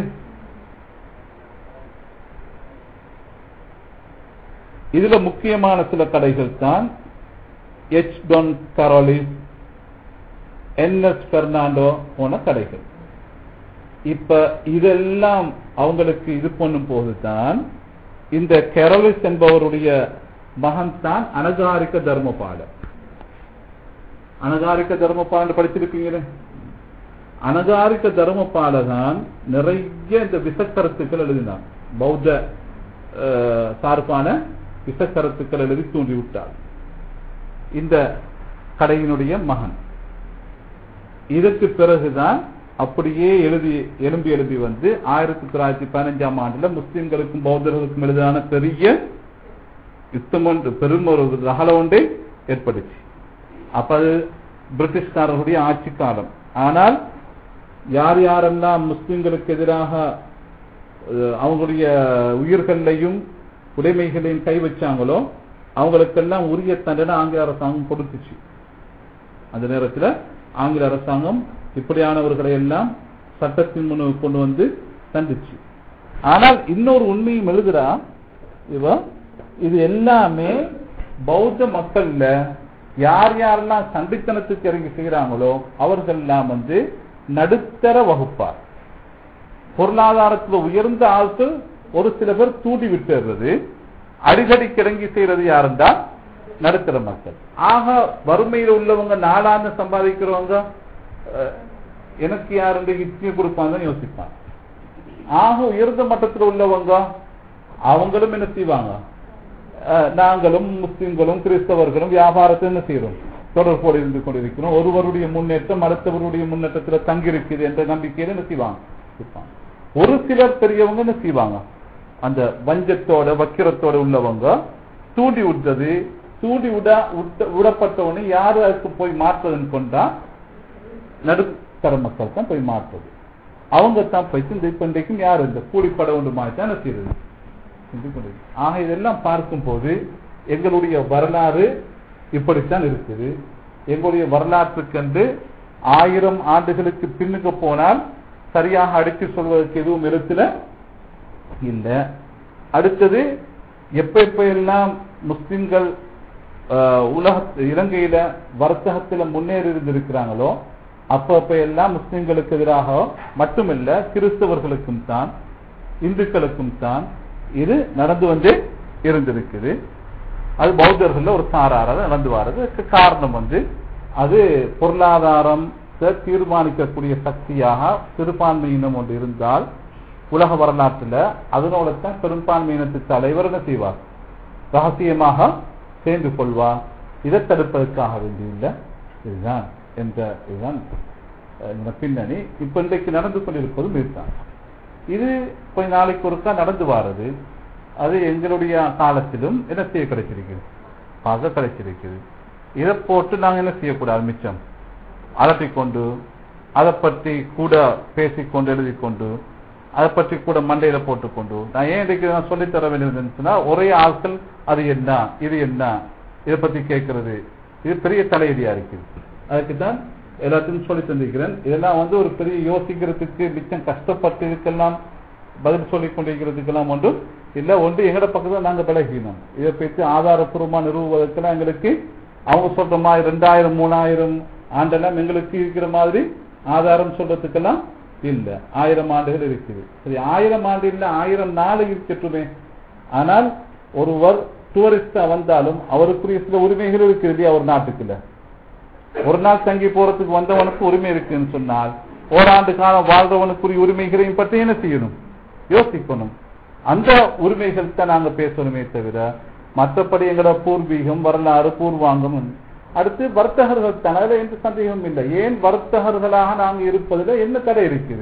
இதுல முக்கியமான சில கடைகள் தான் H Don Carolis N S Fernando போன கடைகள் இப்ப இதெல்லாம் அவங்களுக்கு இது பண்ணும் போதுதான் இந்த கெரலிஸ் என்பவருடைய மகன் தான் அனகாரிக தர்மபாலர் அனகாரிக தர்மபாலன் படிச்சிருக்கீங்களே அனகாரிக தர்மபால தான் நிறைய இந்த விசக்கருத்துக்கள் எழுதினார் பௌத்த அஹ், சார்பான விசக்கருத்துக்கள் எழுதி தூண்டி விட்டார் இந்த கடையினுடைய மகன் இதற்கு பிறகுதான் அப்படியே எழுதி எலும்பி எழுதி வந்து ஆயிரத்தி தொள்ளாயிரத்தி பதினஞ்சாம் ஆண்டுல முஸ்லிம்களுக்கும் பௌத்தர்களுக்கும் எழுதான பெரிய யுத்தம் ஒன்று பெரும் ஒரு ரகல ஒன்றை ஏற்படுச்சு அப்ப அது பிரிட்டிஷ்காரர்களுடைய ஆட்சி காலம் ஆனால் யார் யாரெல்லாம் முஸ்லிம்களுக்கு எதிராக அஹ், அவங்களுடைய உயிர்களையும் உடைமைகளையும் கை வச்சாங்களோ அவங்களுக்கெல்லாம் உரிய தண்டனை ஆங்கில அரசாங்கம் கொடுத்துச்சு அந்த நேரத்தில் ஆங்கில அரசாங்கம் இப்படியானவர்களை எல்லாம் சட்டத்தின் முன் கொண்டு வந்து தண்டிச்சு ஆனால் இன்னொரு உண்மையும் எழுதுறா இவ இது எல்லாமே பௌத்த மக்கள்ல யார் யாரெல்லாம் சண்டித்தனத்துக்கு இறங்கி செய்யறாங்களோ அவர்கள் எல்லாம் வந்து நடுத்தர வகுப்பார் பொருளாதாரத்துல உயர்ந்த ஆட்கள் ஒரு சில பேர் தூண்டி விட்டுறது அடிக்கடி கிறங்கி செய்யறது யாருந்தா நடுத்தர மக்கள் ஆக வறுமையில் உள்ளவங்க நாளாந்து சம்பாதிக்கிறவங்க அஹ், எனக்கு யாருடைய இட்லி கொடுப்பாங்கன்னு யோசிப்பாங்க ஆக உயர்ந்த மட்டத்தில் உள்ளவங்க அவங்களும் என்ன செய்வாங்க அஹ், நாங்களும் முஸ்லிம்களும் கிறிஸ்தவர்களும் வியாபாரத்தை என்ன செய்யறோம் தொடர்போடு இருந்து கொண்டிருக்கிறோம் ஒருவருடைய முன்னேற்றம் அடுத்தவருடைய முன்னேற்றத்தில் தங்கியிருக்குது என்ற நம்பிக்கையில என்ன செய்வாங்க இருப்பாங்க. ஒரு சிலர் பெரியவங்க என்ன செய்வாங்க அந்த வஞ்சத்தோட வக்கிரத்தோட உள்ளவங்க தூண்டி விட்டது தூண்டி விட விட்ட- விடப்பட்டவனை யாரு அதுக்கு போய் மாற்றுவதுன்னு கொண்டா நடுத்தர மக்கள் தான் போய் மாற்றுறது அவங்க தான் போய் இந்த இப்ப இன்றைக்கும் யார் இந்த கூலிப்பட ஒன்று மாதிரி தான் என்ன செய்யறது செஞ்சு கொண்டிருக்கு. ஆக இதெல்லாம் பார்க்கும்போது எங்களுடைய வரலாறு இப்படித்தான் இருக்குது எங்களுடைய வரலாற்றுக்கென்று ஆயிரம் ஆண்டுகளுக்கு பின்னுக்கு போனால் சரியாக அடித்து சொல்வதற்கு எதுவும் இடத்துல இல்ல அடுத்தது எப்ப எப்ப எல்லாம் முஸ்லிம்கள் ஆஹ், உலக இலங்கையில வர்த்தகத்துல முன்னேறி இருந்திருக்கிறாங்களோ அப்ப அப்ப எல்லாம் முஸ்லிம்களுக்கு எதிராக மட்டுமல்ல கிறிஸ்தவர்களுக்கும் தான் இந்துக்களுக்கும் தான் இது நடந்து வந்து இருந்திருக்குது அது பௌத்தர்கள் ஒரு சாரார நடந்து வர்றது அதுக்கு காரணம் வந்து அது பொருளாதாரம் தீர்மானிக்கக்கூடிய சக்தியாக சிறுபான்மையினம் ஒன்று இருந்தால் உலக வரலாற்றுல அதனோட தான் பெரும்பான்மையினத்து தலைவர் என்ன செய்வார் ரகசியமாக சேர்ந்து கொள்வார் இதை தடுப்பதற்காக வேண்டியுள்ள இதுதான் என்ற இதுதான் அஹ், இந்த பின்னணி இப்ப இன்றைக்கு நடந்து கொண்டிருப்பதும் இதுதான் இது கொஞ்ச நாளைக்கு ஒருக்கா நடந்து வாரது அது எங்களுடைய காலத்திலும் என்ன செய்ய கிடைச்சிருக்குது பார்க்க கிடைச்சிருக்குது இதை போட்டு நாங்க என்ன செய்யக்கூடாது மிச்சம் அலட்டிக்கொண்டு அதை பற்றி கூட பேசிக்கொண்டு எழுதிக்கொண்டு அதை பற்றி கூட மண்டையில போட்டுக்கொண்டு நான் ஏன் இதுக்கு நான் சொல்லித் தர வேண்டியதுன்னு சொன்னா ஒரே ஆட்கள் அது என்ன இது என்ன இதை பத்தி கேட்கறது இது பெரிய தலையடியா இருக்குது அதுக்கு தான் எல்லாத்தையும் சொல்லி தந்திருக்கிறேன் இதெல்லாம் வந்து ஒரு பெரிய யோசிக்கிறதுக்கு மிச்சம் கஷ்டப்பட்டு இதுக்கெல்லாம் பதில் சொல்லிக் கொண்டிருக்கிறதுக்கெல்லாம் ஒன்றும் இல்ல ஒன்று எங்கட பக்கத்துல நாங்க விலகினோம் இதை பற்றி ஆதாரப்பூர்வமா நிறுவுவதற்கெல்லாம் எங்களுக்கு அவங்க சொல்ற மாதிரி ரெண்டாயிரம் மூணாயிரம் ஆண்டெல்லாம் எங்களுக்கு இருக்கிற மாதிரி ஆதாரம் சொல்றதுக்கெல்லாம் இல்ல ஆயிரம் ஆண்டுகள் இருக்குது சரி ஆயிரம் ஆண்டு இல்ல ஆயிரம் நாள் இருக்கட்டுமே ஆனால் ஒருவர் டூரிஸ்டா வந்தாலும் அவருக்குரிய சில உரிமைகள் இருக்குது இல்லையா ஒரு நாட்டுக்குள்ள ஒரு நாள் தங்கி போறதுக்கு வந்தவனுக்கு உரிமை இருக்குன்னு சொன்னால் ஓராண்டு காலம் வாழ்றவனுக்குரிய உரிமைகளையும் பற்றி என்ன செய்யணும் யோசிக்கணும் அந்த உரிமைகள் தான் நாங்க பேசணுமே தவிர மற்றபடி எங்களோட பூர்வீகம் வரலாறு பூர்வாங்கம் அடுத்து வர்த்தகர்கள் தான் அதுல எந்த சந்தேகமும் இல்லை ஏன் வர்த்தகர்களாக நாங்க இருப்பதுல என்ன தடை இருக்குது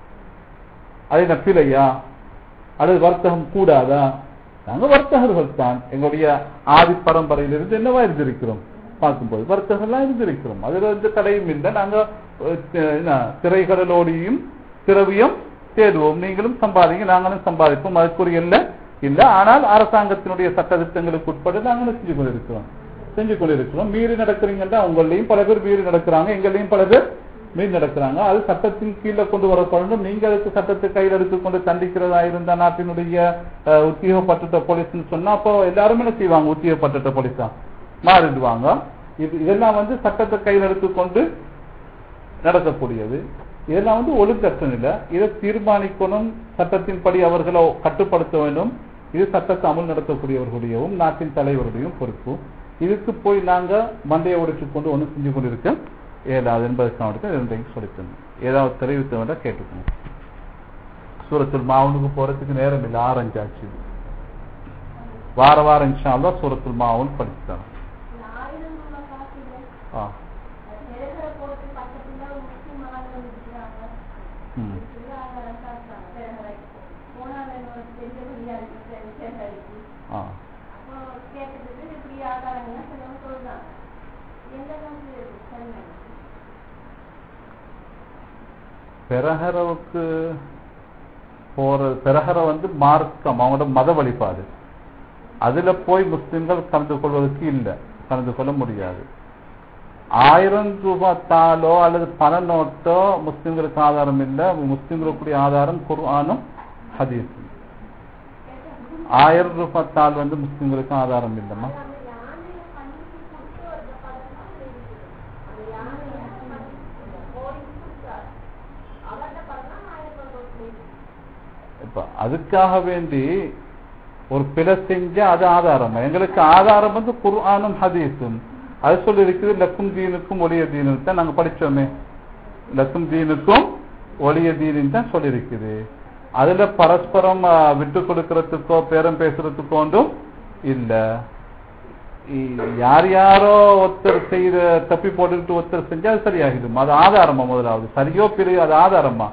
அது என்ன பிழையா அல்லது வர்த்தகம் கூடாதா நாங்க வர்த்தகர்கள் தான் எங்களுடைய ஆதி பரம்பரையிலிருந்து என்னவா இருந்திருக்கிறோம் பார்க்கும்போது வர்த்தகர்களா இருந்திருக்கிறோம் அதுல எந்த தடையும் இல்லை நாங்க அஹ், தி- என்ன, திரைக்கடலோடியும் திரவியம் தேடுவோம் நீங்களும் சம்பாதிங்க நாங்களும் சம்பாதிப்போம் அதுக்குரிய எல்லை இல்ல ஆனால் அரசாங்கத்தினுடைய சட்ட திட்டங்களுக்கு உட்பட்டு நாங்கள் செஞ்சு கொண்டிருக்கிறோம் செஞ்சு கொண்டிருக்கிறோம் மீறி நடக்கிறீங்கன்னா உங்களையும் பல பேர் மீறி நடக்கிறாங்க எங்களையும் பல பேர் மீறி நடக்கிறாங்க அது சட்டத்தின் கீழே கொண்டு வரப்படணும் நீங்க அதுக்கு சட்டத்தை கையில் எடுத்துக்கொண்டு தண்டிக்கிறதா இருந்தா நாட்டினுடைய அஹ், உத்தியோகப்பட்ட போலீஸ்னு சொன்னா அப்போ எல்லாருமே என்ன செய்வாங்க உத்தியோகப்பட்ட போலீஸ் தான் மாறிடுவாங்க இது இதெல்லாம் வந்து சட்டத்தை கையில் எடுத்துக்கொண்டு நடக்கக்கூடியது இதெல்லாம் வந்து ஒழுங்கற்ற நிலை இதை தீர்மானிக்கணும் சட்டத்தின்படி அவர்களை கட்டுப்படுத்த வேண்டும் இது சட்டத்தை அமல் நடத்தக்கூடியவர்களுடையவும் நாட்டின் தலைவருடையும் பொறுப்பு இதுக்கு போய் நாங்க மண்டையை உடைச்சு கொண்டு ஒண்ணு செஞ்சு கொண்டிருக்க ஏதாவது என்பதற்காக இரண்டையும் சொல்லித்தணும் ஏதாவது தெரிவித்த வேண்டாம் கேட்டுக்கணும் சூரத்துல் மாவுனுக்கு போறதுக்கு நேரம் இல்லை ஆரஞ்சாச்சு வார வாரம் இன்ஷா அல்லாஹ் சூரத்துல் மாவுன் படிச்சுட்டாங்க இந்த ஆயிரம் ரூபாய் காசுல ஆ நிரந்தர போட்டு பக்கத்துல முஸ்லிம் ஆளுங்க இருக்கிறாங்க ம் இதுல ஆதாரம் காட்டுறாங்க பெருமறை போனால இன்னொரு பெரிய வழியா இருக்கு சேகரிச்சு ஆ அப்போ கேட்டதுக்கு இப்படி ஆதாரங்கள்லாம் சிலவங்க சொல்றாங்க எந்த காசு தன்மை பெரஹரவுக்கு போற பெரஹர வந்து மார்க்கம் அவங்களோட மத வழிபாடு அதுல போய் முஸ்லிம்கள் கலந்து கொள்வதற்கு இல்லை கலந்து கொள்ள முடியாது ஆயிரம் ரூபாய் தாளோ அல்லது பண நோட்டோ முஸ்லிம்களுக்கு ஆதாரம் இல்லை முஸ்லிம்களுக்குரிய ஆதாரம் குர்ஆனும் ஹதீஸும் ஆயிரம் ரூபாய் தாள் வந்து முஸ்லிம்களுக்கு ஆதாரம் இல்லைம்மா அந்த யானையை பண்ணிட்டு கொடுத்து ஒரு பதமா இருக்குது அந்த யானையை பண்ணிட்டு கோடி கொடுத்தார் அவர்கிட்ட பார்த்தா ஆயிரம் ரூபாய் கொடுத்து இப்ப அதுக்காக வேண்டி ஒரு பிழை செஞ்சா அது ஆதாரம் எங்களுக்கு ஆதாரம் வந்து குர்ஆனும் ஹதீஸும் அது சொல்லி இருக்குது லக்கும் தீனுக்கும் ஒளிய தீனுக்கு தான் நாங்க படிச்சோமே லக்கும் தீனுக்கும் ஒளிய தீனின் தான் சொல்லி இருக்குது அதுல பரஸ்பரம் ஆ, விட்டு கொடுக்கறதுக்கோ பேரம் பேசுறதுக்கோண்டும் இல்ல இ- யார் யாரோ ஒருத்தர் செய்த தப்பி போட்டுக்கிட்டு ஒருத்தர் செஞ்சா அது சரியாகிடும் அது ஆதாரமா முதலாவது சரியோ பிழையோ அது ஆதாரமா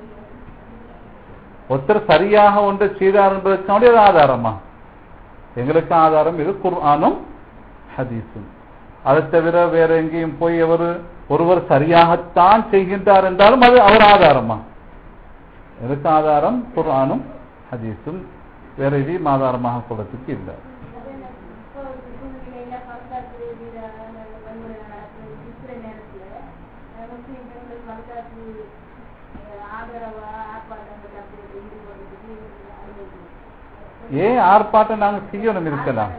ஒருத்தர் சரியாக ஒன்றை செய்தார் என்பதற்கான அது ஆதாரமா எங்களுக்கு ஆதாரம் இது குர்ஆனும் ஹதீஸும் அதை தவிர வேற எங்கேயும் போய் அவர் ஒருவர் சரியாகத்தான் செய்கின்றார் என்றாலும் அது அவர் ஆதாரமா எனக்கு ஆதாரம் குர்ஆனும் ஹதீஸும் வேற எதையும் ஆதாரமாக கொள்றதுக்கு இல்லை இப்போ சூழ்நிலையில பல்காற்று வன்முறை நடக்குது இருக்கிற நேரத்துல அஹ், முஸ்லிம் பெண்கள் பல்காற்று ஆதரவா ஆர்ப்பாட்டங்கள் அப்படி ஈடுபடுறதுக்கு அனுமதி ஏன் ஆர்ப்பாட்டம் நாங்க செய்யணும் இருக்கலாம்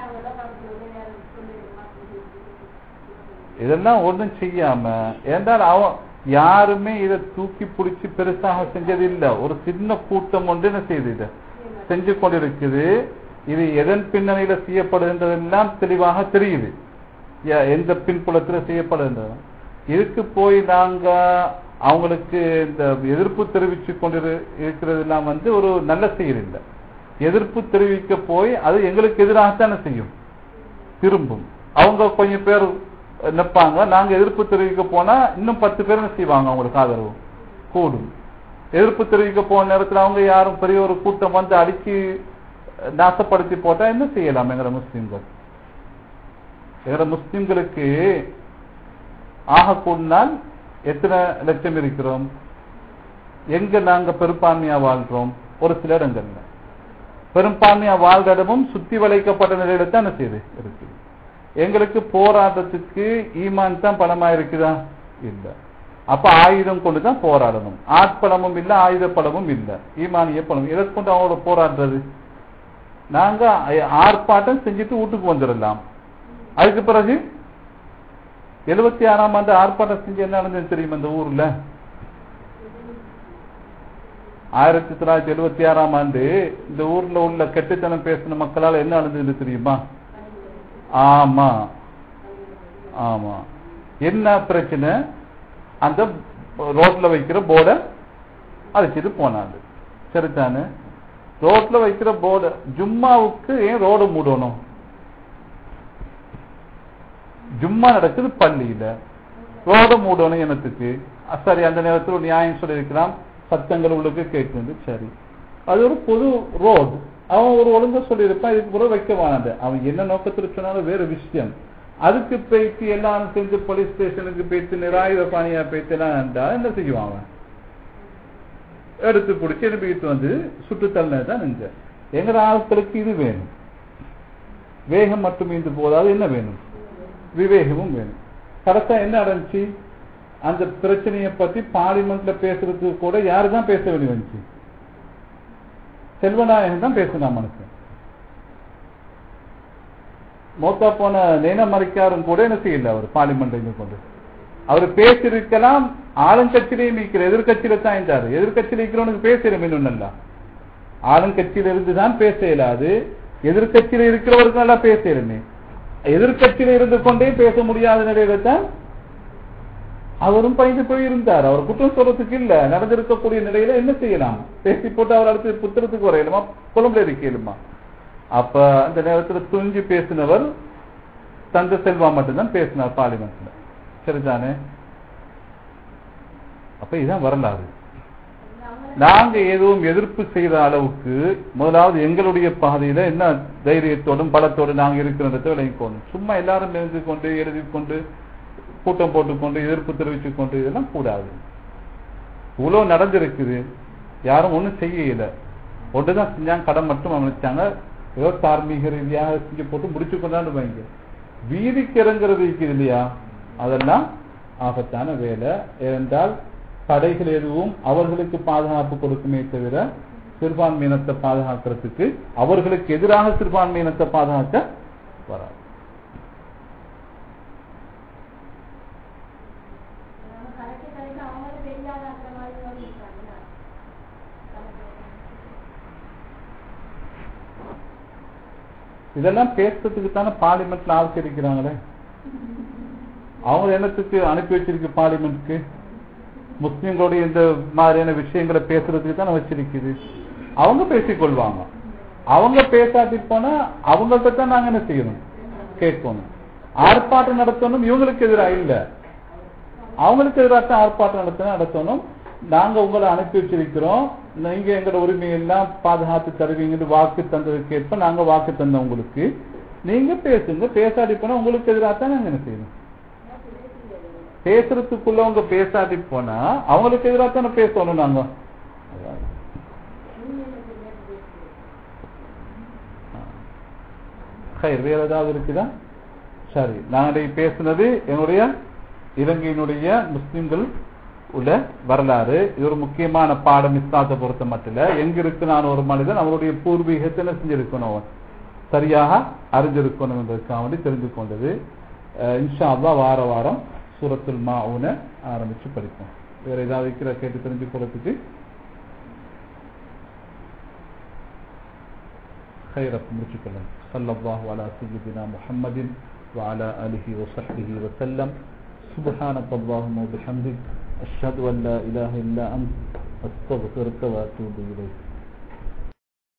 இதெல்லாம் ஒண்ணும் செய்யாம ஏன்றால் அவன் யாருமே இதை தூக்கி பிடிச்சி பெருசாக செஞ்சது இல்ல ஒரு சின்ன கூட்டம் ஒன்று என்ன செய்யுது இதை செஞ்சு கொண்டிருக்குது இது எதன் பின்னணியில செய்யப்படுகின்றதெல்லாம் தெளிவாக தெரியுது எ- எந்த பின்புலத்துல செய்யப்படுகின்றது இதுக்கு போய் நாங்க அவங்களுக்கு இந்த எதிர்ப்பு தெரிவிச்சு கொண்டிரு இருக்கிறதெல்லாம் வந்து ஒரு நல்ல செயல் இல்லை எதிர்ப்பு தெரிவிக்க போய் அது எங்களுக்கு எதிராகத்தானே செய்யும் திரும்பும் அவங்க கொஞ்சம் பேர் நிற்பாங்க நாங்க எதிர்ப்பு தெரிவிக்க போனா இன்னும் பத்து பேர் என்ன செய்வாங்க அவங்களுக்கு ஆதரவு கூடும் எதிர்ப்பு தெரிவிக்க போன நேரத்துல அவங்க யாரும் பெரிய ஒரு கூட்டம் வந்து அடிச்சு நாசப்படுத்தி போட்டா என்ன செய்யலாம் எங்கட முஸ்லிம்கள் எங்கட முஸ்லிம்களுக்கு ஆக கூடினால் எத்தனை லட்சம் இருக்கிறோம் எங்க நாங்க பெரும்பான்மையா வாழ்றோம் ஒரு சில இடங்கள்ல பெரும்பான்மையா வாழ்ற இடமும் சுத்தி வளைக்கப்பட்ட நிலையில தான் என்ன செய்யுது இருக்கு எங்களுக்கு போராட்டத்துக்கு ஈமான் தான் பலமா இருக்குதா இல்ல அப்ப ஆயுதம் கொண்டு தான் போராடணும் ஆட்பலமும் இல்ல ஆயுத பலமும் இல்ல ஈமானிய பலம் எதை கொண்டு அவங்களோட போராடுறது நாங்க ஆ- ஆர்ப்பாட்டம் செஞ்சுட்டு வீட்டுக்கு வந்துடலாம் அதுக்கு பிறகு எழுபத்தி ஆறாம் ஆண்டு ஆர்ப்பாட்டம் செஞ்சு என்ன நடந்தது தெரியுமா இந்த ஊர்ல ஆயிரத்தி தொள்ளாயிரத்தி எழுபத்தி ஆறாம் ஆண்டு இந்த ஊர்ல உள்ள கெட்டுத்தனம் பேசின மக்களால் என்ன நடந்தது தெரியுமா ஆமா ஆமா என்ன பிரச்சனை அந்த ரோட்ல வைக்கிற போர்டை அழைச்சிட்டு போனாங்க சரிதானே ரோட்ல வைக்கிற போர்டு ஜும்மாவுக்கு ஏன் ரோடு மூடணும் ஜும்மா நடக்குது பள்ளியில ரோட மூடணும் எனத்துக்கு அஹ் சரி அந்த நேரத்தில் ஒரு நியாயம் சொல்லியிருக்கலாம் சத்தங்கள் உள்ளுக்கு கேட்குது சரி அது ஒரு பொது ரோடு அவன் ஒரு ஒழுங்கா சொல்லியிருப்பான் இதுக்கு பிறகு வைக்க வேணாது அவன் என்ன நோக்கத்தில் சொன்னாலும் வேற விஷயம் அதுக்கு போயிட்டு எல்லாரும் சேர்ந்து போலீஸ் ஸ்டேஷனுக்கு போயிட்டு நிராயுத பாணியா போயிட்டு எல்லாம் இருந்தா என்ன செய்வான் அவன் எடுத்து பிடிச்சி எழுப்பிட்டு வந்து சுட்டு தள்ளினது தான் நெஞ்ச எங்கட ஆட்களுக்கு இது வேணும் வேகம் மட்டும் இது போதாது என்ன வேணும் விவேகமும் வேணும் கரெக்டா என்ன நடந்துச்சு அந்த பிரச்சனையை பத்தி பார்லிமெண்ட்ல பேசுறதுக்கு கூட யாரு தான் பேச வேண்டி வந்துச்சு செல்வநாயகன் தான் பேசினா மனுஷன் மோத்தா போன நேன மறைக்காரும் கூட என்ன செய்யல அவர் பார்லிமெண்ட் இங்க கொண்டு அவர் பேசியிருக்கலாம் ஆளுங்கட்சியிலையும் இருக்கிற எதிர்கட்சியில தான் இருந்தாரு எதிர்கட்சியில இருக்கிறவனுக்கு பேசுறோம் இன்னும் நல்லா ஆளுங்கட்சியில இருந்து தான் பேச இயலாது எதிர்கட்சியில இருக்கிறவருக்கு நல்லா பேசுறமே எதிர்கட்சியில இருந்து கொண்டே பேச முடியாத நிலையில தான் அவரும் பயந்து போயிருந்தார் அவர் குற்றம் சொல்றதுக்கு இல்ல நடந்திருக்கக்கூடிய நிலையில என்ன செய்யலாம் பேசி போட்டு அவர் அடுத்து புத்திரத்துக்கு வரையலுமா கொழும்புல இருக்கலுமா அப்ப அந்த நேரத்துல துணிஞ்சு பேசினவர் தங்க செல்வா மட்டும்தான் பேசினார் பார்லிமெண்ட்ல சரிதானே அப்ப இதுதான் வரலாறு நாங்க எதுவும் எதிர்ப்பு செய்யற அளவுக்கு முதலாவது எங்களுடைய பாதையில என்ன தைரியத்தோடும் பலத்தோடும் நாங்க இருக்கிறத விளங்கிக்கணும் சும்மா எல்லாரும் எழுதி கொண்டு எழுதி கொண்டு கூட்டம் போட்டுக்கொண்டு எதிர்ப்பு தெரிவித்துக் கொண்டு இதெல்லாம் கூடாது இவ்வளவு நடந்திருக்குது யாரும் ஒண்ணும் செய்யல ஒன்றுதான் செஞ்சாங்க கடன் மட்டும் அமைச்சாங்க ஏதோ தார்மீக ரீதியாக செஞ்சு போட்டு முடிச்சு கொண்டாண்டு வைங்க வீதிக்கு இறங்குறது இருக்குது இல்லையா அதெல்லாம் ஆபத்தான வேலை ஏனென்றால் தடைகள் எதுவும் அவர்களுக்கு பாதுகாப்பு கொடுக்குமே தவிர சிறுபான்மையினத்தை பாதுகாக்கிறதுக்கு அவர்களுக்கு எதிராக சிறுபான்மையினத்தை பாதுகாக்க வராது நம்ம கரெக்ட் கரெக்ட் அவங்களும் தெரியாத அந்த மாதிரி யோசிப்பாங்க இதெல்லாம் பேசுறதுக்கு தானே பார்லிமெண்ட்ல ஆள் இருக்கிறாங்களே அவங்க என்னத்துக்கு அனுப்பி வச்சிருக்கு பார்லிமெண்ட்க்கு முஸ்லிம்களுடைய இந்த மாதிரியான விஷயங்களை பேசுறதுக்கு தானே வச்சிருக்குது அவங்க பேசிக்கொள்வாங்க அவங்க பேசாட்டி போனா அவங்கள்ட்ட தான் நாங்க என்ன செய்யணும் கேட்கணும் ஆர்ப்பாட்டம் நடத்தணும் இவங்களுக்கு எதிராக இல்ல அவங்களுக்கு எதிராக தான் ஆர்ப்பாட்டம் நடத்தணும் நடத்தணும் நாங்க உங்களை அனுப்பி வச்சிருக்கிறோம் நீங்க எங்களோட உரிமையெல்லாம் பாதுகாத்து தருவீங்கன்னு வாக்கு தந்ததுக்கு ஏற்ப நாங்க வாக்கு தந்தோம் உங்களுக்கு நீங்க பேசுங்க பேசாட்டி போனா உங்களுக்கு எதிராக தான் நாங்க என்ன செய்யணும் பேசுறதுக்குள்ளவங்க பேசாட்டி போனா அவங்களுக்கு எதிராக தானே பேசணும் நாங்க ஹைர், வேற ஏதாவது இருக்குதா சரி நாங்கள் பேசுனது என்னுடைய இலங்கையினுடைய முஸ்லிம்கள் உள்ள வரலாறு இது ஒரு முக்கியமான பாடம் இஸ்லாத்தை பொறுத்த மட்டும் எங்க இருக்கு நான் ஒரு மனிதன் அவருடைய பூர்வீகத்தை என்ன செஞ்சிருக்கணும் அவன் சரியாக அறிஞ்சிருக்கணும் என்பதற்காக வேண்டி தெரிந்து கொண்டது அஹ் இன்ஷா அல்லாஹ் வார வாரம் சூரத்துல் மாவுன ஆரம்பிச்சு படிப்போம் வேற ஏதாவது இருக்கிற கேட்டு தெரிஞ்சு கொள்றதுக்கு خيركم முடிச்சுக்கொள்ளும் صلى الله على سيدنا محمد وعلى آله وصحبه وسلم سبحانك اللهم وبحمدك أشهد أن لا إله إلا أنت أستغفرك وأتوب إليك